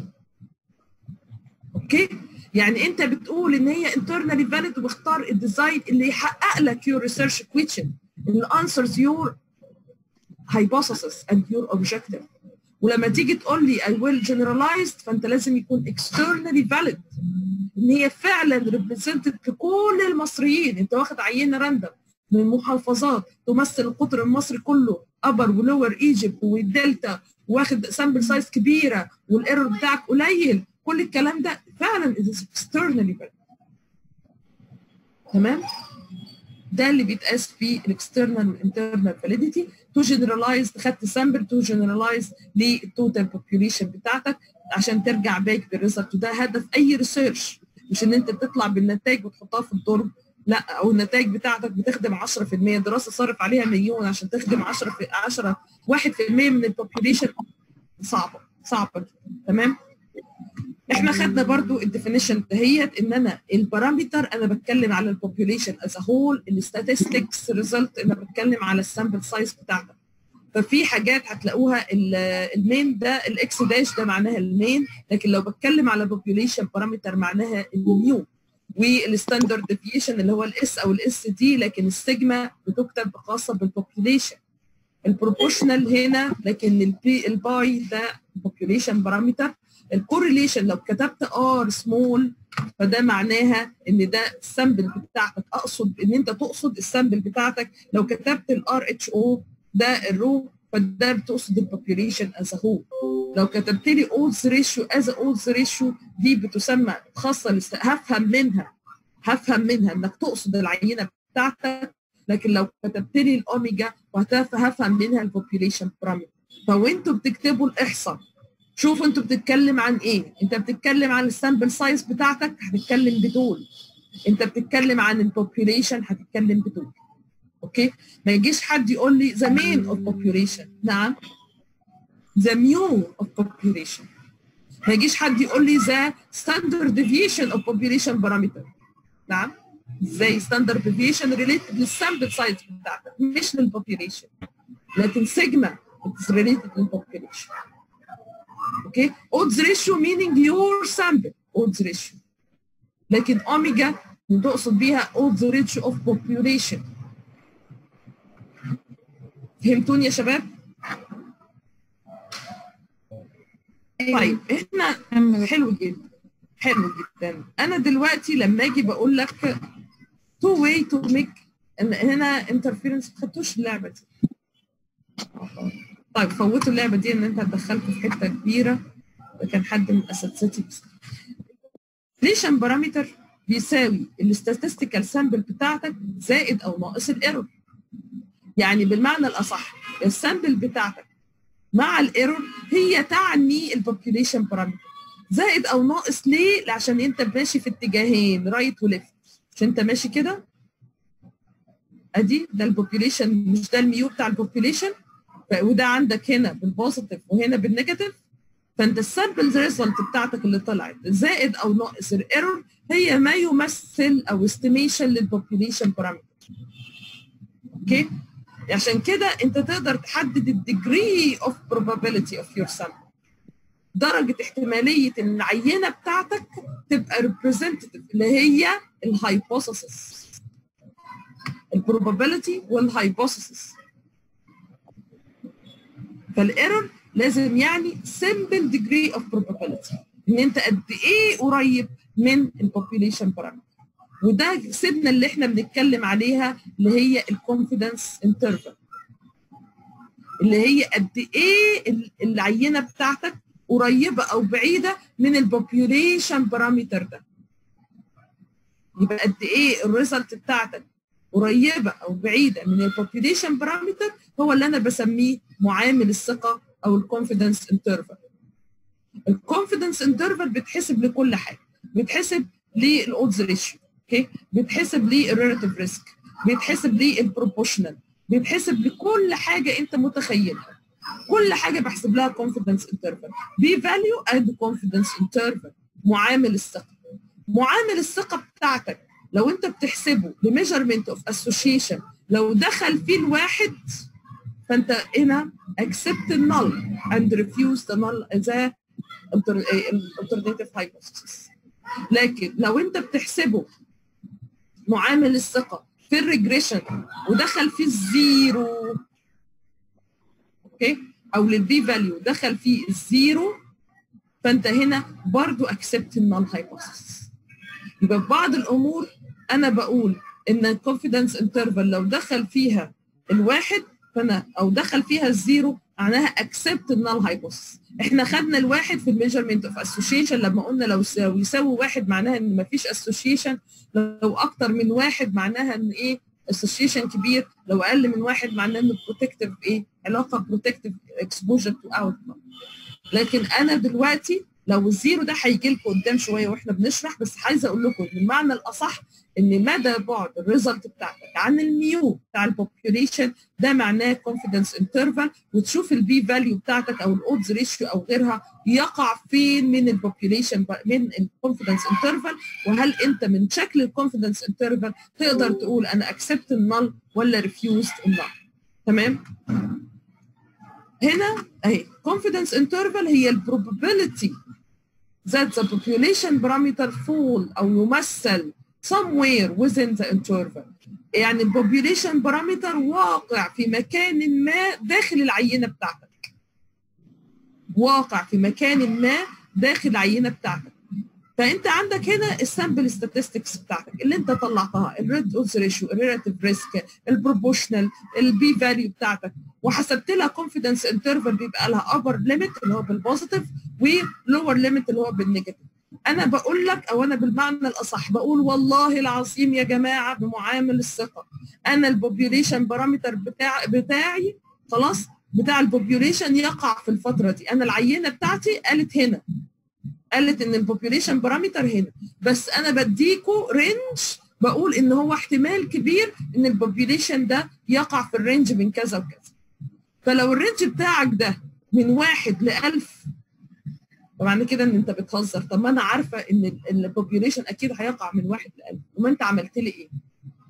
اوكي يعني انت بتقول ان هي internally valid واختار الديزاين اللي يحقق لك your research question اللي answers your hypothesis and your objective ولما تيجي تقول لي I will generalized فانت لازم يكون externally valid ان هي فعلا represented لكل المصريين انت واخد عينه راندم من محافظات تمثل القطر المصري كله ابر ولور ايجيبت والدلتا واخد سامبل سايز كبيره والايرور بتاعك قليل كل الكلام ده فعلا it is externally valid تمام ده اللي بيتقاس فيه الاكسترنال والانترنال فاليديتي تو جنرالايز خدت سامبل تو جنرالايز للتوتال بوبيوليشن بتاعتك عشان ترجع باك بالريزلت وده هدف اي ريسيرش مش ان انت تطلع بالنتائج وتحطها في الدرج لا او النتائج بتاعتك بتخدم 10% دراسه صرف عليها مليون عشان تخدم 10 في 10 1% من البوبيوليشن صعبه صعبه جدا تمام احنا خدنا برضو الديفينيشن دهيت ان انا البارامتر انا بتكلم على البوبيوليشن از هول الستاتستكس ريزلت انا بتكلم على السامبل سايز بتاعتك ففي حاجات هتلاقوها ال- المين ده الاكس داش ده معناها المين لكن لو بتكلم على بوبيوليشن بارامتر معناها الميو والستاندرد ديفيشن اللي هو الاس او الاس دي لكن السيجما بتكتب خاصه بالبوبيوليشن البروبورشنال هنا لكن البي الباي ده بوبيوليشن بارامتر الكورليشن لو كتبت ار سمول فده معناها ان ده السامبل بتاعتك اقصد ان انت تقصد السامبل بتاعتك لو كتبت الار اتش او ده الرو فده بتقصد البوبيوليشن از هول لو كتبت لي اولز ريشيو از اولز ريشيو دي بتسمى خاصه لست... هفهم منها هفهم منها انك تقصد العينه بتاعتك لكن لو كتبت لي الاوميجا هفهم منها البوبيوليشن بارامتر فوانتوا بتكتبوا الاحصاء شوفوا انتوا بتتكلم عن ايه انت بتتكلم عن السامبل سايز بتاعتك هتتكلم بدول انت بتتكلم عن البوبيوليشن هتتكلم بدول اوكي ما يجيش حد يقول لي the mean of population نعم the mu of population ما يجيش حد يقول لي the standard deviation of population parameter نعم زي standard deviation related للسامبل سايز بتاعتك مش للبوبيوليشن لكن سيجما it's related للبوبيوليشن اوكي odds ratio meaning your sample odds ratio لكن اوميجا تقصد بيها odds ratio of population فهمتوني يا شباب؟ طيب احنا حلو جدا حلو جدا انا دلوقتي لما اجي بقول لك تو واي تو ميك هنا انترفيرنس ما خدتوش اللعبه دي طيب فوتوا اللعبه دي ان انت هتدخلكم في حته كبيره ده كان حد من اساتذتي ليشن بارامتر بيساوي الاستاتستيكال سامبل بتاعتك زائد او ناقص الايرور يعني بالمعنى الاصح السامبل بتاعتك مع الايرور هي تعني البوبيوليشن بارامتر زائد او ناقص ليه؟ عشان انت ماشي في اتجاهين رايت وليفت مش انت ماشي كده ادي ده البوبيوليشن مش ده الميو بتاع البوبيوليشن ف- وده عندك هنا بالبوزيتيف وهنا بالنيجاتيف فانت السامبل ريزلت بتاعتك اللي طلعت زائد او ناقص الايرور هي ما يمثل او استيميشن للبوبوليشن بارامتر اوكي عشان كده انت تقدر تحدد الديجري اوف probability اوف يور sample درجة احتمالية ان العينة بتاعتك تبقى representative اللي هي الهايبوثيسيس البروبابيلتي والهايبوثيسيس فالايرور لازم يعني simple degree of probability ان انت قد ايه قريب من البوبوليشن بارامتر وده سيبنا اللي احنا بنتكلم عليها اللي هي الكونفيدنس انترفال اللي هي قد ايه ال- العينه بتاعتك قريبه او بعيده من البوبوليشن بارامتر ده يبقى قد ايه الريزلت بتاعتك قريبه او بعيده من البوبوليشن بارامتر هو اللي انا بسميه معامل الثقه او الكونفيدنس انترفال الكونفيدنس انترفال بتحسب لكل حاجه بتحسب للاودز ريشيو اوكي بتحسب للريلاتيف ريسك بيتحسب للبروبوشنال بيتحسب لكل حاجه انت متخيلها كل حاجه بحسب لها كونفيدنس انترفال بي فاليو اند كونفيدنس انترفال معامل الثقه معامل الثقه بتاعتك لو انت بتحسبه لميجرمنت اوف اسوشيشن لو دخل فيه الواحد فانت هنا accept the null and refuse the null the alternative hypothesis لكن لو انت بتحسبه معامل الثقه في الريجريشن ودخل فيه الزيرو اوكي او للبي فاليو دخل فيه الزيرو فانت هنا برضو accept النال hypothesis يبقى في بعض الامور انا بقول ان الكونفيدنس انترفال لو دخل فيها الواحد فانا او دخل فيها الزيرو معناها accept النال hypothesis احنا خدنا الواحد في الميجرمنت اوف اسوشيشن لما قلنا لو يساوي يساوي واحد معناها ان مفيش اسوشيشن لو اكتر من واحد معناها ان ايه اسوشيشن كبير لو اقل من واحد معناه انه بروتكتيف ايه علاقه بروتكتيف اكسبوجر تو اوتكم لكن انا دلوقتي لو الزيرو ده هيجي لكم قدام شويه واحنا بنشرح بس عايزه اقول لكم ان المعنى الاصح ان مدى بعد الريزلت بتاعتك عن الميو بتاع البوبيوليشن ده معناه كونفيدنس انترفال وتشوف البي فاليو بتاعتك او الاودز ريشيو او غيرها يقع فين من البوبيوليشن من الكونفيدنس انترفال وهل انت من شكل الكونفيدنس انترفال تقدر تقول انا اكسبت النل ولا ريفيوزد النل تمام هنا اهي confidence interval هي البروبابيلتي that the population parameter fall او يمثل somewhere within the interval يعني البوبيوليشن بارامتر واقع في مكان ما داخل العينه بتاعتك واقع في مكان ما داخل العينه بتاعتك فانت عندك هنا السامبل statistics بتاعتك اللي انت طلعتها الريد اودز ريشيو الريلاتيف ريسك البروبوشنال البي فاليو بتاعتك وحسبت لها كونفيدنس انترفال بيبقى لها ابر ليميت اللي هو بالبوزيتيف ولور ليميت اللي هو بالنيجاتيف انا بقول لك او انا بالمعنى الاصح بقول والله العظيم يا جماعه بمعامل الثقه انا البوبيوليشن بارامتر بتاع بتاعي خلاص بتاع البوبيوليشن يقع في الفتره دي انا العينه بتاعتي قالت هنا قالت ان البوبيوليشن بارامتر هنا بس انا بديكوا رينج بقول ان هو احتمال كبير ان البوبيوليشن ده يقع في الرينج من كذا وكذا فلو الرينج بتاعك ده من واحد ل 1000 طبعا كده ان انت بتهزر طب ما انا عارفه ان البوبيوليشن اكيد هيقع من واحد ل 1000 وما انت عملت لي ايه؟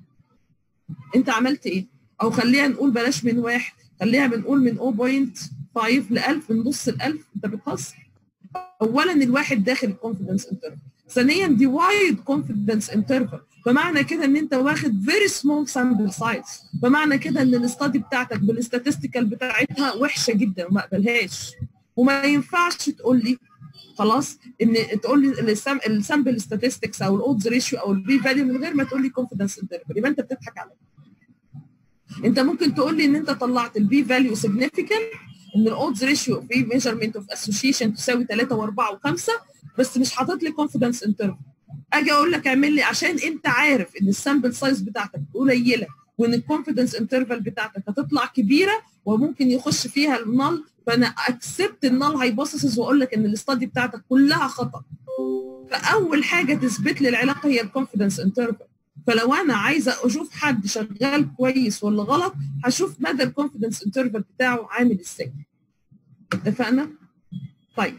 انت عملت ايه؟ او خلينا نقول بلاش من واحد خليها بنقول من 0.5 ل 1000 من نص ل 1000 انت بتهزر اولا الواحد داخل الكونفدنس انترفال ثانيا دي وايد كونفدنس انترفال فمعنى كده ان انت واخد فيري سمول سامبل سايز فمعنى كده ان الاستادي بتاعتك بالاستاتستيكال بتاعتها وحشه جدا وما اقبلهاش وما ينفعش تقول لي خلاص ان تقول لي السامبل ستاتستكس او الاودز ريشيو او البي فاليو من غير ما تقول لي كونفدنس انترفال يبقى انت بتضحك عليا انت ممكن تقول لي ان انت طلعت البي فاليو سيجنيفيكانت ان الاودز ريشيو في ميجرمنت اوف اسوشيشن تساوي 3 و4 و5 بس مش حاطط لي كونفدنس انترفال اجي اقول لك اعمل لي عشان انت عارف ان السامبل سايز بتاعتك قليله وان الكونفدنس انترفال بتاعتك هتطلع كبيره وممكن يخش فيها النل فانا اكسبت النل هايبوثيسيس واقول لك ان الاستادي بتاعتك كلها خطا فاول حاجه تثبت لي العلاقه هي الكونفدنس انترفال فلو انا عايزه اشوف حد شغال كويس ولا غلط هشوف مدى الكونفدنس انترفال بتاعه عامل ازاي اتفقنا طيب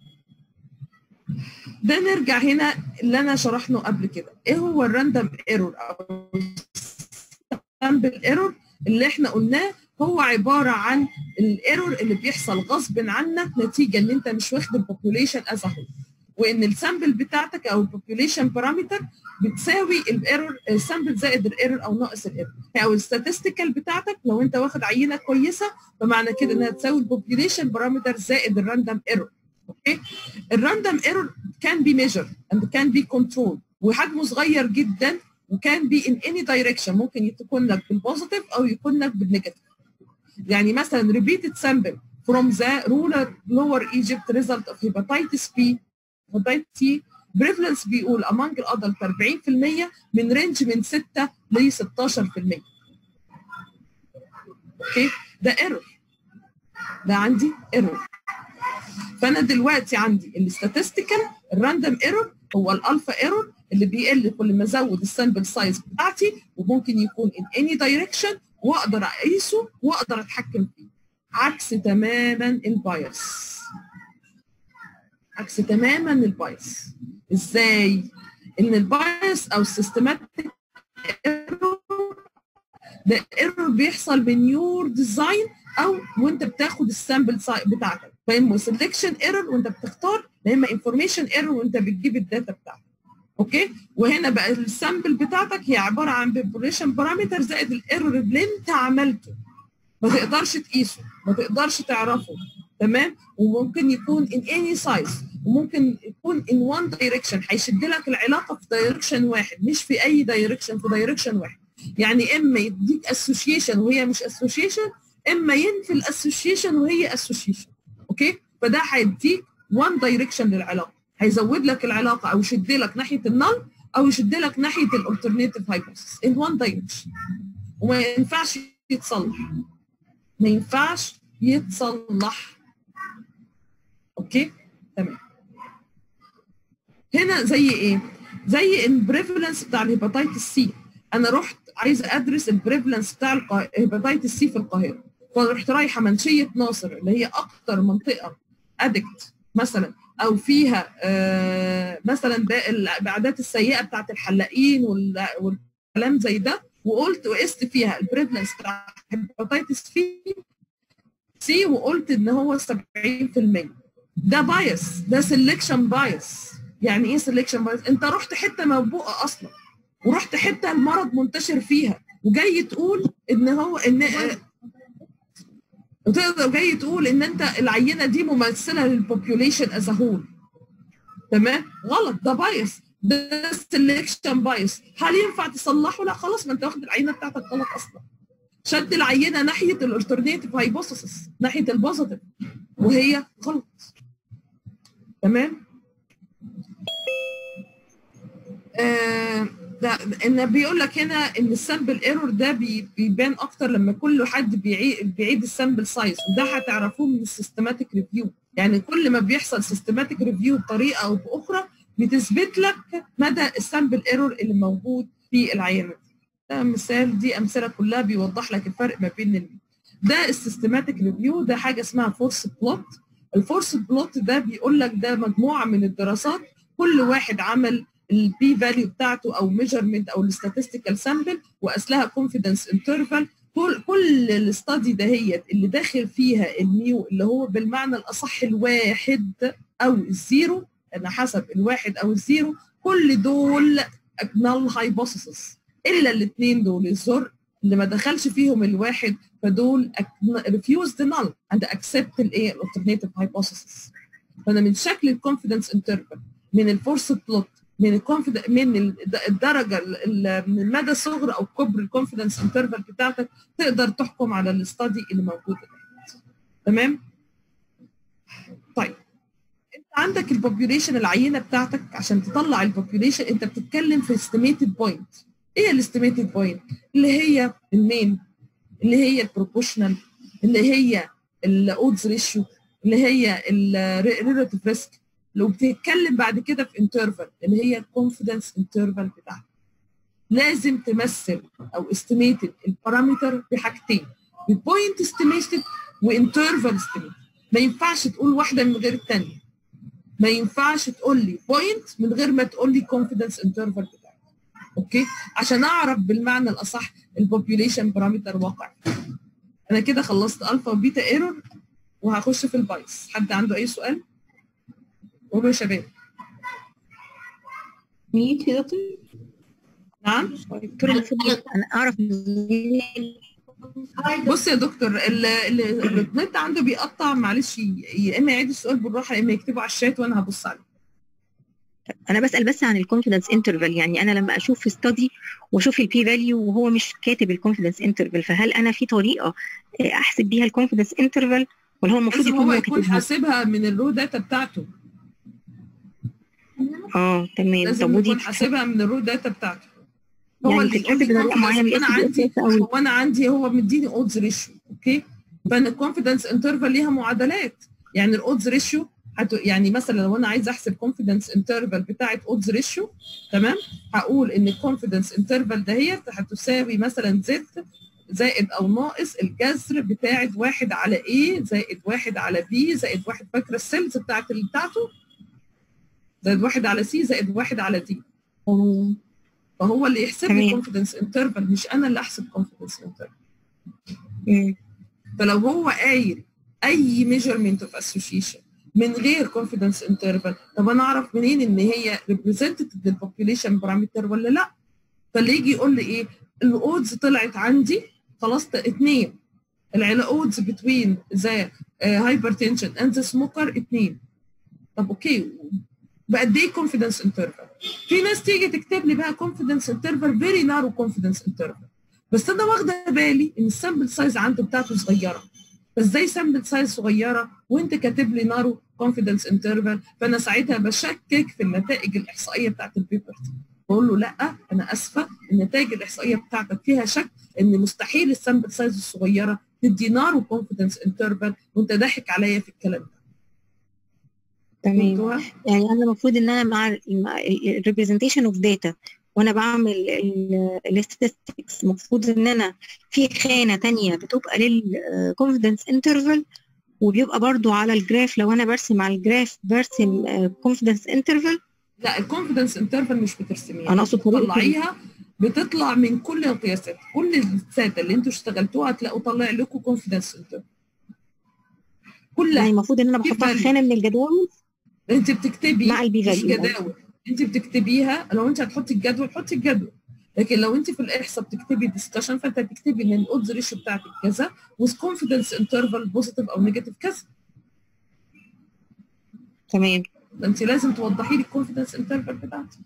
ده نرجع هنا اللي انا شرحناه قبل كده ايه هو الراندوم ايرور او سامبل ايرور اللي احنا قلناه هو عباره عن الايرور اللي بيحصل غصب عنك نتيجه ان انت مش واخد البوبوليشن از هول وان السامبل بتاعتك او البوبوليشن بارامتر بتساوي الايرور السامبل زائد الايرور او ناقص الايرور او الستاتستيكال بتاعتك لو انت واخد عينه كويسه فمعنى كده انها تساوي البوبوليشن بارامتر زائد الراندوم ايرور اوكي الراندوم ايرور كان بي ميجر اند كان بي كنترول وحجمه صغير جدا وكان بي ان اني دايركشن ممكن يكون لك بالبوزيتيف او يكون لك بالنيجاتيف يعني مثلا repeated sample from the rural lower Egypt result of hepatitis B hepatitis C prevalence بيقول among الادلت 40% من رينج من 6 ل 16% اوكي ده ايرور ده عندي ايرور فانا دلوقتي عندي الاستاتستيكال الراندوم ايرور هو الالفا ايرور اللي بيقل كل ما ازود السامبل سايز بتاعتي وممكن يكون in any direction واقدر اقيسه واقدر اتحكم فيه عكس تماما البايس عكس تماما البايس ازاي ان البايس او السيستماتيك ايرور ده ايرور بيحصل من يور ديزاين او وانت بتاخد السامبل بتاعتك فاما سelection ايرور وانت بتختار يا اما انفورميشن ايرور وانت بتجيب الداتا بتاعتك اوكي وهنا بقى السامبل بتاعتك هي عباره عن بوبوليشن بارامتر زائد الايرور اللي انت عملته ما تقدرش تقيسه ما تقدرش تعرفه تمام وممكن يكون ان اني سايز وممكن يكون ان وان دايركشن هيشد لك العلاقه في دايركشن واحد مش في اي دايركشن في دايركشن واحد يعني اما يديك اسوشيشن وهي مش اسوشيشن اما ينفي الاسوشيشن وهي اسوشيشن اوكي فده هيديك وان دايركشن للعلاقه هيزود لك العلاقه او يشد لك ناحيه النل او يشد لك ناحيه الالترناتيف هايبوثيسيس ان وان دايركشن وما ينفعش يتصلح ما ينفعش يتصلح اوكي تمام هنا زي ايه زي البريفالنس بتاع الهيباتيتس سي انا رحت عايزه ادرس البريفالنس بتاع الهيباتيتس سي في القاهره فرحت رايحه منشيه ناصر اللي هي اكتر منطقه ادكت مثلا او فيها آه مثلا العادات السيئه بتاعت الحلاقين والكلام زي ده وقلت وقست فيها البريفلنس بتاع هيباتيتس سي سي وقلت ان هو 70% ده بايس ده سelection بايس يعني ايه سelection بايس انت رحت حته موبوءه اصلا ورحت حته المرض منتشر فيها وجاي تقول ان هو ان وتقدر جاي تقول ان انت العينه دي ممثله للبوبيوليشن از هول تمام غلط ده بايس ده سelection بايس هل ينفع تصلحه لا خلاص ما انت واخد العينه بتاعتك غلط اصلا شد العينه ناحيه الالترناتيف هايبوثيسيس ناحيه البوزيتيف وهي غلط تمام آه ده ان بيقول لك هنا ان السامبل ايرور ده بي بيبان اكتر لما كل حد بيعيد بيعيد السامبل سايز وده هتعرفوه من السيستماتيك ريفيو يعني كل ما بيحصل سيستماتيك ريفيو بطريقه او باخرى بتثبت لك مدى السامبل ايرور اللي موجود في العينه ده مثال دي امثله كلها بيوضح لك الفرق ما بين ال... ده السيستماتيك ريفيو ده حاجه اسمها فورس بلوت الفورس بلوت ده بيقول لك ده مجموعه من الدراسات كل واحد عمل البي فاليو بتاعته او ميجرمنت او الستاتستيكال سامبل وقاس لها كونفيدنس انترفال كل كل الاستادي دهيت اللي داخل فيها الميو اللي هو بالمعنى الاصح الواحد او الزيرو انا حسب الواحد او الزيرو كل دول نال هايبوثيسيس الا الاثنين دول الزر اللي ما دخلش فيهم الواحد فدول ريفيوزد نال اند اكسبت الايه الالترناتيف هايبوثيسيس فانا من شكل الكونفيدنس انترفال من الفورس بلوت من الكونفيدنس من الدرجه من مدى صغر او كبر الكونفيدنس انترفال بتاعتك تقدر تحكم على الاستادي اللي موجوده تمام طيب انت عندك البوبيوليشن العينه بتاعتك عشان تطلع البوبيوليشن انت بتتكلم في استيميتد بوينت ايه الاستيميتد بوينت اللي هي المين اللي هي البروبوشنال اللي هي الاودز ريشيو اللي هي الريلاتيف ريسك لو بتتكلم بعد كده في انترفال اللي هي الكونفيدنس انترفال بتاعتك لازم تمثل او استيميتد البارامتر بحاجتين ببوينت استيميتد وانترفال استيميتد ما ينفعش تقول واحده من غير الثانيه ما ينفعش تقول لي بوينت من غير ما تقول لي كونفيدنس انترفال بتاعك اوكي عشان اعرف بالمعنى الاصح البوبيوليشن بارامتر واقع انا كده خلصت الفا وبيتا ايرور وهخش في البايس حد عنده اي سؤال قولوا يا شباب ميت يا دكتور نعم دكتور المفروض انا اعرف بص يا دكتور ال- ال- النت عنده بيقطع معلش ي- يا اما يعيد السؤال بالراحه يا اما يكتبه على الشات وانا هبص عليه انا بسال بس عن الكونفيدنس انترفال يعني انا لما اشوف في ستادي واشوف البي فاليو وهو مش كاتب الكونفيدنس انترفال فهل انا في طريقه آه، احسب بيها الكونفيدنس انترفال ولا هو المفروض لازم يكون هو هو يكون كاتبها حاسبها من الرو داتا بتاعته اه تمام طب لازم ودي يكون حاسبها من الرو داتا بتاعته هو يعني اللي يقول بتتحسب لي بطريقه معينه confidence. انا بيقيس عندي بيقيس قوي هو انا عندي هو مديني اودز ريشيو اوكي فانا الكونفيدنس انترفال ليها معادلات يعني الاودز ريشيو هت... يعني مثلا لو انا عايز احسب كونفيدنس انترفال بتاعه اودز ريشيو تمام هقول ان الكونفيدنس انترفال دهيت هتساوي مثلا زد زائد او ناقص الجذر بتاعه واحد على ايه زائد واحد على بي زائد واحد فاكره السيلز بتاعت اللي بتاعته زائد واحد على سي زائد واحد على دي فهو اللي يحسب لي تمام. كونفيدنس انترفال مش انا اللي احسب كونفيدنس انترفال مم. فلو هو قايل اي ميجرمنت اوف اسوشيشن من غير كونفيدنس انترفال طب انا اعرف منين ان هي ريبريزنتيف للبوبيوليشن بارامتر ولا لا فاللي يجي يقول لي ايه الاودز طلعت عندي خلاص اثنين العلاقودز بتوين ذا هايبرتنشن اند ذا سموكر اثنين طب اوكي بقد ايه كونفيدنس انترفال في ناس تيجي تكتب لي بقى كونفيدنس انترفال فيري نارو كونفيدنس انترفال بس انا واخده بالي ان السامبل سايز عنده بتاعته صغيره فازاي سامبل سايز صغيره وانت كاتب لي نارو كونفيدنس انترفال فانا ساعتها بشكك في النتائج الاحصائيه بتاعت البيبر دي بقول له لا انا اسفه النتائج الاحصائيه بتاعتك فيها شك ان مستحيل السامبل سايز الصغيره تدي نارو كونفيدنس انترفال وانت ضاحك عليا في الكلام ده تمام فهمتوها؟ يعني انا المفروض ان انا مع الريبريزنتيشن اوف داتا وانا بعمل الاستاتستكس المفروض ان انا في خانه تانية بتبقى للكونفدنس انترفال وبيبقى برضو على الجراف لو انا برسم على الجراف برسم كونفدنس انترفال لا الكونفيدنس انترفال مش بترسميها أنا أقصد طريقة تطلعيها بتطلع من كل القياسات كل الساتا اللي انتوا اشتغلتوها هتلاقوا طلع لكم كونفيدنس انترفال يعني كلها المفروض ان انا في بحطها في value. خانه من الجدول انت بتكتبي مع البي مش فاليو جداول انت بتكتبيها لو انت هتحطي الجدول حطي الجدول لكن لو انت في الاحصاء بتكتبي ديسكشن فانت هتكتبي ان الاودز ريشيو بتاعتك كذا with confidence interval بوزيتيف او نيجاتيف كذا تمام فانت لازم توضحي لي الكونفيدنس انترفال بتاعتك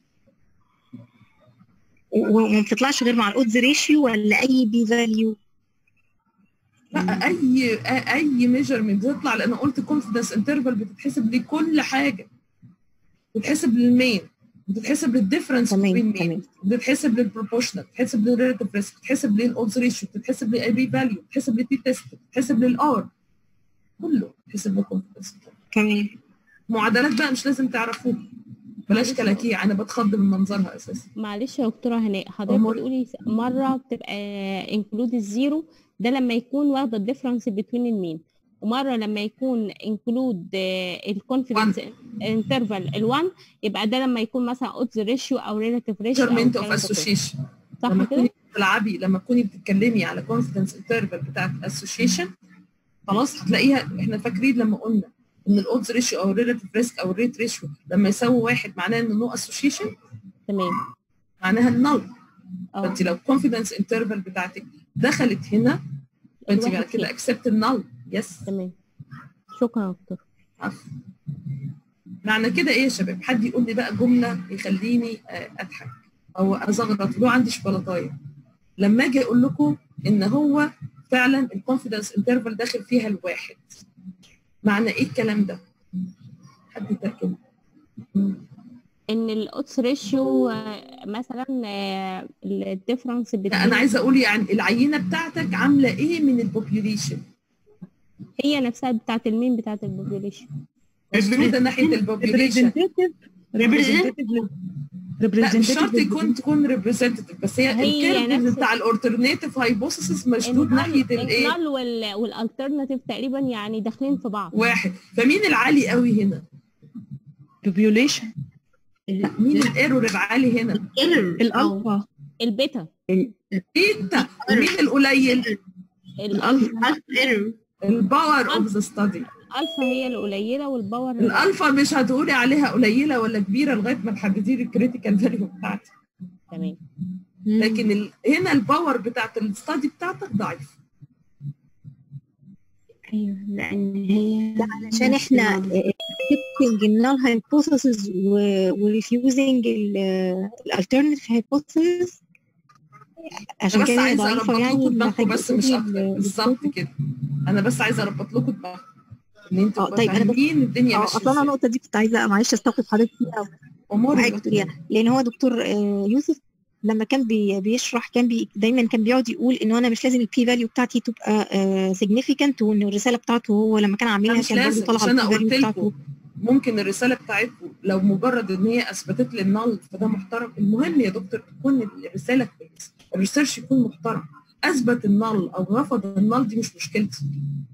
و- وما بتطلعش غير مع الاودز ريشيو ولا اي بي فاليو لا اي اي ميجرمنت بتطلع لان قلت كونفيدنس انترفال بتتحسب لكل حاجه بتتحسب للمين بتتحسب للديفرنس تمام، بين تمام. مين بتتحسب للبروبورشنال بتتحسب للريلاتيف ريسك بتتحسب للاودز ريشيو بتتحسب للاي بي فاليو بتتحسب للتي تيست بتتحسب للار كله بتتحسب للكونفيدنس تمام معادلات بقى مش لازم تعرفوها بلاش كلاكيع انا بتخض من منظرها اساسا معلش يا دكتورة هناء حضرتك أمور. بتقولي س- مرة بتبقى انكلود الزيرو ده لما يكون واخدة الديفرنس بين المين ومرة لما يكون انكلود الكونفيدنس انترفال ال1 يبقى ده لما يكون مثلا اودز ريشيو او ريلاتيف ريشيو ميجرمنت اوف اسوشيشن صح لما كده؟ تكوني بتلعبي لما تكوني بتتكلمي على كونفيدنس انترفال بتاعت اسوشيشن خلاص هتلاقيها احنا فاكرين لما قلنا ان الاودز ريشيو او الريلاتيف ريسك او الريت ريشيو لما يساوي واحد معناه ان نو اسوشيشن تمام معناها النل اه فانت لو الكونفيدنس انترفال بتاعتك دخلت هنا فانت الواحد بعد كده فيه. اكسبت النل يس تمام شكرا يا دكتور عفوا معنى كده ايه يا شباب حد يقول لي بقى جمله يخليني آه، اضحك او ازغرط له عندي شوكولاتايه لما اجي اقول لكم ان هو فعلا الكونفيدنس انترفال داخل فيها الواحد معنى ايه الكلام ده حد يترجم ان الاودز ريشيو مثلا الديفرنس بين لا انا عايزه اقول يعني العينه بتاعتك عامله ايه من البوبيوليشن هي نفسها بتاعت المين بتاعت البوبيوليشن مفروضه ناحيه البوبيوليشن representative representative لا مش شرط representative يكون تكون ريبريزنتيف بس هي هي الكيرف نفس- بتاع الاورترنيتيف هايبوثيسيس مشدود ناحيه الايه النال وال والالترناتيف تقريبا يعني داخلين في بعض واحد فمين العالي قوي هنا population لا مين الايرور العالي هنا الالفا البيتا بيتا ومين القليل الالفا الباور اوف ذا ستادي الالفا هي القليله والباور الالفا مش هتقولي عليها قليله ولا كبيره لغايه ما تحددي لي الكريتيكال فاليو بتاعتي تمام لكن ال... هنا الباور بتاعت الستادي بتاعتك ضعيف ايوه لان هي علشان احنا accepting النال hypothesis وريفيوزنج الالترناتيف hypothesis عشان بس كده عايزه ضعيفة اربط يعني لكم دماغكم بس مش هيبقوا اكتر ال- بالظبط كده انا بس عايزه اربط لكم دماغكم ان انتوا اه تبقوا طيب انا بس فاهمين الدنيا اه ماشيه اصلا ازاي النقطه دي كنت عايزه معلش استوقف حضرتك فيها اموري وحاجه تقوليها لان هو دكتور آه، يوسف لما كان بي بيشرح كان بي دايما كان بيقعد يقول انه انا مش لازم البي فاليو بتاعتي تبقى سيجنيفيكانت وان الرساله بتاعته هو لما كان عاملها مش كان برضه لازم طالعه مش انا البي قلت فاليو بتاعته لكم ممكن الرساله بتاعتكم لو مجرد ان هي اثبتت لي النال فده محترم المهم يا دكتور تكون الرساله كويسه الريسيرش يكون محترم اثبت النال او رفض النال دي مش مشكلتي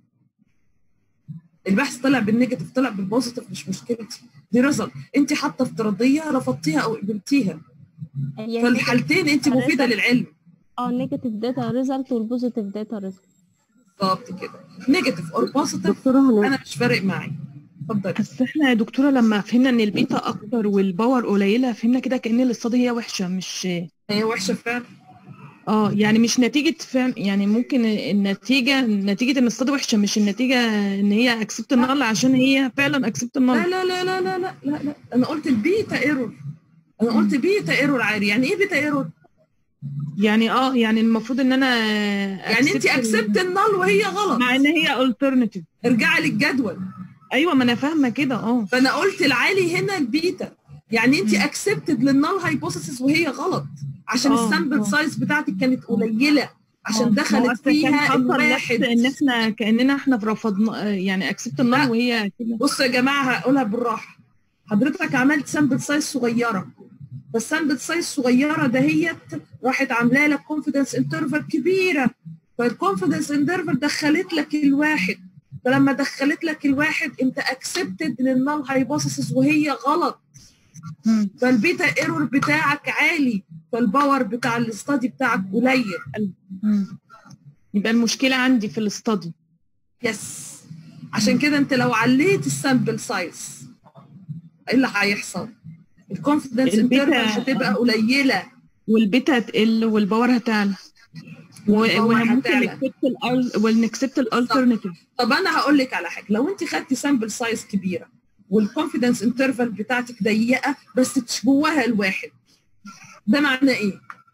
البحث طلع بالنيجاتيف طلع بالبوزيتيف مش مشكلتي دي ريزلت انت حاطه افتراضيه رفضتيها او قبلتيها هي في الحالتين انت مفيده result- للعلم اه نيجاتيف داتا ريزلت والبوزيتيف داتا ريزلت بالظبط كده نيجاتيف اور بوزيتيف دكتورة هنا انا مش فارق معي اتفضلي بس احنا يا دكتوره لما فهمنا ان البيتا اكتر والباور قليله فهمنا كده كأن الاستادي هي وحشه مش هي وحشه فعلا اه يعني مش نتيجه فهم يعني ممكن النتيجه نتيجه ان الاستادي وحشه مش النتيجه ان هي اكسبت النال عشان هي فعلا اكسبت لا النال لا لا لا لا لا لا لا انا قلت البيتا ايرور انا قلت بيتا ايرور عادي يعني ايه بيتا ايرور يعني اه يعني المفروض ان انا يعني انت اكسبت النال وهي غلط مع ان هي الترناتيف ارجعي للجدول ايوه ما انا فاهمه كده اه فانا قلت العالي هنا البيتا يعني انت اكسبتد للنال هايبوثيسيس وهي غلط عشان آه، السامبل آه. سايز بتاعتك كانت قليله آه، عشان ما هو دخلت أصل كان فيها حصل نفس الواحد ان احنا كاننا احنا رفضنا يعني اكسبت النال لا. وهي كده بصوا يا جماعه هقولها بالراحه حضرتك عملت سامبل سايز صغيره فالسامبل سايز صغيره دهيت راحت عامله لك كونفيدنس انترفال كبيره فالكونفيدنس انترفال دخلت لك الواحد فلما دخلت لك الواحد انت اكسبتد للنال هايبوثيسيس وهي غلط مم. فالبيتا ايرور بتاعك عالي فالباور بتاع الاستادي بتاعك قليل مم. يبقى المشكله عندي في الاستادي يس عشان كده انت لو عليت السامبل سايز ايه اللي هيحصل؟ الكونفدنس البيتا- انترفال هتبقى قليله والبيتا هتقل والباور هتعلى و- والباور وممكن هتعلى. نكسبت الأل- ونكسبت الالترناتيف طب انا هقول لك على حاجه لو انت خدتي سامبل سايز كبيره والكونفدنس انترفال بتاعتك ضيقه بس جواها الواحد ده معناه ايه؟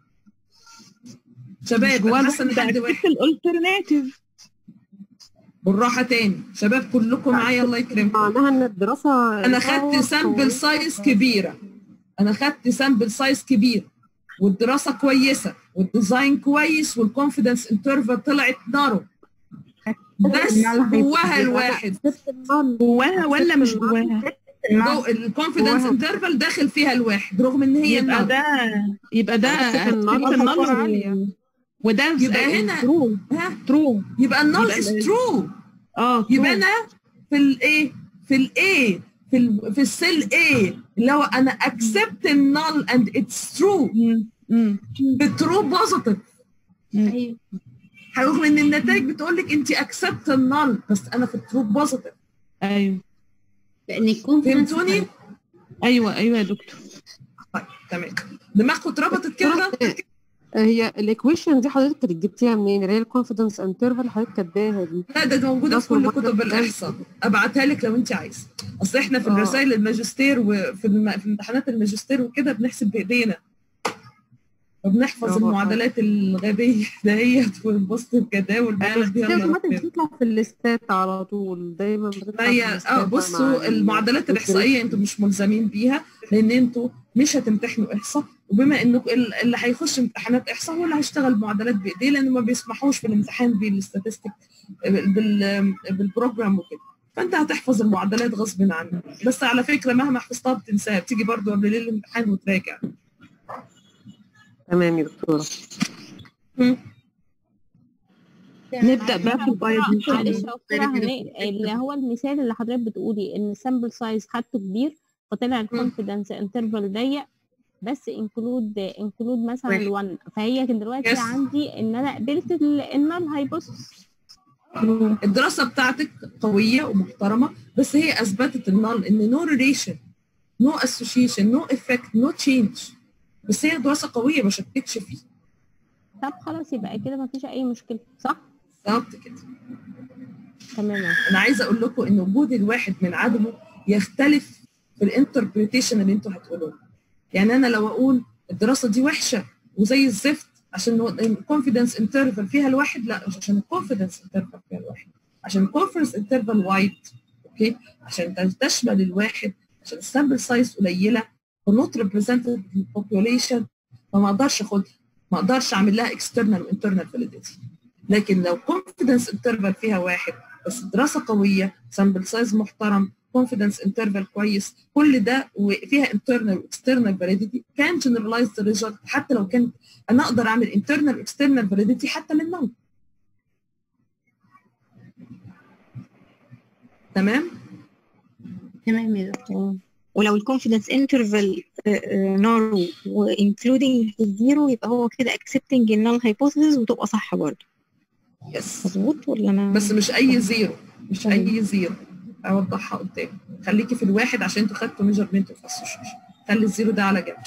شباب انا حاسه ان حد واحد اكسبت الالترناتيف بالراحه تاني شباب كلكم معايا الله يكرمكم معناها ان الدراسة انا خدت سامبل سايز كبيره انا خدت سامبل سايز كبير والدراسه كويسه والديزاين كويس والكونفدنس انترفال طلعت نارو بس جواها الواحد جواها ولا مش جواها جو الكونفدنس انترفال داخل فيها الواحد رغم ان هي يبقى النار ده يبقى ده أكسبت النار أكسبت النار أكبر و- عالية. وده يبقى هنا ترو ها ترو يبقى النار يبقى از ال- ترو اه يبقى true. انا في الايه في الايه في ال في السيل ايه اللي هو انا اكسبت النال اند اتس ترو مم. مم. بالترو بوزيتيف ايوه رغم ان النتائج بتقول لك انت اكسبت النال بس انا في الترو بوزيتيف ايوه لان الكونفدنس فهمتوني؟ ايوه ايوه يا دكتور طيب تمام دماغكم اتربطت كده هي الايكويشن دي حضرتك كانت جبتيها منين اللي هي الكونفدنس انترفال حضرتك كاتباها دي لا ده موجوده في نصر كل وبكر كتب الكلام. الاحصاء ابعتها لك لو انت عايزه اصل احنا في آه. الرسائل الماجستير وفي الم... في امتحانات الماجستير وكده بنحسب بايدينا وبنحفظ آه. المعادلات الغبيه دهيت ونبص في جداول بيعمل بيها دي إلا اوتوماتيك ربنا. بتطلع في الليستات على طول دايما بتطلع هي في الليستات اه بقى مع بصوا ال- المعادلات الاحصائيه انتم مش ملزمين بيها لان انتوا مش هتمتحنوا احصاء وبما انه ال- اللي هيخش امتحانات احصاء هو اللي هيشتغل معادلات بايديه لان ما بيسمحوش في الامتحان بالاستاتستيك بال بالبروجرام وكده فانت هتحفظ المعادلات غصب عنك بس على فكره مهما حفظتها بتنساها بتيجي برضو قبل ليل الامتحان وتراجع تمام يا دكتورة نبدأ بقى في البايوجنيشن معلش يا دكتورة هناء اللي هو المثال اللي حضرتك بتقولي ان السامبل سايز خدته كبير فطلع الكونفيدنس انترفال ضيق بس انكلود انكلود مثلا واحد. الوان فهي كان دلوقتي Yes. عندي ان انا قبلت النال هايبوثيسيس الدراسه بتاعتك قويه ومحترمه بس هي اثبتت النال ان نو ريليشن نو اسوشيشن نو افكت نو تشينج بس هي دراسه قويه ما شككش فيه طب خلاص يبقى كده مفيش اي مشكله صح بالظبط كده تمام انا عايزه اقول لكم ان وجود الواحد من عدمه يختلف في الانتربريتيشن اللي انتوا هتقولوه يعني انا لو اقول الدراسه دي وحشه وزي الزفت عشان الكونفيدنس انترفال فيها الواحد لا مش عشان الكونفيدنس انترفال فيها الواحد عشان الكونفيدنس انترفال وايد اوكي عشان تشمل الواحد عشان السامبل سايز قليله ونوت ريبريزنتد البوبوليشن فما اقدرش اخدها ما اقدرش اعمل لها اكسترنال وانترنال فاليديتي لكن لو كونفيدنس انترفال فيها واحد بس دراسه قويه سامبل سايز محترم كونفيدنس انترفال كويس كل ده وفيها انترنال واكسترنال فاليديتي كان جنرالايز ريزلت حتى لو كان انا اقدر اعمل انترنال واكسترنال فاليديتي حتى من نوم تمام تمام يا دكتور ولو الكونفيدنس انترفال نارو وانكلودينج الزيرو يبقى هو كده اكسبتنج النال هايبوثيسيس وتبقى صح برضه يس مظبوط ولا انا بس مش اي زيرو مش اي زيرو اوضحها قدام خليكي في الواحد عشان انتوا خدتوا ميجرمنت وفي السوشيال خلي الزيرو ده على جنب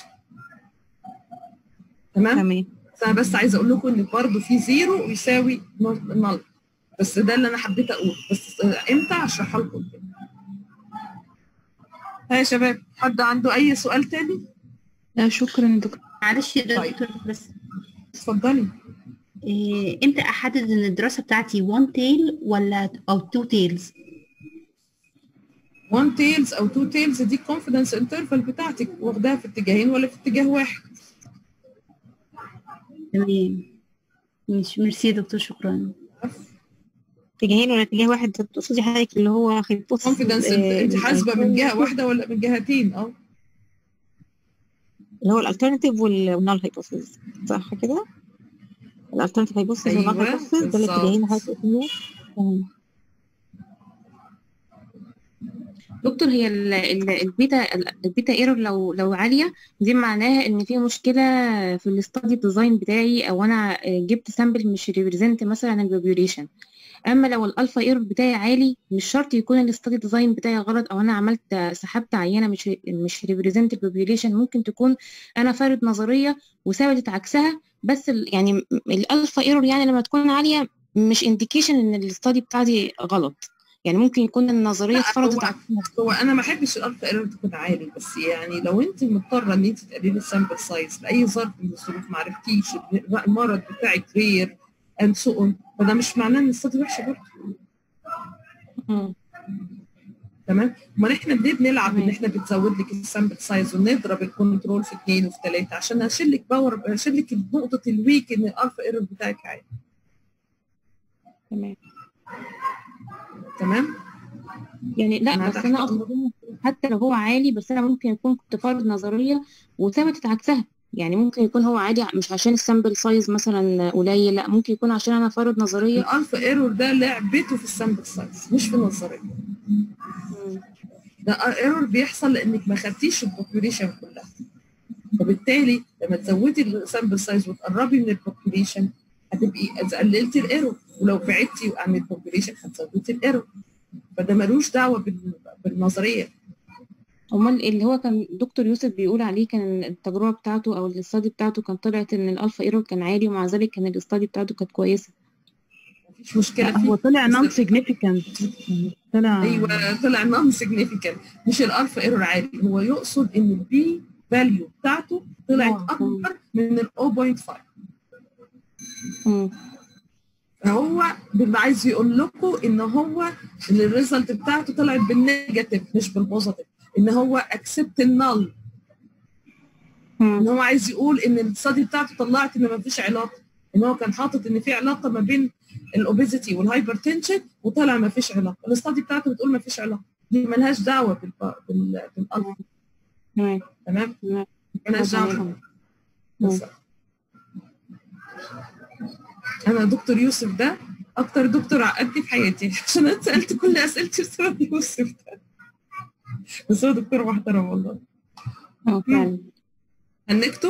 تمام تمام بس انا بس عايزه اقول لكم ان برضه في زيرو يساوي نل بس ده اللي انا حبيت اقول بس امتى هشرحها لكم قدام ها يا شباب حد عنده اي سؤال تاني لا شكرا يا دكتور معلش يا طيب. دكتور بس اتفضلي إيه امتى احدد ان الدراسه بتاعتي وان تيل ولا او تو تيلز وان تيلز او تو تيلز دي الكونفدنس انترفال بتاعتك واخداها في اتجاهين ولا في اتجاه واحد تمام مش ميرسي يا دكتور شكرا اتجاهين ولا اتجاه واحد تقصدي حضرتك اللي هو هيبوثيسيس كونفدنس انت حاسبه من جهه واحده ولا من جهتين اه اللي هو الالترناتيف والنال هايبوثيسيس صح كده؟ الالترناتيف هايبوثيسيس والنال أيوة، هايبوثيسيس ده بالظبط. الاتجاهين اللي حضرتك قلتيهم تمام دكتور هي ال- ال- البيتا البيتا ايرور لو لو عاليه دي معناها ان في مشكله في الاستادي ديزاين بتاعي او انا جبت سامبل مش ريبريزنت مثلا البوبيوليشن اما لو الالفا ايرور بتاعي عالي مش شرط يكون الاستادي ديزاين بتاعي غلط او انا عملت سحبت عينه مش مش ريبريزنت البوبيوليشن ممكن تكون انا فارض نظريه وثبتت عكسها بس ال- يعني م- الالفا ايرور يعني لما تكون عاليه مش انديكيشن ان الاستادي بتاعتي غلط يعني ممكن يكون النظريه لا، اتفرضت هو- عكسها هو انا ما احبش الالفا ايرور تكون عالي بس يعني لو انت مضطره ان انت تقللي السامبل سايز لاي ظرف من الظروف ما عرفتيش المرض بتاعك رير اند سو اون فده مش معناه ان الصدر وحشه برضه تمام امال احنا ليه بنلعب ان احنا بتزود لك السامبل سايز ونضرب الكنترول في اثنين وفي ثلاثه عشان اشيل لك باور اشيل لك نقطه الويك ان الالفا ايرور بتاعك عالي تمام تمام يعني لا أنا بس تحت انا اقصد إن حتى لو هو عالي بس انا ممكن يكون كنت فارض نظريه وثبتت عكسها يعني ممكن يكون هو عالي مش عشان السامبل سايز مثلا قليل لا ممكن يكون عشان انا فارض نظريه الالفا ايرور ده لعبته في السامبل سايز مش في النظريه ده ايرور بيحصل لانك ما خدتيش البوبوليشن كلها وبالتالي لما تزودي السامبل سايز وتقربي من البوبوليشن هتبقي قللتي الايرور ولو بعدتي عن البوبوليشن هتزودي الايرور فده ملوش دعوه بال- بالنظريه امال اللي هو كان دكتور يوسف بيقول عليه كان التجربه بتاعته او الاستادي بتاعته كان طلعت ان الالفا ايرور كان عالي ومع ذلك كان الاستادي بتاعته كانت كويسه مفيش مشكله لا، هو فيه طلع بس- نون سيجنيفيكانت طلع ايوه طلع نون سيجنيفيكانت مش الالفا ايرور عالي هو يقصد ان البي فاليو بتاعته طلعت اكبر من ال 0.5 فهو بيبقى عايز يقول لكم ان هو ان الريزلت بتاعته طلعت بالنيجاتيف مش بالبوزيتيف ان هو اكسبت النال ان هو عايز يقول ان الاستادي بتاعته طلعت ان ما فيش علاقه ان هو كان حاطط ان في علاقه ما بين الاوبيزيتي والهايبرتنشن وطلع ما فيش علاقه الاستادي بتاعته بتقول ما فيش علاقه دي ملهاش دعوه بال بال بالالفا تمام تمام ملهاش دعوه بس. انا دكتور يوسف ده اكتر دكتور عقدني في حياتي عشان انا سالت كل اسئلتي بسبب يوسف ده بس هو دكتور محترم والله اه فعلا هنكتب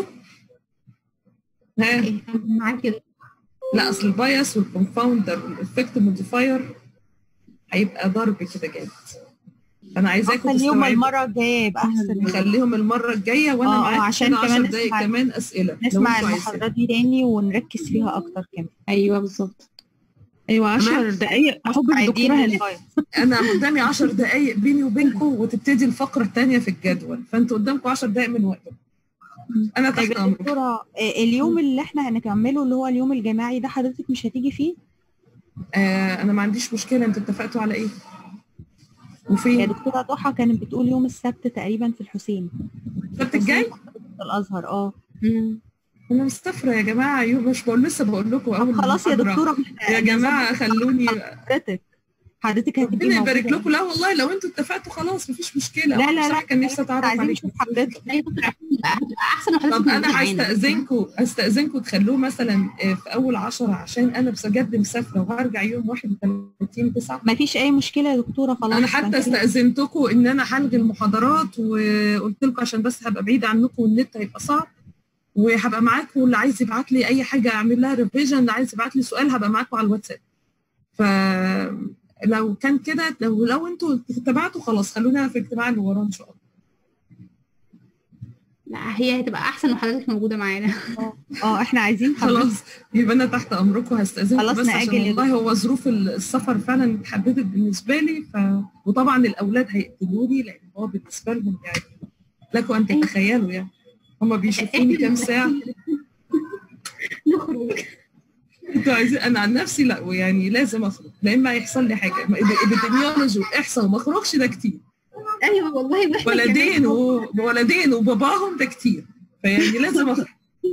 ها معاك كده لا اصل البايس والكونفاوندر والافكت موديفاير هيبقى ضرب كده جامد انا عايزاكم خليهم تستوعبوا المره الجايه يبقى احسن نخليهم المره الجايه وانا اه اه معاك عشان كده 10 كمان دقايق نسمع كمان اسئله لو نسمع انتوا عايزين المحاضرات دي تاني ونركز فيها اكتر كمان ايوه بالظبط ايوه 10 تمام. دقايق حب الدكتوره هنا انا قدامي 10 دقايق بيني وبينكم وتبتدي الفقره الثانيه في الجدول فانتوا قدامكم 10 دقايق من وقتكم انا طيب تحت يا امرك دكتوره آه، اليوم اللي احنا هنكمله اللي هو اليوم الجماعي ده حضرتك مش هتيجي فيه آه انا ما عنديش مشكله انتوا اتفقتوا على ايه يا وفين دكتوره ضحى كانت بتقول يوم السبت تقريبا في الحسين السبت الجاي في الازهر اه انا مستفره يا جماعه يوم مش بقول لسه بقول لكم اول خلاص يا محاضرة. دكتوره يا جماعه خلوني حضرتك حضرتك هتبقي ربنا يبارك موجودة. لكم لا والله لو انتوا اتفقتوا خلاص مفيش مشكله لا، لا، بصراحة لا، كان نفسي اتعرف عايزين عليكم نشوف حضرتك احسن وحضرتك طب انا موجودة معانا. هستاذنكم هستاذنكم تخلوه مثلا آه، في اول عشرة عشان انا بجد مسافره وهرجع يوم 31 9 مفيش اي مشكله يا دكتوره خلاص انا حتى هنخلي- استاذنتكم ان انا هلغي المحاضرات وقلت لكم عشان بس هبقى بعيده عنكم والنت هيبقى صعب وهبقى معاكم اللي عايز يبعت لي اي حاجه اعمل لها ريفيجن اللي عايز يبعت لي سؤال هبقى معاكم على الواتساب فلو كان كده لو لو انتوا اتبعتوا خلاص خلونا في الاجتماع اللي وراه ان شاء الله لا هي هتبقى احسن وحضرتك موجوده معانا اه احنا عايزين حضرتك خلاص يبقى انا تحت امركم هستاذنكم خلاص بس عشان نأجل يا والله هو ظروف السفر فعلا اتحددت بالنسبه لي ف... وطبعا الاولاد هيقتلوني لان هو بالنسبه لهم يعني لكم ان تتخيلوا يعني هم بيشوفوني كام ساعه نخرج انتوا عايزين انا عن نفسي لا ويعني لازم اخرج لا اما هيحصل لي حاجه ابيديميولوجي واحصاء وما اخرجش ده كتير ايوه والله واحنا ولدين كمان. وولدين وباباهم ده كتير فيعني لازم اخرج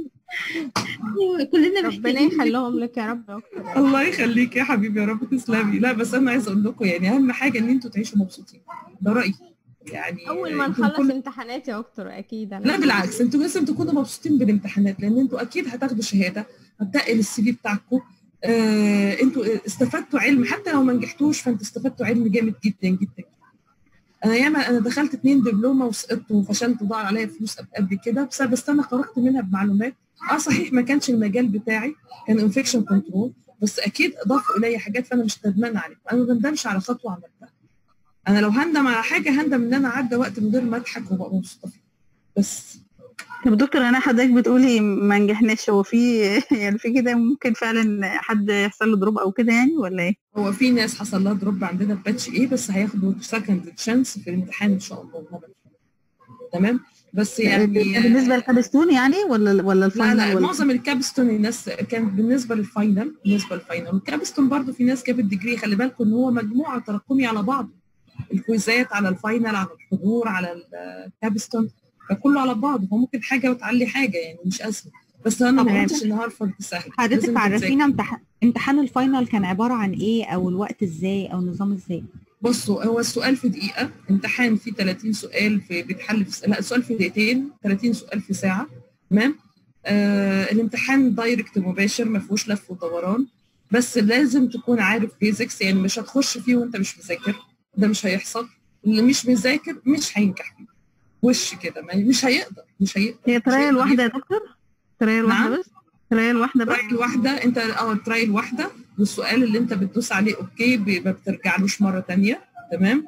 أيوة، كلنا ربنا محتاجين يخليهم لك يا رب يا دكتور الله يخليك يا حبيبي يا رب تسلمي لا بس انا عايزه اقول لكم يعني اهم حاجه ان انتوا تعيشوا مبسوطين ده رايي يعني اول ما يمكن نخلص كل- امتحانات يا دكتور اكيد أنا لا بالعكس انتوا لازم تكونوا مبسوطين بالامتحانات لان انتوا اكيد هتاخدوا شهاده هتنقل السي في بتاعكم آه انتوا استفدتوا علم حتى لو ما نجحتوش فانتوا استفدتوا علم جامد جدا جدا انا ياما انا دخلت اتنين دبلومه وسقطت وفشلت وضاع عليا فلوس قبل- قبل كده بس بس انا خرجت منها بمعلومات اه صحيح ما كانش المجال بتاعي كان انفكشن كنترول بس اكيد اضافوا الي حاجات فانا مش ندمانه عليها انا ما بندمش على خطوه عملتها انا لو هندم على حاجه هندم ان انا عدى وقت من غير ما اضحك وابقى مبسوطه فيه. بس طب دكتور انا حضرتك بتقولي ما نجحناش هو في يعني في كده ممكن فعلا حد يحصل له دروب او كده يعني ولا ايه؟ هو في ناس حصل لها دروب عندنا في باتش ايه بس هياخدوا سكند تشانس في الامتحان ان شاء الله المرة الجاية. تمام بس يعني بالنسبه للكابستون يعني ولا ولا لا الفاينل لا ولا معظم الكابستون الناس كان بالنسبه للفاينل بالنسبه للفاينل والكابستون برضو في ناس جابت ديجري خلي بالكم ان هو مجموعه تراكمي على بعض الكويزات على الفاينل على الحضور على الكابستون فكله على بعضه فممكن حاجه وتعلي حاجه يعني مش ازمه بس انا ما تمام. قلتش ان هارفرد سهل حضرتك لازم تذاكر. عرفينا امتحان امتحان الفاينل كان عباره عن ايه او الوقت ازاي او النظام ازاي بصوا هو السؤال في دقيقة امتحان فيه 30 سؤال في بيتحل في لا السؤال في دقيقتين 30 سؤال في ساعة تمام آه الامتحان دايركت مباشر ما فيهوش لف ودوران بس لازم تكون عارف بيزكس يعني مش هتخش فيه وانت مش مذاكر ده مش هيحصل اللي مش مذاكر مش هينجح فيه وش كده ما- مش هيقدر مش هيقدر هي مش ترايل هيقدر واحده يا يفهم. دكتور؟ ترايل واحده نعم؟ بس؟ ترايل واحده بس؟ ترايل واحدة انت اه ترايل واحدة والسؤال اللي انت بتدوس عليه اوكي ب- ما بترجعلوش مرة تانية تمام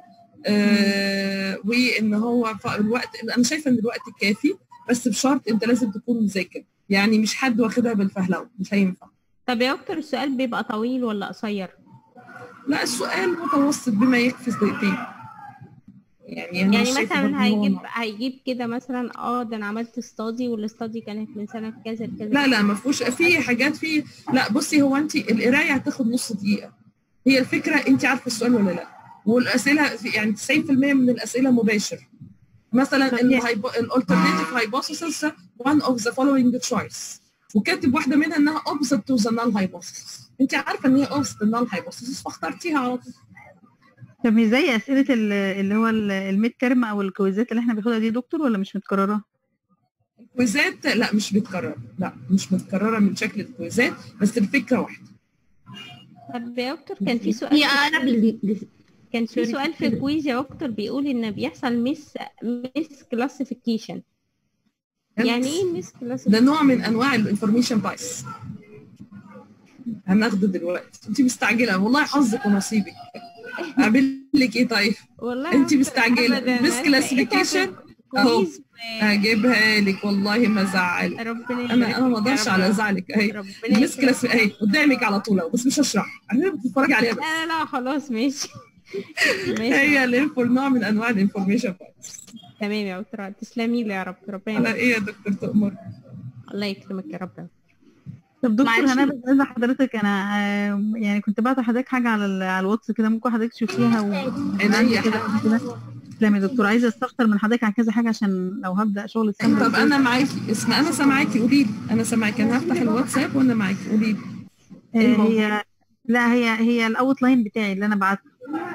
آه وان هو ف- الوقت انا شايفة ان الوقت كافي بس بشرط انت لازم تكون مذاكر يعني مش حد واخدها بالفهلوه مش هينفع طب يا دكتور السؤال بيبقى طويل ولا قصير لا السؤال متوسط بما يكفي في دقيقتين يعني أنا يعني شايفة برضه مثلا إن هو هيجيب هيجيب كده مثلا اه ده انا عملت استادي والاستادي كانت من سنه كذا لكذا لا لا ما فيهوش في حاجات في لا بصي هو انت القرايه هتاخد نص دقيقه هي الفكره انت عارفه السؤال ولا لا والاسئله يعني 90% من الاسئله مباشر مثلا الالترناتيف هايبوثيسيس one of the following choice وكاتب واحده منها انها opposite to the null hypothesis انت عارفه ان هي opposite the null hypothesis فاخترتيها على طول طب مش زي اسئله ال- اللي هو ال- الميد ترم او الكويزات اللي احنا بناخدها دي يا دكتور ولا مش متكرره؟ كويزات لا مش بتكرر لا مش متكرره من شكل الكويزات بس الفكره واحده طب يا دكتور كان في سؤال هي اقرب لل- كان في سؤال في الكويز يا دكتور بيقول ان بيحصل ميس ميس كلاسيفيكيشن يعني ايه ميس ده كلاسيفيكيشن نوع من انواع الانفورميشن بايس هناخده دلوقتي انت مستعجله والله حظك ونصيبك اعمل لك ايه طيب والله انت يا دكتور مستعجله أبداً. مس أنا كلاسيفيكيشن لقيتها اهو كويز هجيبها لك والله ما ازعلك ربنا انا انا ما يبارك اقدرش يا على رب. ازعلك اهي ربنا المس يكرمك. كلاس اهي قدامك على طول اهو بس مش هشرح انا بتتفرجي عليها بس لا لا لا خلاص ماشي ماشي هي الانفور نوع من انواع الانفورميشن بايس تمام يا دكتور تسلمي لي يا رب ربنا على يبارك. ايه يا دكتور تؤمر الله يكرمك يا رب طب دكتور معلش. انا بس عايزه حضرتك انا آه، يعني كنت بعت لحضرتك حاجه على ال- على الواتس كده ممكن حضرتك تشوفيها و... عينيا كده كده تسلمي يا دكتور عايزه استفسر من حضرتك عن كذا حاجه عشان لو هبدا شغل السنه طب انا معاكي اسمع انا سامعاكي قولي لي انا سامعاكي انا هفتح الواتساب وانا معاكي قولي لي إيه آه، الموضوع؟ هي لا هي هي الاوت لاين بتاعي اللي انا بعته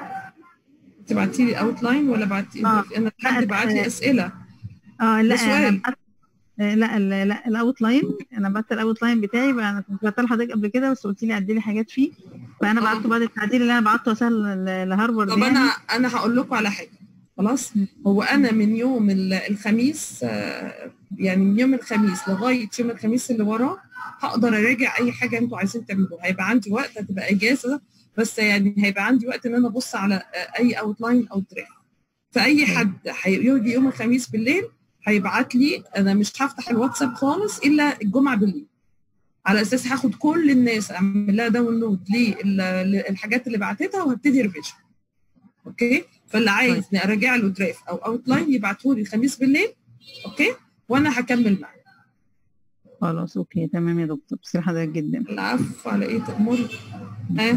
انت بعتي لي اوت لاين ولا بعتي آه. انا حد لا، بعت لي آه، اسئله اه لا ده انا سؤال. بعت آه، لا لا لا الاوت لاين انا بعت الاوت لاين بتاعي بقى انا كنت بعتها لحضرتك قبل كده بس قلت لي عدلي حاجات فيه فانا بعته بعد التعديل اللي انا بعته اساسا ل- لهارفارد طب يعني انا انا هقول لكم على حاجه خلاص هو انا من يوم ال- الخميس آه، يعني من يوم الخميس لغايه يوم الخميس اللي وراه هقدر اراجع اي حاجه انتوا عايزين تعملوها هيبقى عندي وقت هتبقى اجازه بس يعني هيبقى عندي وقت ان انا ابص على آه، اي اوت لاين او تراك فاي حد هيجي يوم الخميس بالليل هيبعت لي انا مش هفتح الواتساب خالص الا الجمعه بالليل على اساس هاخد كل الناس اعمل لها داونلود للحاجات اللي بعتتها وهبتدي ريفيجن اوكي فاللي عايز اراجع له دراف او اوت لاين يبعته لي الخميس بالليل اوكي وانا هكمل معاه خلاص اوكي تمام يا دكتور بس حضرتك جدا العفو على ايه تأمري اه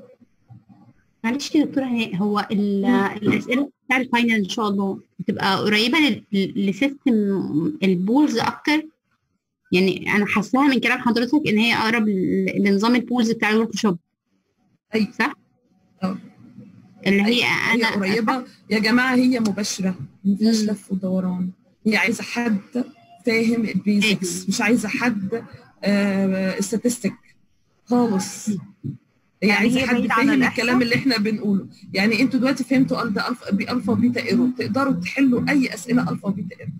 معلش يا دكتورة هي- هو ال- الأسئلة بتاع الفاينل إن شاء الله بتبقى قريبة لل- لسيستم البولز أكتر يعني أنا حاساها من كلام حضرتك إن هي أقرب ل- لنظام البولز بتاع الورك شوب أي صح؟ اه اللي هي هي أنا قريبه يا جماعه هي مباشره ما فيهاش لف ودوران هي عايزه حد فاهم البيزكس مش عايزه حد استاتستيك خالص هي يعني عايزه هي حد بعيدة عن فاهم الإحصاء؟ الكلام اللي احنا بنقوله يعني انتوا دلوقتي فهمتوا الفا الفا بالفا وبيتا ايرور تقدروا تحلوا اي اسئله الفا وبيتا ايرور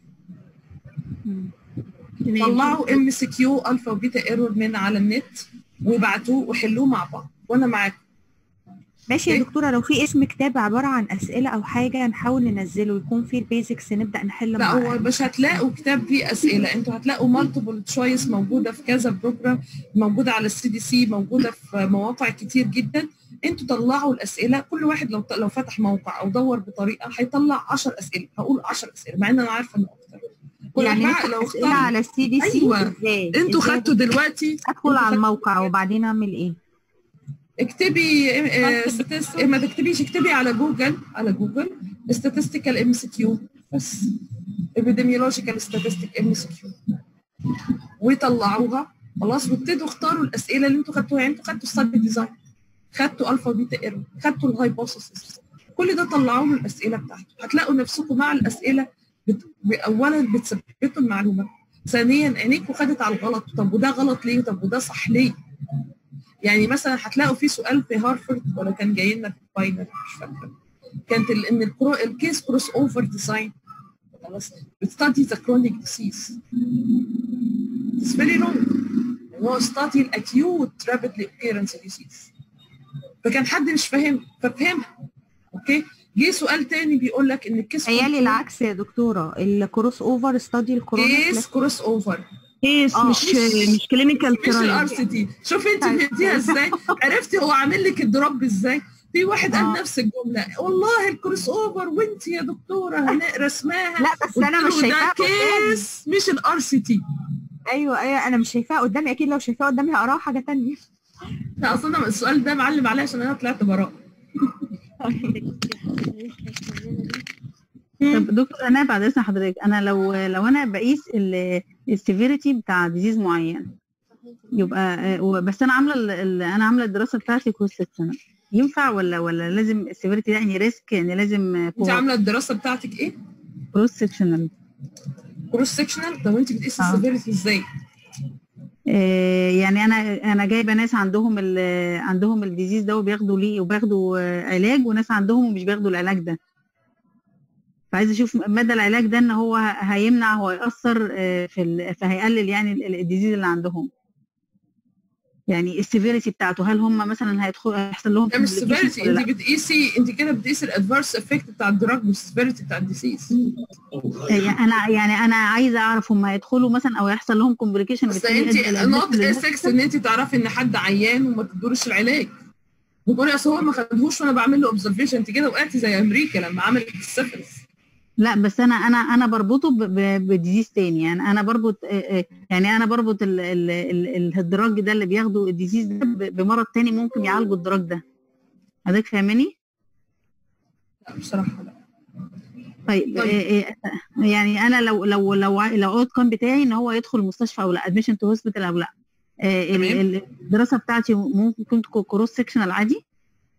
طلعوا ام سي كيو الفا وبيتا ايرور من على النت وابعتوه وحلوه مع بعض وانا معاكم ماشي يا دكتورة لو في اسم كتاب عبارة عن أسئلة أو حاجة نحاول ننزله يكون فيه البيزكس نبدأ نحل لا مع هو مش هتلاقوا كتاب فيه اسئله انتوا هتلاقوا مالتيبل تشويس موجوده في كذا بروجرام موجوده على السي دي سي موجوده في مواقع كتير جدا انتوا طلعوا الاسئله كل واحد لو لو فتح موقع او دور بطريقه هيطلع 10 اسئله هقول 10 اسئله مع ان انا عارفه انه اكتر كل يعني واحد نفتح لو أسئلة اختار- على السي دي سي ايوه ازاي انتوا إزاي خدتوا دلوقتي ادخل انتوا على خدتوا- الموقع وبعدين اعمل ايه اكتبي آه، ستاتست- ما تكتبيش اكتبي على جوجل على جوجل statistical ام سي كيو بس epidemiological statistic ام سي كيو وطلعوها خلاص وابتدوا اختاروا الاسئله اللي انتوا خدتوها يعني انتوا خدتوا ستادي ديزاين خدتوا الفا بيتا ايرور خدتوا الهايبوثيسيس كل ده طلعوا له الاسئله بتاعته هتلاقوا نفسكم مع الاسئله بت... اولا بتثبتوا المعلومه ثانيا عينيكم خدت على الغلط طب وده غلط ليه طب وده صح ليه يعني مثلا هتلاقوا في سؤال في هارفرد ولا كان جاي لنا في الفاينل مش فاكره كانت ال- ان الكرو... الكيس كروس اوفر ديزاين خلاص بتستدي ذا كرونيك ديسيز It's very wrong هو study الاكيوت rapidly occurrence disease فكان حد مش فاهم ففهمها اوكي جه سؤال تاني بيقول لك ان الكيس تهيألي العكس يا دكتورة الكروس اوفر ستادي الكورونا كيس كروس اوفر كيس آه. مش مش كلينيكال مش الار سي تي شوف انت فهمتيها ازاي عرفتي هو عامل لك الدروب ازاي في واحد قال آه. نفس الجمله والله الكروس اوفر وانت يا دكتوره هنقرا اسمها لا بس انا قلت مش له ده شايفاها قدامي كيس مش الار سي تي ايوه ايوه انا مش شايفاها قدامي اكيد لو شايفاها قدامي هقراها حاجة تانية لا اصلا أنا السؤال ده معلم عليا عشان انا طلعت براء طب دكتور انا بعد اذن حضرتك انا لو لو انا بقيس السيفيريتي بتاع ديزيز معين يبقى آه، و- بس انا عامله ال- ال- انا عامله الدراسه بتاعتي كل ست سنه ينفع ولا ولا لازم السيفيريتي ده يعني ريسك يعني لازم انت عامله الدراسه بتاعتك ايه؟ كروس سكشنال كروس سكشنال طب انت بتقيسي آه. السيفيريتي ازاي؟ آه، يعني انا انا جايبه ناس عندهم ال عندهم الديزيز ده وبياخدوا ليه وبياخدوا آه، علاج وناس عندهم ومش بياخدوا العلاج ده فعايزه اشوف مدى العلاج ده ان هو هيمنع هو هيأثر آه، في ال- فهيقلل يعني ال- ال- الديزيز اللي عندهم يعني السيفيريتي بتاعته هل هم مثلا هيدخل هيحصل لهم ده مش complications سيفيريتي ولا انت لا؟ بتقيسي انت كده بتقيسي الادفيرس افكت بتاع الدراج مش السيفيريتي بتاع الديسيز يعني انا يعني انا عايزه اعرف هم هيدخلوا مثلا او يحصل لهم كومبليكيشن بس انت نوت اسكس ان انت تعرفي ان حد عيان وما تدورش العلاج بتقولي اصل هو ما خدهوش وانا بعمل له اوبزرفيشن انت كده وقعتي زي امريكا لما عملت السيفلس لا بس انا انا انا بربطه ب- ب- بديزيز تاني يعني انا بربط آه، آه، يعني انا بربط ال- ال- ال- الدراج ده اللي بياخده الديزيز ده ب- بمرض تاني ممكن يعالجه الدراج ده حضرتك فاهماني؟ لا بصراحه لا طيب آه، آه، يعني انا لو لو لو ع- لو اوت كان بتاعي ان هو يدخل المستشفى او لا ادميشن تو هوسبيتال او لا آه، ال- تمام. ال- الدراسه بتاعتي ممكن تكون كروس سكشنال عادي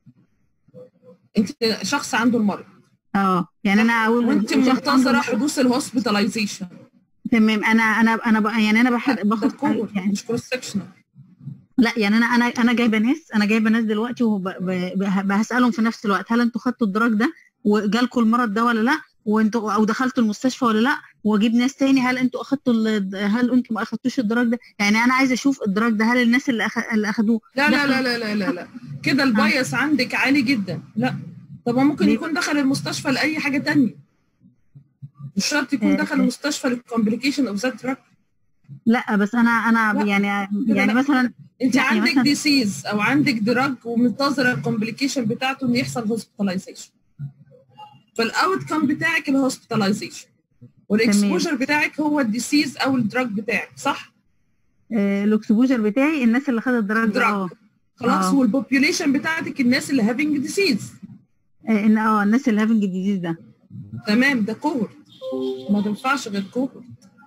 انت شخص عنده المرض اه يعني انا اقول وانت شخص عنده منتظره مرض. حدوث الهوسبيتاليزيشن تمام انا انا انا بقى يعني انا بحد ده باخد كور مش كروس سكشنال لا يعني انا انا انا جايبه ناس انا جايبه ناس دلوقتي وهسالهم في نفس الوقت هل انتوا خدتوا الدراج ده وجالكم المرض ده ولا لا وانتوا او دخلتوا المستشفى ولا لا واجيب ناس تاني هل انتوا اخدتوا ال- هل انتوا ما اخدتوش الدراج ده يعني انا عايزه اشوف الدراج ده هل الناس اللي أخ... اللي اخدوه لا لا دخلوا- لا لا لا لا لا كده البايس عندك عالي جدا لا طب ما ممكن ليه؟ يكون دخل المستشفى لاي حاجه تانية مش شرط يكون آه، دخل آه. المستشفى للكومبليكيشن اوف ذات دراج لا بس انا انا لا، يعني كده يعني لا. مثلا انت لا، يعني عندك مثلا- ديسيز او عندك دراج ومنتظره الكومبليكيشن بتاعته انه يحصل هوسبيتاليزيشن فالاوت كام بتاعك الهوسبيتاليزيشن والاكسبوجر بتاعك هو الديسيز او الدراج بتاعك صح؟ آه، الاكسبوجر بتاعي الناس اللي خدت الدراج ده دراج. اه خلاص آه. والبوبيوليشن بتاعتك الناس اللي هافينج ديسيز آه، ان اه الناس اللي هافنج ديزيز ده تمام ده كوهورت ما تنفعش غير كوهورت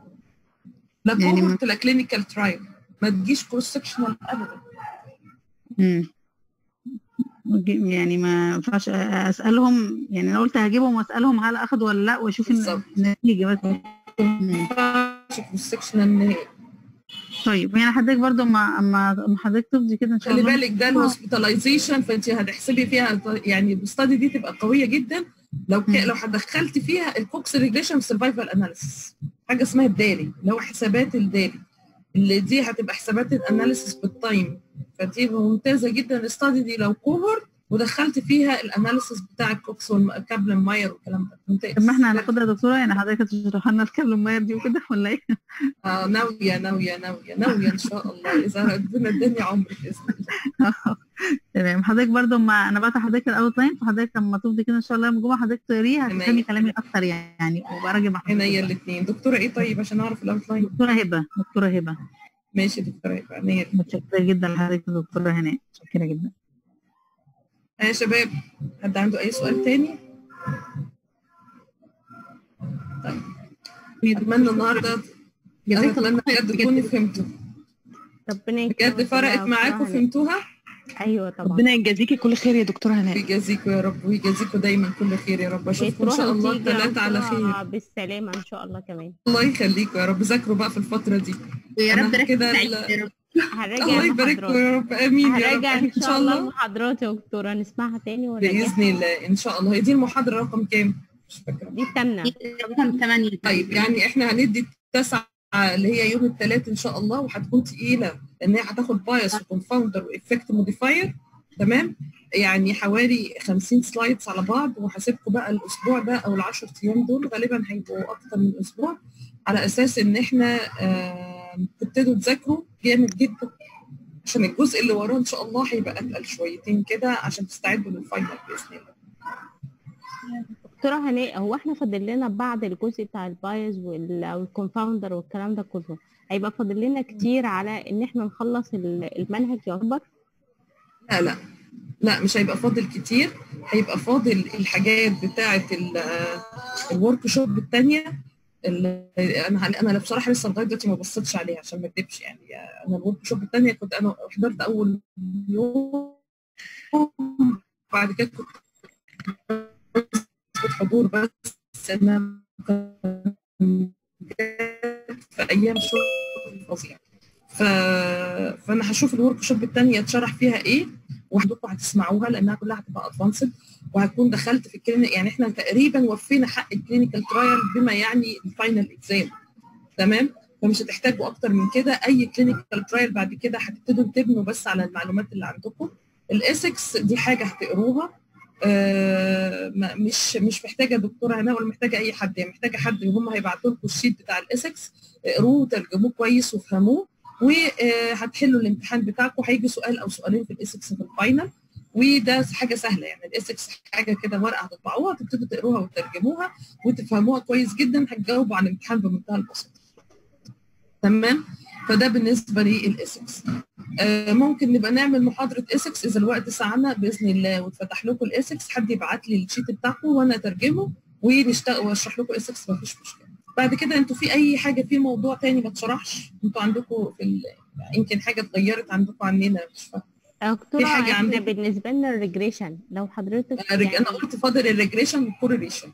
لا يعني كوهورت لا كلينيكال ترايل ما تجيش كروس سكشنال ابدا امم يعني ما ينفعش اسالهم يعني انا قلت هجيبهم واسالهم هل اخدوا ولا لا واشوف الن- النتيجه بس مم. كروس سكشنال نهائي طيب يعني حضرتك برضو اما اما أما حضرتك تفضي كده ان شاء خلي الله بالك ده الهوسبيتاليزيشن فانت هتحسبي فيها يعني الاستادي دي تبقى قويه جدا لو ك... مم. لو دخلت فيها الكوكس ريجريشن سرفايفل اناليسيس حاجه اسمها الدالي اللي هو حسابات الدالي اللي دي هتبقى حسابات الاناليسيس بالتايم فدي ممتازه جدا الاستادي دي لو كوهورت ودخلت فيها الاناليسيس بتاع الكوكس والكابلن ماير والكلام ده ممتاز طب ما احنا هناخدها يا دكتوره يعني حضرتك هتشرح لنا الكابل الماير دي وكده ولا ايه؟ آه ناويه ناويه ناويه ناويه ان شاء الله اذا ربنا اداني عمر باذن الله تمام حضرتك برضو ما انا بعت حضرتك الاوت لاين فحضرتك لما تفضي كده ان شاء الله يوم الجمعه حضرتك تقريه هتفهمي عينيا. كلامي اكتر يعني وبراجع مع حضرتك عينيا الاثنين دكتوره ايه طيب عشان اعرف الاوت لاين دكتوره هبه دكتوره هبه ماشي دكتوره ايه عينيا متشكره جدا لحضرتك يا دكتوره هناء متشكره جدا يا شباب حد عنده اي سؤال تاني طيب اتمنى النهارده انا اتمنى بجد تكونوا فهمتوا ربنا بجد فرقت معاكم فهمتوها ايوه طبعا ربنا يجازيكي كل خير يا دكتوره هناء ويجازيكم يا رب ويجازيكم دايما كل خير يا رب اشوفكم ان شاء الله الثلاثة على خير بالسلامه ان شاء الله كمان الله يخليكم يا رب ذاكروا بقى في الفترة دي ويا أنا رب ركز كده سعيد ال- يا رب هراجع الله يبارك المحاضرات. يا رب امين يا رب هراجع ان شاء الله المحاضرات يا دكتوره نسمعها تاني وراجعها باذن الله ان شاء الله هي دي المحاضرة رقم كام؟ مش فاكرة دي الثامنه رقم 8 طيب يعني احنا هندي التسعة اللي هي يوم الثلاث ان شاء الله وهتكون تقيلة لان هي هتاخد بايس وكونفاوندر وافكت موديفاير تمام يعني حوالي 50 سلايدز على بعض وهسيبكم بقى الاسبوع ده او ال 10 ايام دول غالبا هيبقوا اكتر من اسبوع على اساس ان احنا آه، تبتدوا تذاكروا جامد جدا عشان الجزء اللي وراه ان شاء الله هيبقى اتقل شويتين كده عشان تستعدوا للفاينل باذن الله دكتوره هناء هو احنا فاضل لنا بعد الجزء بتاع البايز والكونفاوندر والكلام ده كله هيبقى فاضل لنا كتير على ان احنا نخلص ال- المنهج يعتبر لا لا لا مش هيبقى فاضل كتير هيبقى فاضل الحاجات بتاعه الورك شوب الثانيه انا انا بصراحه لسه لغايه دلوقتي ما بصيتش عليها عشان ما اكذبش يعني انا الورك شوب الثانيه كنت انا حضرت اول يوم بعد كده كنت حضور بس انا في ايام شغل فظيع ف... فانا هشوف الورك شوب الثانيه اتشرح فيها ايه وحضرتكم هتسمعوها لانها كلها هتبقى ادفانسد وهكون دخلت في الكلينيك يعني احنا تقريبا وفينا حق الكلينيكال ترايل بما يعني الفاينل اكزام تمام فمش هتحتاجوا اكتر من كده اي كلينيكال ترايل بعد كده هتبتدوا تبنوا بس على المعلومات اللي عندكم الاسكس دي حاجه هتقروها آه ما- مش مش محتاجه دكتوره هنا ولا محتاجه اي حد يعني محتاجه حد هم هيبعتوا لكم الشيت بتاع الاسكس اقروه وترجموه كويس وافهموه وهتحلوا الامتحان بتاعكم هيجي سؤال او سؤالين في الاسكس في الفاينل وده حاجه سهله يعني الاسكس حاجه كده ورقه هتطبعوها تبتدوا تقروها وترجموها وتفهموها كويس جدا هتجاوبوا على الامتحان بمنتهى البساطه تمام فده بالنسبه للاسكس آه ممكن نبقى نعمل محاضره اسكس اذا الوقت سعنا باذن الله واتفتح لكم الاسكس حد يبعت لي الشيت بتاعكم وانا اترجمه ونشتغل واشرح لكم اسكس مفيش مشكله بعد كده انتوا في اي حاجه في موضوع تاني ما اتشرحش انتوا عندكم في ال... يمكن حاجه اتغيرت عندكم عننا مش فاهمه دكتورة في حاجة احنا عندك؟ بالنسبة لنا الريجريشن لو حضرتك انا يعني قلت فاضل الريجريشن والكورليشن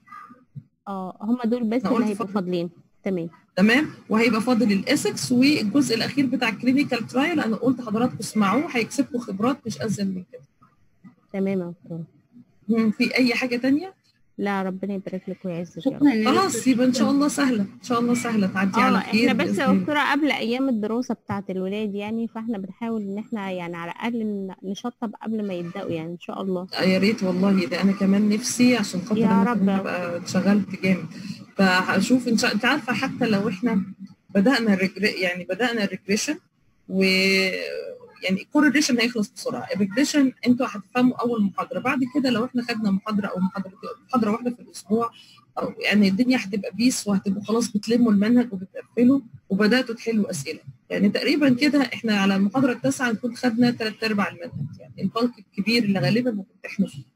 اه هم دول بس أنا اللي قلت هيبقوا فاضلين تمام تمام وهيبقى فاضل الاسكس والجزء الاخير بتاع الكلينيكال ترايل انا قلت حضراتكم اسمعوه هيكسبكم خبرات مش ازيد من كده تمام يا دكتورة مم، في اي حاجه تانية لا ربنا يبارك لك ويعزك يا رب خلاص يبقى ان شاء الله سهله ان شاء الله سهله تعدي اه على خير احنا بس بإذن يا الله. دكتورة قبل ايام الدراسة بتاعة الولاد يعني فاحنا بنحاول ان احنا يعني على الاقل ن- نشطب قبل ما يبدأوا يعني ان شاء الله آه، يا ريت والله ده انا كمان نفسي عشان خاطر يا انا رب كمان يا ابقى اتشغلت جامد فهشوف ان شاء انت عارفه حتى لو احنا بدانا الريجري يعني بدانا الريجريشن و يعني الكورليشن هيخلص بسرعه الريجريشن انتوا هتفهموا اول محاضره بعد كده لو احنا خدنا محاضره او محاضره محاضره واحده في الاسبوع او يعني الدنيا هتبقى بيس وهتبقوا خلاص بتلموا المنهج وبتقفلوا وبداتوا تحلوا اسئله يعني تقريبا كده احنا على المحاضره التاسعه نكون خدنا ثلاث ارباع المنهج يعني البلك الكبير اللي غالبا بتمتحنوا فيه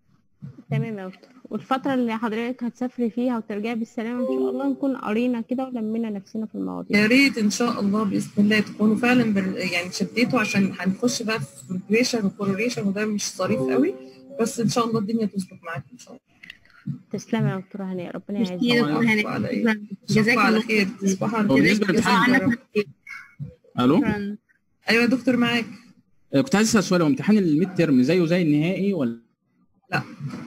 تمام يا دكتور والفترة اللي حضرتك هتسافري فيها وترجعي بالسلامة ان شاء الله نكون قرينا كده ولمينا نفسنا في المواضيع يا ريت ان شاء الله باذن الله تكونوا فعلا بر... يعني شديتوا عشان هنخش بقى في ريجريشن وكورليشن وده مش ظريف قوي بس ان شاء الله الدنيا تظبط معاكم ان شاء الله تسلمي يا دكتورة هناء ربنا ميرسي يعزك يا دكتور هناء على إيه؟ شكراً. جزاك تصبحوا على الله خير تصبحوا على هو خير بالنسبة جزاك للامتحان- الله خير. الو شكراً. ايوه يا دكتور معاك آه، كنت عايز اسال سؤال هو امتحان الميد ترم زيه زي النهائي ولا لا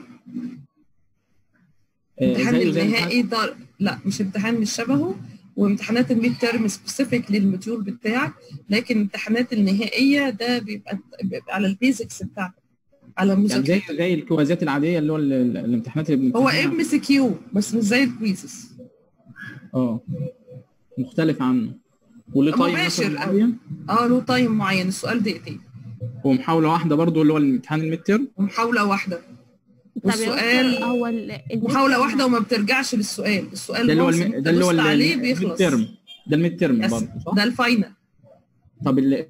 آه، امتحان زيه زي النهائي ده لا مش امتحان مش شبهه وامتحانات الميد تيرم سبيسيفيك للموديول بتاعك لكن امتحانات النهائيه ده بيبقى, بيبقى على البيزكس بتاعك على يعني مذاكره زي زي الكوازات العاديه اللي هو ال- ال- الامتحانات اللي هو بنمتحنها ام سي كيو بس مش زي الكويزز اه مختلف عنه وليه طيب مباشر مثلا معين اه له تايم معين السؤال دقيقتين ومحاوله واحده برضو اللي هو الامتحان الميد ترم ومحاوله واحده طب يا دكتور والسؤال هو ال- الميد محاوله ترم- واحده وما بترجعش للسؤال السؤال ده اللي هو once الم... انت ده اللي هو دوست ال- عليه الميد بيخلص ترم ده الميد ترم يس برضه صح؟ ده الفاينل طب اللي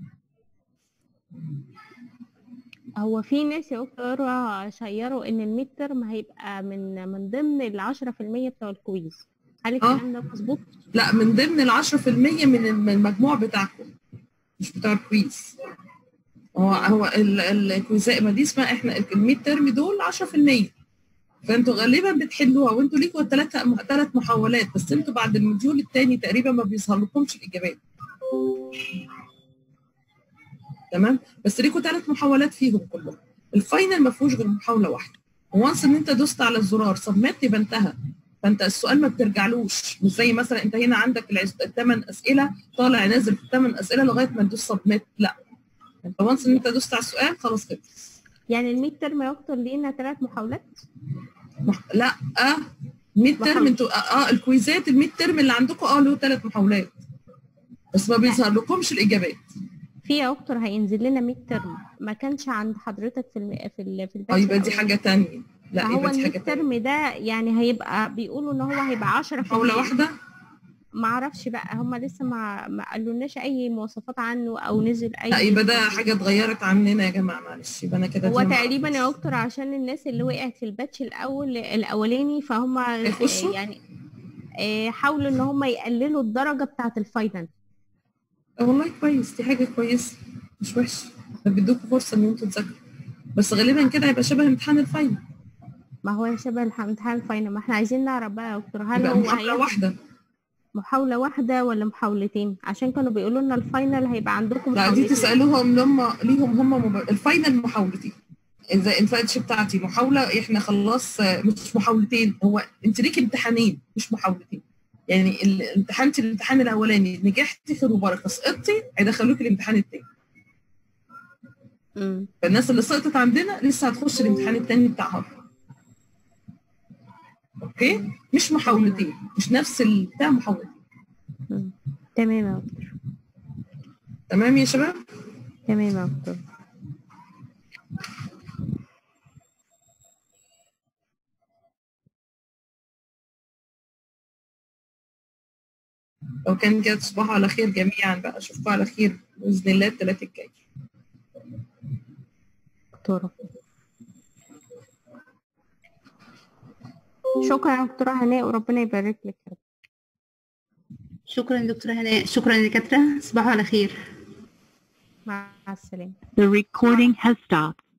هو في ناس يا دكتورة شيروا ان الميد ترم هيبقى من من ضمن ال 10% بتوع الكويز هل الكلام ده مظبوط؟ لا من ضمن ال 10% من الم- المجموع بتاعكم مش بتاع الكويز هو هو ال- ال- الكويزات ما دي اسمها احنا الميد ترم دول 10% فانتوا غالبا بتحلوها وانتوا ليكوا ثلاث ثلاث محاولات بس انتوا بعد الموديول الثاني تقريبا ما بيظهر لكمش الاجابات تمام بس ليكوا ثلاث محاولات فيهم كلهم الفاينل ما فيهوش غير محاوله واحده وانس ان انت دوست على الزرار سبميت يبقى انتهى فانت السؤال ما بترجعلوش مش زي مثلا انت هنا عندك الثمان اسئله طالع نازل في الثمان اسئله لغايه ما تدوس سبميت لا انت وانس ان انت دوست على السؤال خلاص خلص يعني الميد ترم يا دكتور لينا ثلاث محاولات؟ مح... لا اه ميد ترم محاولة. انتوا اه, آه الكويزات الميد ترم اللي عندكم اه له ثلاث محاولات بس ما بيظهر لكمش الاجابات في يا دكتور هينزل لنا ميد ترم ما كانش عند حضرتك في الم... في ال... في الباتش اه يبقى دي الأولاني. حاجه تانية لا هو يبقى دي حاجه الميد تانية ترم ده يعني هيبقى بيقولوا ان هو هيبقى 10% محاوله واحده ما اعرفش بقى هم لسه ما ما قالولناش اي مواصفات عنه او نزل اي لا يبقى ده حاجه اتغيرت عننا يا جماعه معلش يبقى انا كده هو دي ما تقريبا يا دكتور عشان الناس اللي وقعت في الباتش الاول الاولاني فهم هيخشوا؟ يعني آه، حاولوا ان هم يقللوا الدرجه بتاعه الفاينل آه والله كويس دي حاجه كويسه مش وحشه ده بيدوكوا فرصه ان انتوا تذاكروا بس غالبا كده هيبقى شبه امتحان الفاينل ما هو شبه الح- امتحان الفاينل ما احنا عايزين نعرف بقى يا دكتور هل يبقى هو محاوله هياخد واحده محاولة واحدة ولا محاولتين عشان كانوا بيقولوا لنا الفاينل هيبقى عندكم لا دي محاولتين تسالوهم لما ليهم هم مب... الفاينل محاولتين اذا الفاينل بتاعتي محاوله احنا خلاص آه، مش محاولتين هو انت ليك امتحانين مش محاولتين يعني ال- امتحنتي الامتحان الاولاني نجحتي خير وبركه سقطتي هيدخلوك الامتحان التاني مم. فالناس اللي سقطت عندنا لسه هتخش الامتحان التاني بتاعها اوكي مش محاولتين مش نفس البتاع محاولتين مم. تمام يا دكتور تمام يا شباب تمام يا دكتور لو كان كده تصبحوا على خير جميعا بقى اشوفكم على خير باذن الله الثلاث الجاي دكتورة شكرا يا دكتورة هناء وربنا يبارك لك يا رب شكرا دكتورة هناء شكرا يا دكاترة تصبحوا على خير مع السلامة The recording has stopped.